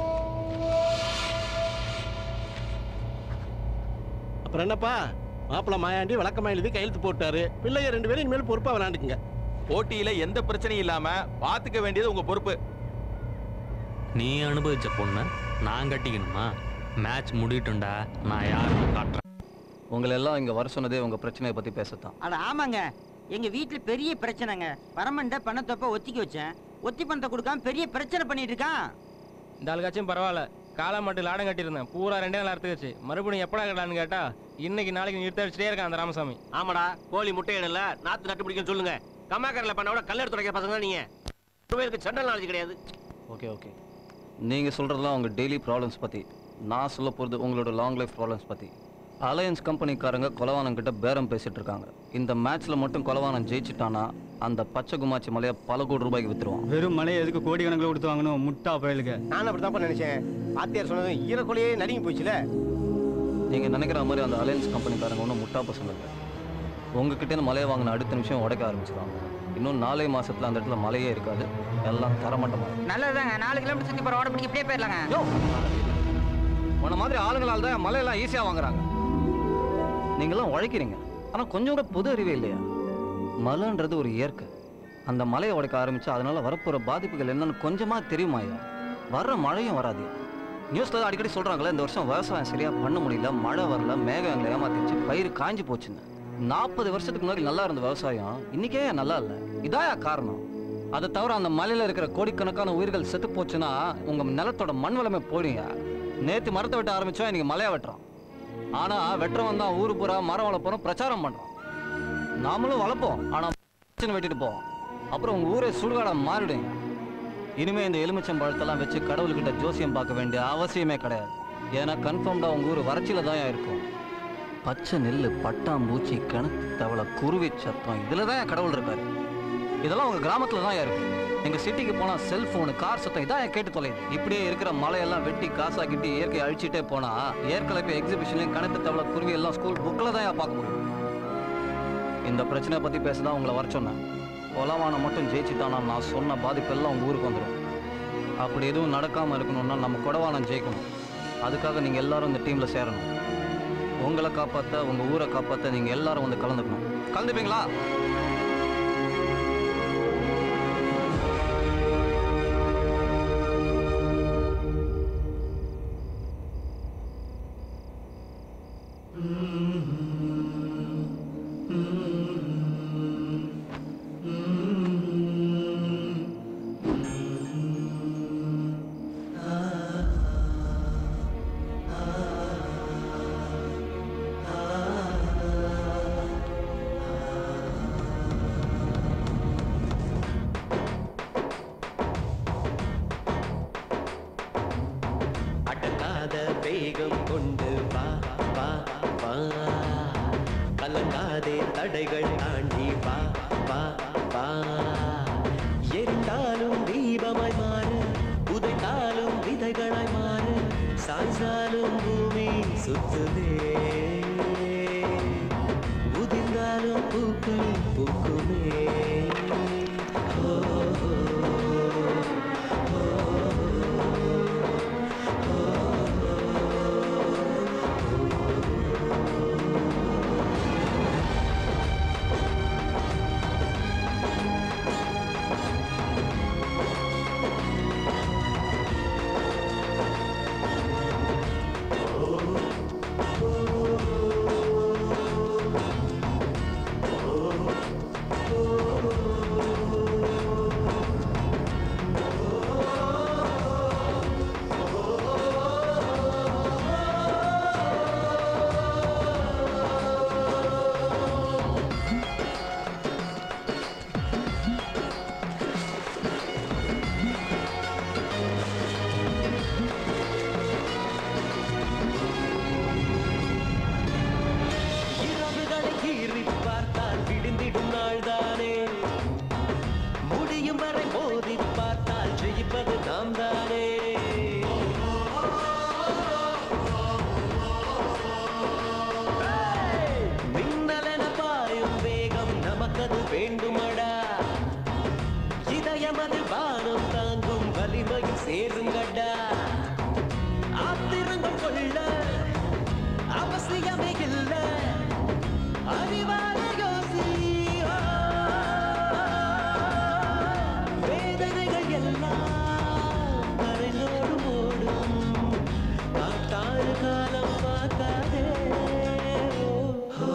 அப்புறம் என்னப்பா மாப்பிள்ள மாயாண்டி வழக்கமா எழுதி கையெழுத்து போட்டாரு பிள்ளைய ரெண்டு பேரும் இனிமேல் பொறுப்பா விளையாண்டுக்குங்க போட்டியில எந்த பிரச்சனையும் இல்லாம பாத்துக்க வேண்டியது உங்க பொறுப்பு நீ அனுபவிச்ச பொண்ணு நான் கட்டிக்கணுமா மேட்ச் முடியட்டும்டா நான் யாருன்னு காட்டுறேன் உங்களை எல்லாம் இங்க வர சொன்னதே உங்க பிரச்சனையை பத்தி பேசத்தான் அட ஆமாங்க எங்க வீட்டுல பெரிய பிரச்சனைங்க பரமண்ட பணத்தொப்ப ஒத்திக்க வச்சேன் ஒத்தி பணத்தை கொடுக்காம பெரிய பிரச்சனை பண்ணிட்டு இருக்கான் இந்த ஆளுக்காச்சும் பரவாயில்ல காலை மட்டும் லாடம் கட்டியிருந்தேன் பூரா ரெண்டே நாள் அறுத்துக்கிச்சு மறுபடியும் எப்படா கட்டான்னு கேட்டா இன்னைக்கு நாளைக்கு நிறுத்த வச்சுட்டே இருக்கான் அந்த ராமசாமி ஆமாடா கோழி முட்டை இடல நாத்து நட்டு பிடிக்கும்னு சொல்லுங்க கம்மாக்கரில் பண்ண விட கல்லெடுத்து துடைக்கிற பசங்க தான் நீங்க பேருக்கு சென்ட்ரல் நாலேஜ் கிடையாது ஓகே ஓகே நீங்க சொல்றதெல்லாம் உங்க டெய்லி ப்ராப்ளம்ஸ் பத்தி நான் சொல்ல போறது உங்களோட லாங் லைஃப் ப்ராப்ளம்ஸ் பத்தி அலையன்ஸ் கம்பெனிக்காரங்க கொலவானம் கிட்ட பேரம் பேசிட்டு இருக்காங்க இந்த மேட்ச்ல மட்டும் கொலவானம் ஜெயிச்சிட்டானா அந்த பச்சை குமாச்சி மலையை பல கோடி ரூபாய்க்கு வித்துருவான் வெறும் மலையை எதுக்கு கோடி கணக்கில் கொடுத்து வாங்கணும் முட்டா பயலுக்கு நான் அப்படிதான் நினைச்சேன் வாத்தியார் சொன்னது ஈரக்குலையே நடுங்கி போச்சுல நீங்க நினைக்கிற மாதிரி அந்த அலையன்ஸ் கம்பெனிக்காரங்க ஒன்றும் முட்டா பசங்க இல்லை உங்ககிட்ட இருந்து மலையை வாங்கின அடுத்த நிமிஷம் உடைக்க ஆரம்பிச்சிருவாங்க இன்னும் நாலே மாசத்துல அந்த இடத்துல மலையே இருக்காது எல்லாம் தரமட்டமா நல்லதுதாங்க நாலு கிலோமீட்டர் சுத்தி போற ஓட பிடிக்க இப்படியே போயிடலாங்க உன்ன மாதிரி ஆளுங்களால தான் மலையெல்லாம் ஈஸியா வாங்குறாங்க நீங்களாம் உழைக்கிறீங்க ஆனா கொஞ்சம் கூட பொது அறிவே இல்லையா மலைன்றது ஒரு இயற்கை அந்த மலையை உடைக்க ஆரம்பிச்சா அதனால வரப்போற பாதிப்புகள் என்னன்னு கொஞ்சமா தெரியுமாயா வர்ற மழையும் வராது நியூஸ்ல தான் அடிக்கடி சொல்றாங்களே இந்த வருஷம் விவசாயம் சரியா பண்ண முடியல மழை வரல மேகம் எங்களை ஏமாத்திருச்சு பயிர் காஞ்சு போச்சுன்னு நாற்பது வருஷத்துக்கு முன்னாடி நல்லா இருந்த விவசாயம் இன்னைக்கே நல்லா இல்லை இதாயா காரணம் அதை தவிர அந்த மலையில இருக்கிற கோடிக்கணக்கான உயிர்கள் செத்து போச்சுன்னா உங்க நிலத்தோட மண் வளமே போயிடுங்க நேத்து மரத்தை வெட்ட ஆரம்பிச்சோம் இன்னைக்கு மலையா வெட்டுறோம் ஆனா வெட்டுறவன் தான் ஊரு பூரா மரம் வளர்ப்போம் பிரச்சாரம் பண்றோம் நாமளும் வளர்ப்போம் ஆனா பிரச்சனை வெட்டிட்டு போவோம் அப்புறம் உங்க ஊரே சுடுகாடா மாறிடுங்க இனிமே இந்த எலுமிச்சம் பழத்தெல்லாம் வச்சு கடவுள்கிட்ட ஜோசியம் பார்க்க வேண்டிய அவசியமே கிடையாது ஏன்னா கன்ஃபார்ம்டா உங்க ஊர் வறட்சியில தான் இருக்கும் பச்சை நெல் பட்டாம்பூச்சி கிணத்து தவளை குருவி சத்தம் இதுல தான் கடவுள் இருக்காரு இதெல்லாம் உங்க கிராமத்துல தான் இருக்கு எங்க சிட்டிக்கு போனா செல்போனு கார் சத்தம் இதான் என் கேட்டு தொலையுது இப்படியே இருக்கிற மலையெல்லாம் வெட்டி காசாக்கிட்டு இயற்கை அழிச்சிட்டே போனா ஏற்கனவே எக்ஸிபிஷன்லயும் கணக்கு தவளை குருவி எல்லாம் ஸ்கூல் புக்கில் தான் பார்க்க முடியும் இந்த பிரச்சனை பத்தி பேசதான் உங்களை வர சொன்னேன் கொலவானம் மட்டும் ஜெயிச்சுட்டானா நான் சொன்ன பாதிப்பெல்லாம் உங்க ஊருக்கு வந்துடும் அப்படி எதுவும் நடக்காம இருக்கணும்னா நம்ம கொடவானம் ஜெயிக்கணும் அதுக்காக நீங்க எல்லாரும் இந்த டீம்ல சேரணும் உங்களை காப்பாத்த உங்க ஊரை காப்பாத்த நீங்க எல்லாரும் வந்து கலந்துக்கணும் கலந்துப்பீங்களா அடங்காத வேகம் கொண்டு வா வா வா கலங்காதே தடைகள் தாண்டி வா வா வா எரிந்தாலும் தீபமாய் மாறு உதைத்தாலும் விதைகளாய் மாறு சாய்ந்தாலும் பூமி சுத்துதே உதிர்ந்தாலும் பூக்கள் பூக்குமே ஓ, ஓ, இரவுகளை கீறி பார்த்தால் விடிந்திடும் நாள்தானே முடியும் வரை மோதி பார்த்தால் ஜெயிப்பது நாம் தானே மின்னலென பாயும் வேகம் நமக்கது வேண்டுமடா இதயமது வானம் தாங்கும் வலிமையில் சேருங்கடா ஆத்திரங்கள் கொள்ள அவசியமே இல்ல அறிவான யோசி ஆ. வேதனைகள் எல்லாம் கரைந்தோடு ஓடும் காட்டாறு காலம் பார்க்காதே ஓ,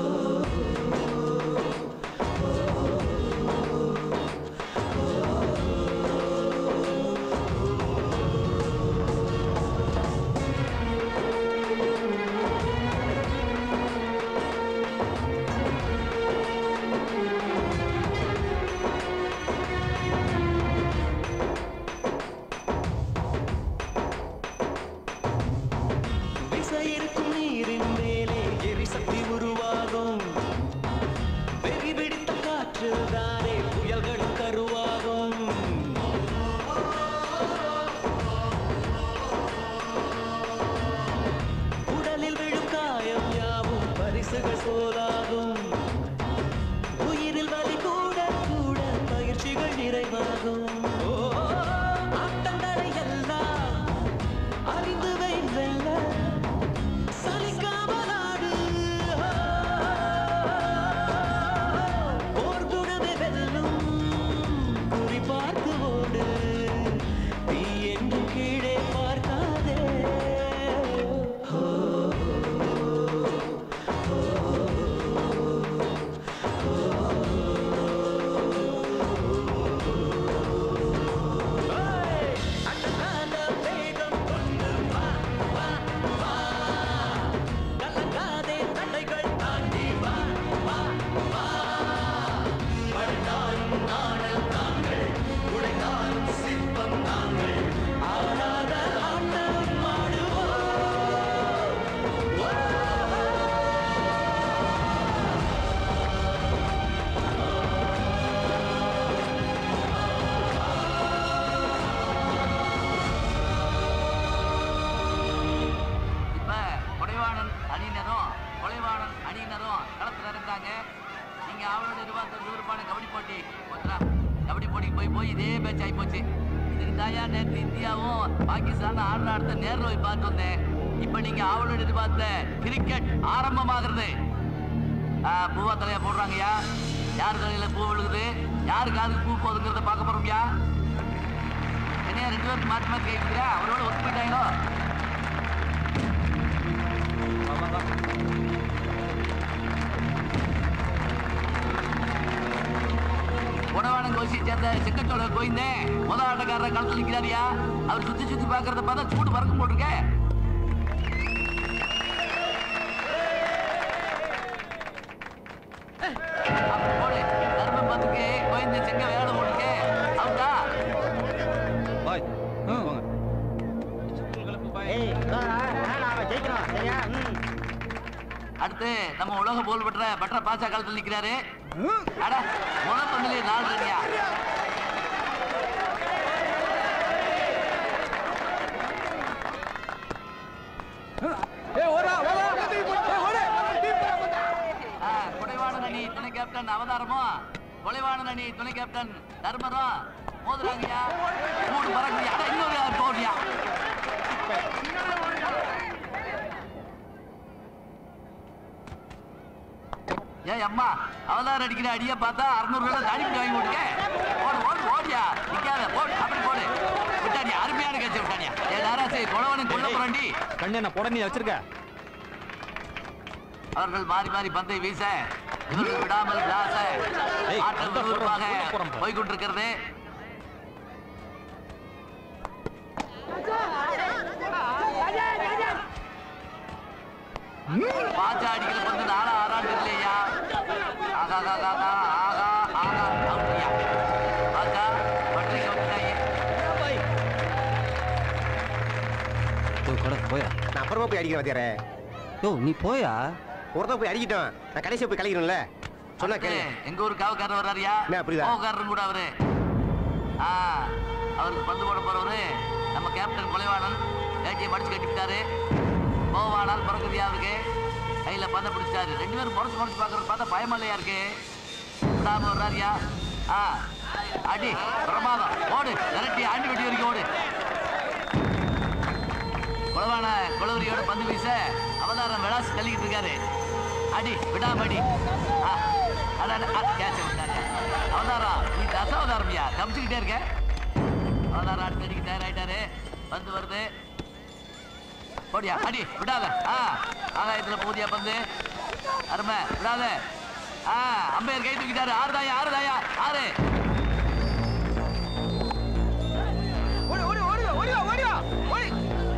தாயா நேற்று இந்தியாவும் பாகிஸ்தான் ஆடுற ஆட்டத்தை நேரில் போய் பார்த்து வந்தேன் இப்ப நீங்க ஆவலோடு எதிர்பார்த்த கிரிக்கெட் ஆரம்பமாகிறது ஆ, பூவா தலையா போடுறாங்கய்யா யார் தலையில பூ விழுகுது யாரு காதுக்கு பூ போகுதுங்கிறத பார்க்க போறோம்யா என்னையா ரெண்டு பேரும் மாற்றி மாற்றி கேட்குறா அவரோட ஒத்து போயிட்டாங்களோ உணவான கோஷியை சேர்ந்த செக்கச்சோட கோயிந்தே முத ஆட்டக்காரரை களத்தில் நிற்கிறாரியா அவர் சுத்தி சுத்தி பார்க்கறத பார்த்தா சூடு பறக்கும் போட்டிருக்க அப்ப போடு தர்மம் பார்த்துக்கு கோயிந்த செங்க வேலை போட்டுருக்க அவுட்டா பாய் போங்க அடுத்து நம்ம உலக போல் பெற்ற பற்ற பாசா காலத்தில் நிக்கிறாரு அட முத பந்திலே நாலு ரன்யா ஆ, குடைவாணன் அணி துணை கேப்டன் அவதாரமும் கொலைவாணன் அணி துணை கேப்டன் தர்மரும் மோதுறாங்கய்யா மூணு பறக்குறியா அட இன்னொரு போடுறியா ஏய் அம்மா அவதாரம் அடிக்கிற அடிய பார்த்தா அறுநூறு ரூபாய் தாடி பிடி வாங்கி கொடுக்க ஓடு ஓடு ஓடியா நிக்காத போடு அப்படி போடு விட்டாடியா அருமையான கட்சி விட்டாடியா ஏ நாராசை குழவனும் கொள்ள போறாண்டி கண்ணு என்ன புடனி வச்சிருக்க அவர்கள் மாறி மாறி பந்தை வீச இவர்கள் விடாமல் விளாச ஏய், ஆட்டம் அதான் விறுவிறுப்பாக சொல்றேன், போறேன் பாரு. போய் கொண்டிருக்கிறது பாச்சா அடிக்கல பந்து நாலா ஆறாண்டு இல்லையா ஆகா ஆகா ஆகா ஆகா ஆகா அப்படியா பாச்சா பட்ரிக்கு வந்துட்டாங்க ஓ கடை போயா நான் அப்புறமா போய் அடிக்கிறேன் வாத்தியாரே யோ நீ போயா ஒருத்தன் போய் அடிக்கிட்டோம் நான் கடைசியா போய் கலைக்கிறேன்ல சொன்னா கேளு எங்க ஊர் காவக்காரர் வர்றாருயா என்ன, புரியுதா? கோவக்காரரும் கூட அவரு ஆ அவருக்கு பந்து போட போறவரு நம்ம கேப்டன் கொலைவாணன் வேட்டியை மடிச்சு கட்டிவிட்டாரு கோவானால் பிறகுதியா அவருக்கு கையில பந்தை பிடிச்சாரு ரெண்டு பேரும் முறைச்சு முறைச்சு பாக்குறது பார்த்தா பயமா இல்லையா இருக்கு விடாம வர்றாருயா ஆ அடி பிரமாதம் ஓடு விரட்டி ஆண்டி வெட்டி வரைக்கும் ஓடு குளவான குளவரியோட பந்து வீச அவதாரம் விளாசி தள்ளிக்கிட்டு இருக்காரு அடி விடாம அடி ஆ, அட, அட, அட, catch விட்டாரு. அவதாரம் நீ தசாவதாரம்யா தப்பிச்சுக்கிட்டே இருக்க அவதாரம் அடுத்து அடிக்க தயாராயிட்டாரு பந்து வருது போடியா அடி விடாத ஆ ஆகாயத்துல போதியா பந்து அருமை விடாத ஆ அம்பையர் கை தூக்கிட்டாரு ஆறு தாயா ஆறு தாயா ஆறு ஓடு ஓடு ஓடு ஓடியா ஓடியா ஓடி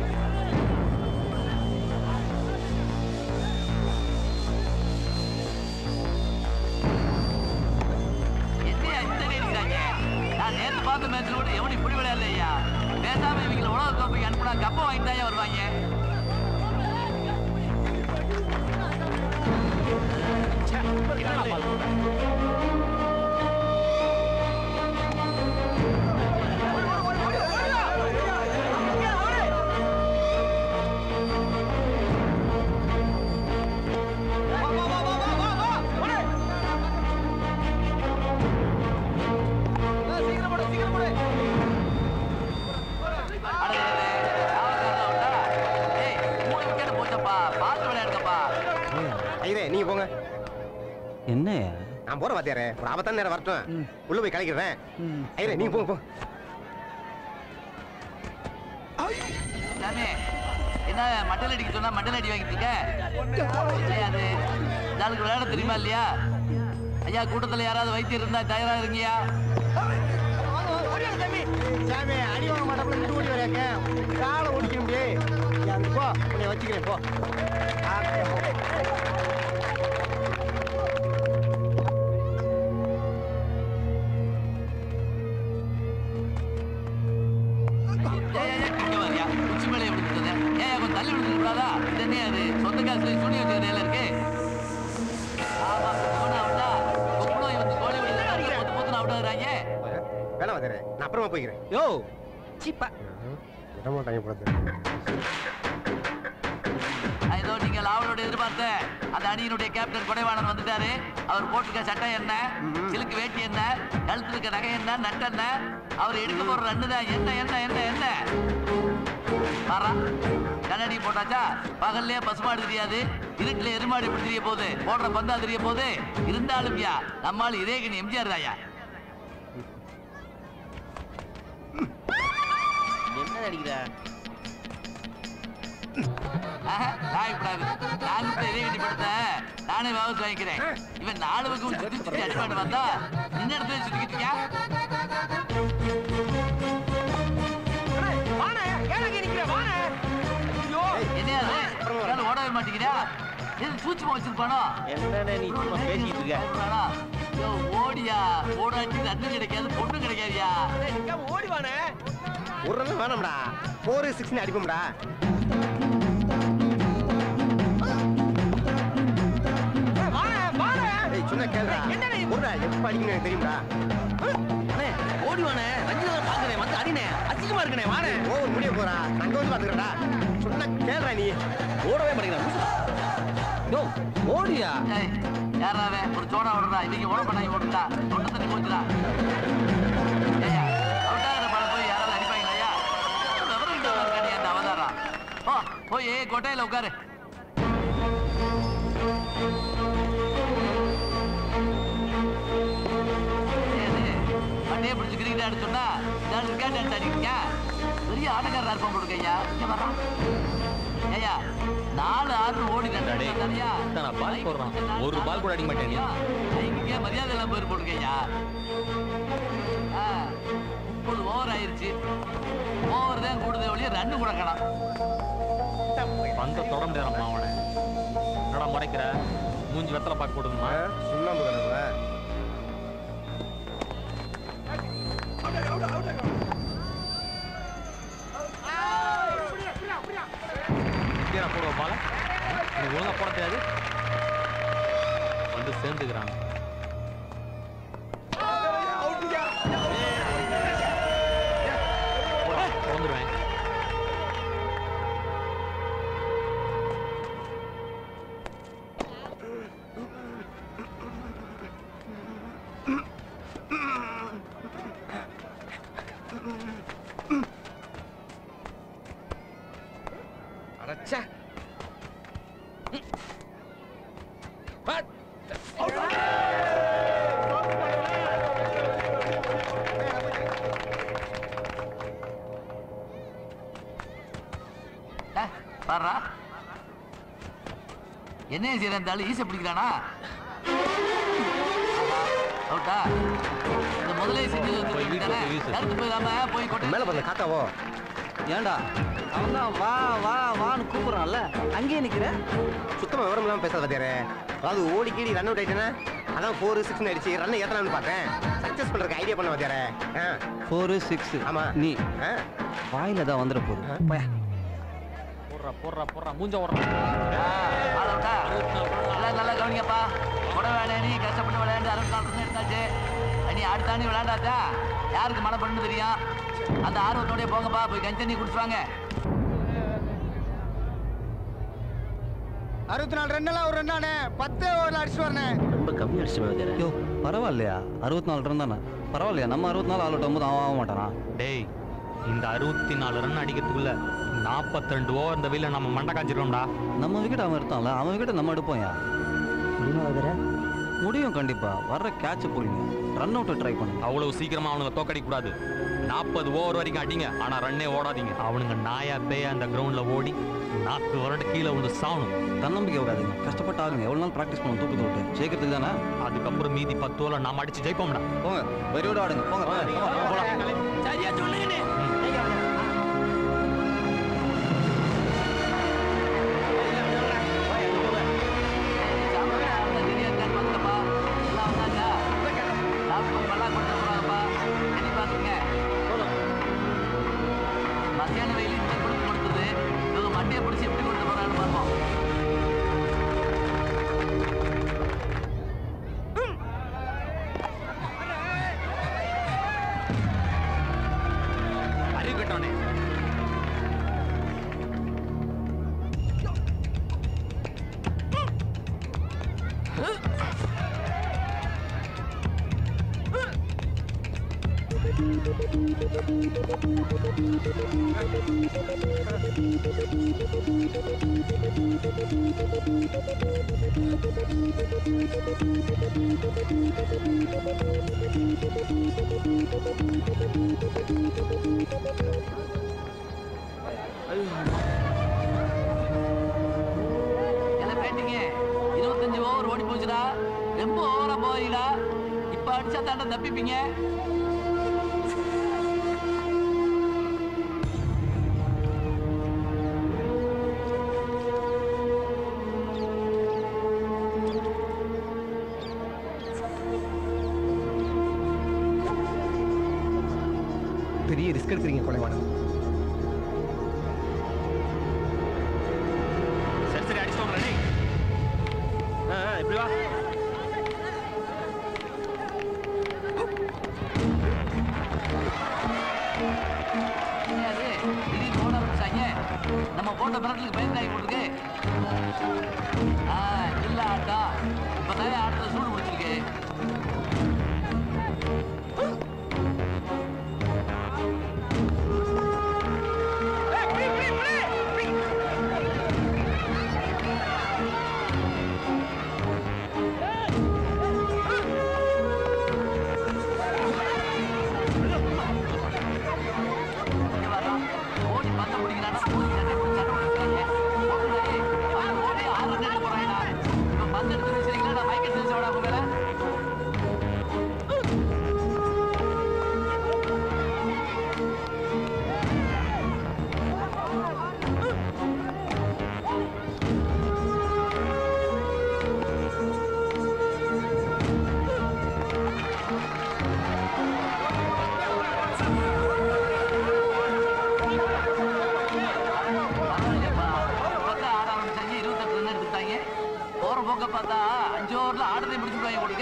என்னையா இந்த அடி அடிக்கிறாங்க நான் நேத்து பார்த்த மேட்ச்ல கூட எவனும் இப்படி விளையாடலையா பேசாம இவங்களை உலக கோப்பைக்கு அனுப்புனா கப்பை வாங்கிட்டு தான் வருவாங்க போச்சப்பா பார்த்து விளையாடுங்கப்பா ஐயரே நீங்க போங்க என்னையா நான் போறேன் வாத்தியாரே ஒரு ஆபத்தான நேரம் வரட்டும் உள்ள போய் கலைக்கிறேன் ஐயரே நீங்க போங்க போங்க சாமி என்ன மண்டல் அடிக்க சொன்னா மண்டல் அடி வாங்கிட்டு இருக்க இல்லையா அது இந்த ஆளுக்கு விளையாட தெரியுமா இல்லையா ஐயா கூட்டத்துல யாராவது வைத்தியர் இருந்தா தயாரா இருங்கய்யா சாமி அடி வாங்க மாட்டாப்புல இங்கிட்டு ஓடி வரையாக்க காலை ஓடிக்க முடியே அங்க போ உன்னை வச்சுக்கிறேன் போ ஏய், ஏய், ஏய், இங்க வாரியா உச்சி மேலே விழுந்துட்டது ஏன் கொஞ்சம் தள்ளி விழுந்துட்டு கூடாதா இது என்ன அது சொந்த காசுல சுனி வச்சுக்கிற வேலை இருக்கு ஆமா போனா விட்டா குப்பளம் வந்து கோழி விழுந்து பொத்து பொத்துன்னு அவுட் ஆகுறாங்க வேணாம் வாத்தியாரே நான் அப்புறமா போய்க்கிறேன் யோ சீப்பா விட மாட்டாங்க போல ஏதோ நீங்கள் ஆவலோட எதிர்பார்த்த அந்த அணியினுடைய கேப்டன் கொடைவாணன் வந்துட்டாரு அவர் போட்டிருக்க சட்டை என்ன சிலுக்கு வேட்டி என்ன கழுத்துல இருக்க நகை என்ன நட்டு என்ன அவர் எடுக்க போற ரெண்டு தான் என்ன என்ன என்ன என்ன பாரா கண்ணாடி போட்டாச்சா பகல்லே பசுமாடு தெரியாது இருட்டுல எருமாடு எப்படி தெரிய போகுது போடுற பந்தா தெரிய போகுது இருந்தாலும் யா நம்மால் இதே கணி எம்ஜிஆர் தாயா என்ன அடிக்கிற ஆஹா, நான் இப்படாது நான் இப்ப இதே கட்டி படுத்த நானே வாபஸ் வாங்கிக்கிறேன் இவன் நாலு பக்கம் சுத்தி சுத்தி அடிப்பாடு வந்தா நின்ன இடத்துல சுத்திக்கிட்டு இருக்கியா என்ன அது? உங்களால ஓடவே மாட்டேங்கிறா எது சூட்சுமா வச்சிருப்பானோ என்னண்ணே நீ சும்மா பேசிட்டு இருக்க வேணா. யோ, ஓடியா ஓடாட்டி தண்ணி கிடைக்காது பொண்ணு கிடைக்காதியா ஓடிவானே ஒரு ரன் வேணாம்டா ஃபோர் சிக்ஸ்னு அடிப்போம்டா ஏய், சொன்னா கேளுடா. ஒருடா, எப்ப அடிக்கணும் எனக்கு தெரியும்டா. ஓடிவானே ரஞ்சிதா பாக்குறேன் வந்து அடினே அசிங்கமா இருக்கனே வானே ஓவர் முடிய போறா அங்க வந்து பாத்துக்கிறடா சொன்னா கேளுடா நீ ஓடவே மாட்டேங்கிறான் யோ ஓடியா ஏய், யாரா அவன்? ஒரு சோடா ஓடுறா இவங்க ஓட பண்ணாங்க ஓடுறா தொண்டை தண்ணி போச்சுடா ஏய்யா, அவுட்டாகிற பால் போய் யாராவது அடிப்பாங்களா விவரம் கிட்ட இருக்காடி அந்த அவதாரம் ஓ போய் கொட்டையில உட்காரு ஏது, மண்டையை பிடிச்சு கிரிக்கெட் ஆட சொன்னா நான் கிரிக்கெட் டான்ஸ் ஆடிருக்கா பெரிய ஆட்டக்காரரா இருப்பான் போடுங்க ஐயா இங்க வர்றான் ஐயா நாலு ஆறு ஓடி தனியா நான் பால் போடுறான் ஒரு பால் கூட அடிக்க மாட்டேன் நீ. இங்கே மரியாதை எல்லாம் பேர் போட்டுருக்கையா முப்பது ஓவர் ஆயிருச்சு ஓவர் தான் கூடுதே ஒழிய ரன்னு கூட காணோம் பந்த தொட முடியாதம்மா அவனை என்னடா முறைக்கிற மூஞ்சி வெத்தலை பார்க்க போடுதுமா சுண்ணாம்பு கடவுளா கீழே போடுவ பால எனக்கு ஒழுங்கா போட தெரியாது வந்து சேர்ந்துக்கிறாங்க பிறந்துருவேன் அடச்சா பாடுறா என்ன செய்யற இந்த ஆளு ஈச பிடிக்கிறானா அவுட்டா இந்த முதலே செஞ்சது வந்து பிடிக்கிறானே. கருத்து போயிடாம போய் கொட்டை மேல பாருங்க காக்காவோ ஏன்டா அவன் தான் வா வா வான்னு கூப்பிடுறான்ல அங்கேயே நிக்கிற சுத்தமா விவரம் இல்லாம பேசாத பாத்தியாரே அதாவது ஓடி கீடி ரன் அவுட் ஆயிட்டேன்னா அதான் ஃபோர் சிக்ஸ் அடிச்சு ரன் ஏத்தலாம்னு பார்த்தேன் சக்சஸ் பண்றதுக்கு ஐடியா பண்ண பாத்தியாரே ஆ ஃபோரு சிக்ஸ் ஆமா நீ ஆ வாயில தான் வந்துட போகுது போயா போடுறா போடுறா போடுறா மூஞ்ச ஓடுறா ஆளவுட்டா எல்லாம் நல்லா கவனிங்கப்பா கூட விளையாடி கஷ்டப்பட்டு விளையாண்டு அறுபத்தி நாலு ரன் எடுத்தாச்சு நீ அடுத்த ஆண்டு விளையாண்டாச்சா யாருக்கு மழை பண்ணு தெரியும் அந்த ஆர்வத்தோடய போங்கப்பா போய் கஞ்சி தண்ணி குடிச்சுவாங்க அறுபத்தி நாலு ரன்னுலாம் ஒரு ரன்னானே பத்து ஓவரில் அடிச்சுட்டு வரேன் ரொம்ப கம்மி அடிச்சு யோ பரவாயில்லையா அறுபத்தி நாலு ரன் தானே பரவாயில்லையா நம்ம அறுபத்தி நாலு ஆள் விட்டும் போது அவன் ஆக மாட்டானா டேய் இந்த அறுபத்தி நாலு ரன் அடிக்கிறதுக்குள்ள நாற்பத்தி ரெண்டு ஓவர் இந்த வெயில நம்ம மண்டை காஞ்சிருவோம்டா நம்ம விக்கெட் அவன் எடுத்தான்ல அவன் விக்கெட் நம்ம எடுப்போம்யா முடியும் கண்டிப்பா வர்ற கேட்ச் போடுங்க ரன் அவுட்டை ட்ரை பண்ணுங்க அவ்வளவு சீக்கிரமா அவனுங்க தோக்கடிக்க கூடாது நாற்பது ஓவர் வரைக்கும் அடிங்க ஆனா ரன்னே ஓடாதீங்க அவனுங்க நாயா பேய அந்த கிரவுண்ட்ல ஓடி நாக்கு வரட்டு கீழே வந்து சாவணும் தன்னம்பிக்கை விடாதுங்க கஷ்டப்பட்டு ஆகுங்க எவ்வளவு நாள் ப்ராக்டிஸ் பண்ணுவோம் தூக்கத்தை விட்டு ஜெயிக்கிறதுக்கு தானே அதுக்கப்புறம் மீதி பத்து ஓவர் நாம அடிச்சு ஜெயிப்போம்டா போங்க வரியோட ஆடுங்க போங்க போங்க, போங்க, போலாம். சரியா சொல்லுங்கண்ணே மத்தியான வெயில் இந்த கொடுத்து கொடுத்தது இவங்க மண்டையை பிடிச்சி எப்படி கொடுத்து போறான்னு பார்ப்போம் அறிவு கட்டவனே என்ன பேட்டிங்க இருபத்தஞ்சு ஓவர் ஓடி போச்சுடா ரொம்ப ஓவரா போறீங்களா இப்ப அடிச்சா தாண்டா தப்பிப்பீங்க பெரிய ரிஸ்க் எடுக்கிறீங்க கொலைவாடம் சரி சரி அடிச்சு வாங்க ரெடி ஆ ஆ, இப்படி வா என்னது திடீர்னு ஓட ஆரம்பிச்சாங்க நம்ம போட்ட மிரட்டலுக்கு பயந்தாகி போட்டுருக்கு ஆ இல்ல ஆட்டா இப்பதான் ஆட்டத்தை சூடு பிடிச்சிருக்கு ஓடி பந்த பிடிக்கிறானா ஓடி சண்டை பிடிச்சி சண்டை பிடிக்கிறாங்க ஓடி ஓடி ஆறு ரன் எடுக்க போறாங்கடா இப்ப பந்து எடுத்து வச்சிருக்கீங்களா நான் மைக்கெட் தெரிஞ்சு விட உங்க மேல பக்கம் ஆட ஆரம்பிச்சாங்க இருபத்தெட்டு ரன் எடுத்துட்டாங்க போற போக்க பார்த்தா அஞ்சு ஓவர்ல ஆடுறதை முடிச்சுட்டாங்க கொடுக்க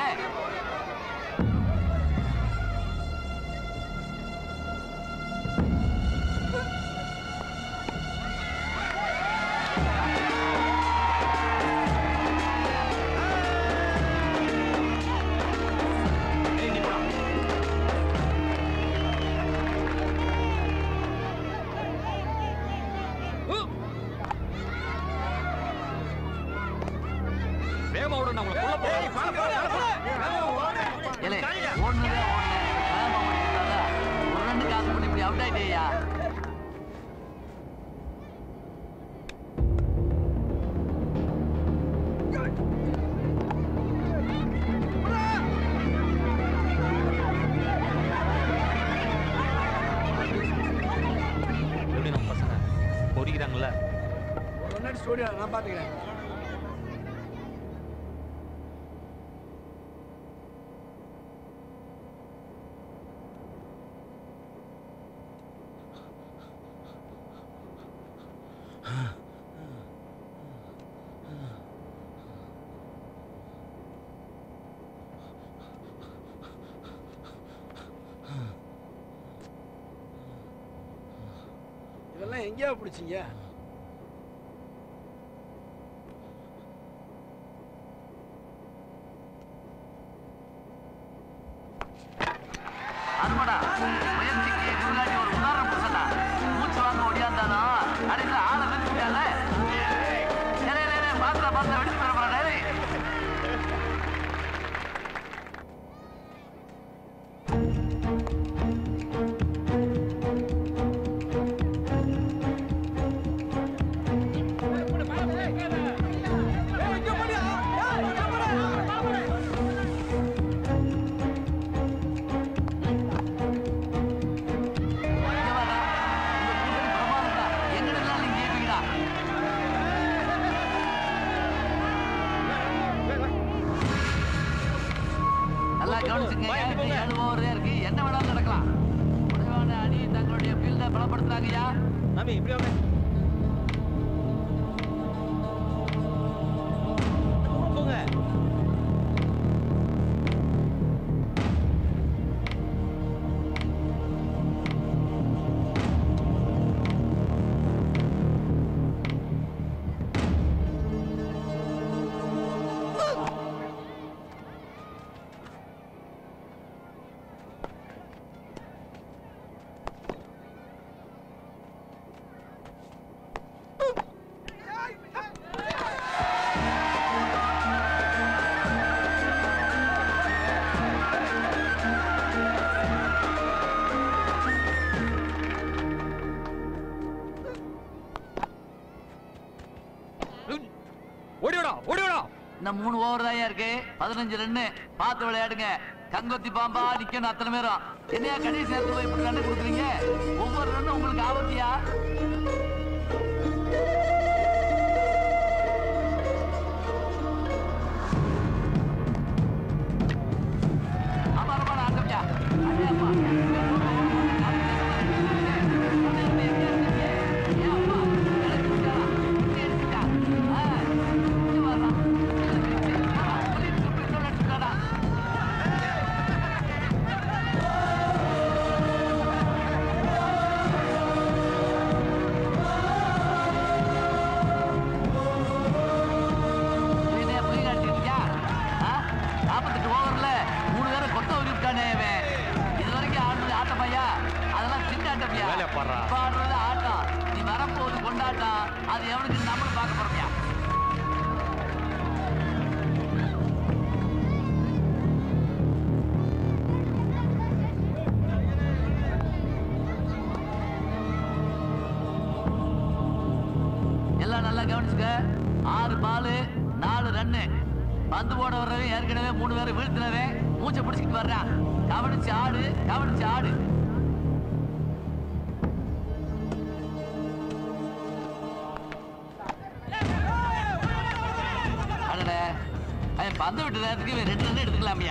வேகமா விடு நான் உங்களை கொல்ல போறேன் ஏலே ஓடுனதே ஓடல வேகமா ஓடிட்டாரா ஒரு ரன்னு காசு பண்ணி இப்படி அவுட் ஆயிட்டேயா எப்படி நம்ம பசங்க பொறிக்கிறாங்கல்ல முன்னாடி ஸ்டூடியோ நான் பாத்துக்கிறேன் இதெல்லாம் எங்கேயா பிடிச்சிங்க அருமடா முயற்சிக்கு முன்னாடி ஒரு உதாரணம் புதுசடா மூச்சு வாங்க ஓடியாந்தானா அடையில ஆளை நிறுத்திட்டால பாத்திர பாத்திர வெடிச்சு பெற போறாடே எங்கடெல்லாம் நீங்க ஏறுவீங்கடா நல்லா கவனிச்சுங்க இன்னும் ஏழு ஓவர் தான் இருக்கு என்ன வேணாலும் நடக்கலாம் உடைவான அணி தங்களுடைய ஃபீல்டை பலப்படுத்துறாங்கய்யா மாமி இப்படி வாங்க போங்க இன்னும் மூணு ஓவர் தான் இருக்கு பதினஞ்சு ரன்னு பார்த்து விளையாடுங்க கங்கொத்தி பாம்பா நிக்கணும் அத்தனை பேரும் என்னையா கடைசி நேரத்துல போய் இப்படி ரன்னு கொடுக்குறீங்க ஒவ்வொரு ரன்னும் உங்களுக்கு ஆபத்தியா ஆமா ஆமா ஆட்டம்யா நாற்பத்தெட்டு ஓவர்ல மூணு பேரை கொத்த இருக்கானே இவன் இது வரைக்கும் ஆடுறது ஆட்டமையா அதெல்லாம் சின்ன ஆட்டமையா வேலையை பாருடா. இப்ப ஆடுறது ஆட்டம் நீ வரப்போகுது கொண்டாட்டம் அது எவனுக்கு நம்மளும் பார்க்க போறோம்யா எல்லாம் நல்லா கவனிச்சுக்க ஆறு பாலு நாலு ரன்னு பந்து போட வர்றவன் ஏற்கனவே மூணு பேரை வீழ்த்தினவன் மூச்சை பிடிச்சிட்டு வர்றான் கவனிச்சு ஆடு கவனிச்சு ஆடு அடடே அவன் பந்து விட்ட நேரத்துக்கு இவன் ரெண்டு ரன் எடுத்துக்கலாமியா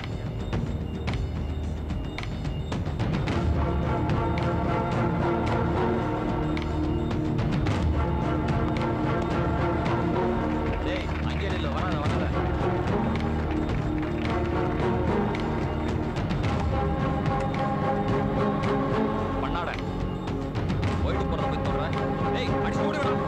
டேய் அங்கே நில்லு வராத வராத பண்ணாட போயிட்டு போறத போய் சொல்றேன் டேய் அடிச்சு ஓடி விடா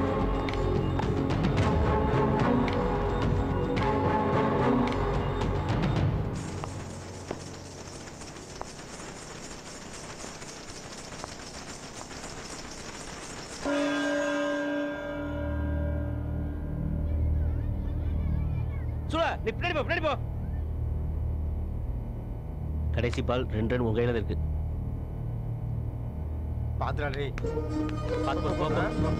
சுடா நீ பின்னாடி போ பின்னாடி போ கடைசி பால் ரெண்டு ரன் உங்க கையில இருக்கு பாத்துடா டேய் பார்த்து போ, போ, போ.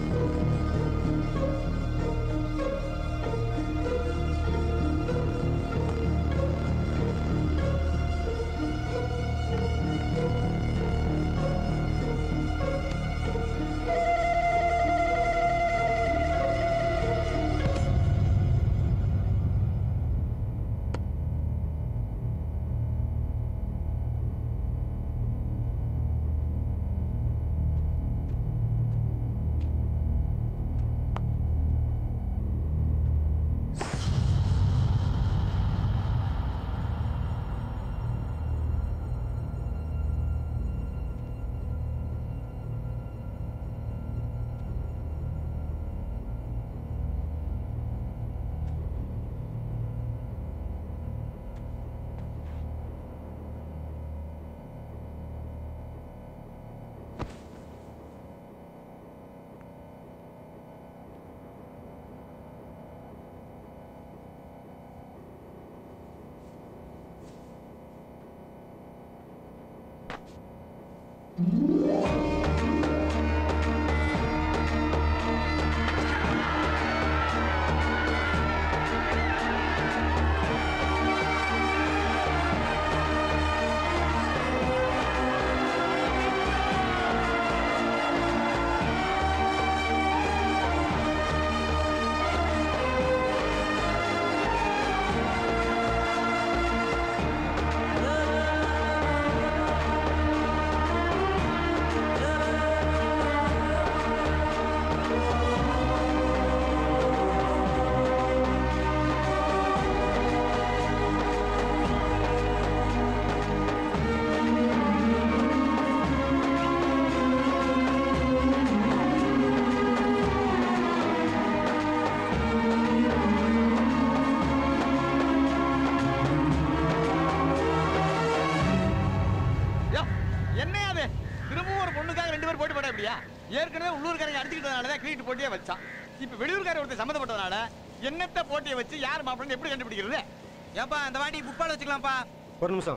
என்னையா அது திரும்பவும் ஒரு பொண்ணுக்காக ரெண்டு பேர் போட்டி போட அப்படியா ஏற்கனவே உள்ளூர்காரங்க அடிச்சுக்கிட்டதுனால தான் கிரிக்கெட் போட்டியே வச்சான் இப்ப வெளியூர்கார ஒருத்தர் சம்மந்தப்பட்டதுனால என்னத்த போட்டியை வச்சு யார் மாப்பிள்ளை எப்படி கண்டுபிடிக்கிறது ஏப்பா இந்த வாட்டி புக் வச்சுக்கலாம்ப்பா ஒரு நிமிஷம்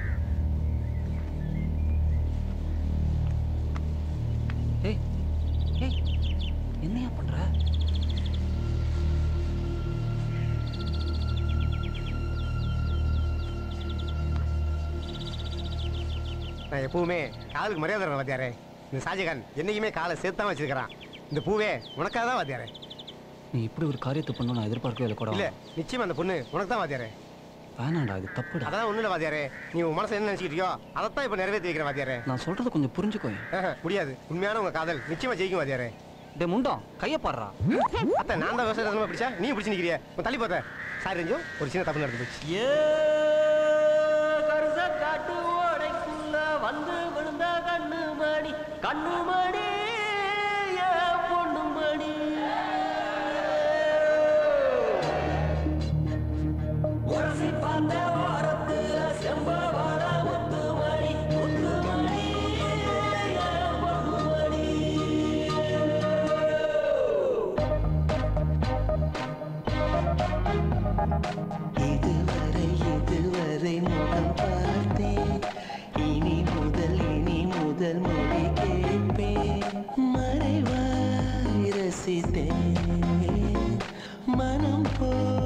ஏய் ஏய் என்னையா பண்ற நான் எப்பவுமே காதலுக்கு மரியாதை தரேன் வாத்தியாரே இந்த ஷாஜகான் என்னைக்குமே காலை சேர்த்து தான் வச்சிருக்கிறான் இந்த பூவே உனக்காக தான் வாத்தியாரே நீ இப்படி ஒரு காரியத்தை பண்ணணும் நான் எதிர்பார்க்கவே இல்லை கூட இல்ல நிச்சயமா அந்த பொண்ணு உனக்கு தான் வாத்தியாரே வேணாண்டா இது தப்புடா அதான் ஒண்ணும் இல்ல வாத்தியாரே நீ உன் மனசு என்ன நினைச்சிக்கிட்டியோ அதைத்தான் இப்ப நிறைவேற்றி வைக்கிறேன் வாத்தியாரே நான் சொல்றதை கொஞ்சம் புரிஞ்சுக்கோ ஆஹா, முடியாது உண்மையான உங்க காதல் நிச்சயமா ஜெயிக்கும் வாத்தியாரே டே முண்டம் கையை பாடுறா அத்தை நான் தான் விவசாயம் பிடிச்சா நீ பிடிச்சி நிக்கிறிய உன் தள்ளி பார்த்த சாரி ரஞ்சு ஒரு சின்ன தப்பு நடந்து போச்சு கருச காட்டு ஓடைக்குள்ள வந்து விழுந்த கண்ணு மணி கண்ணு மணி ஏன் பொண்ணு மணி உரசி பார்த்த ஓரத்துல செம்பவாட முத்து மணி முத்து மணி ஏன் பொண்ணு மணி இதுவரை இதுவரை முகம் பார்த்தேன் இனி முதல் இனி முதல் மொழி கேட்பேன் மறைவாய் ரசித்தேன் மனம் போ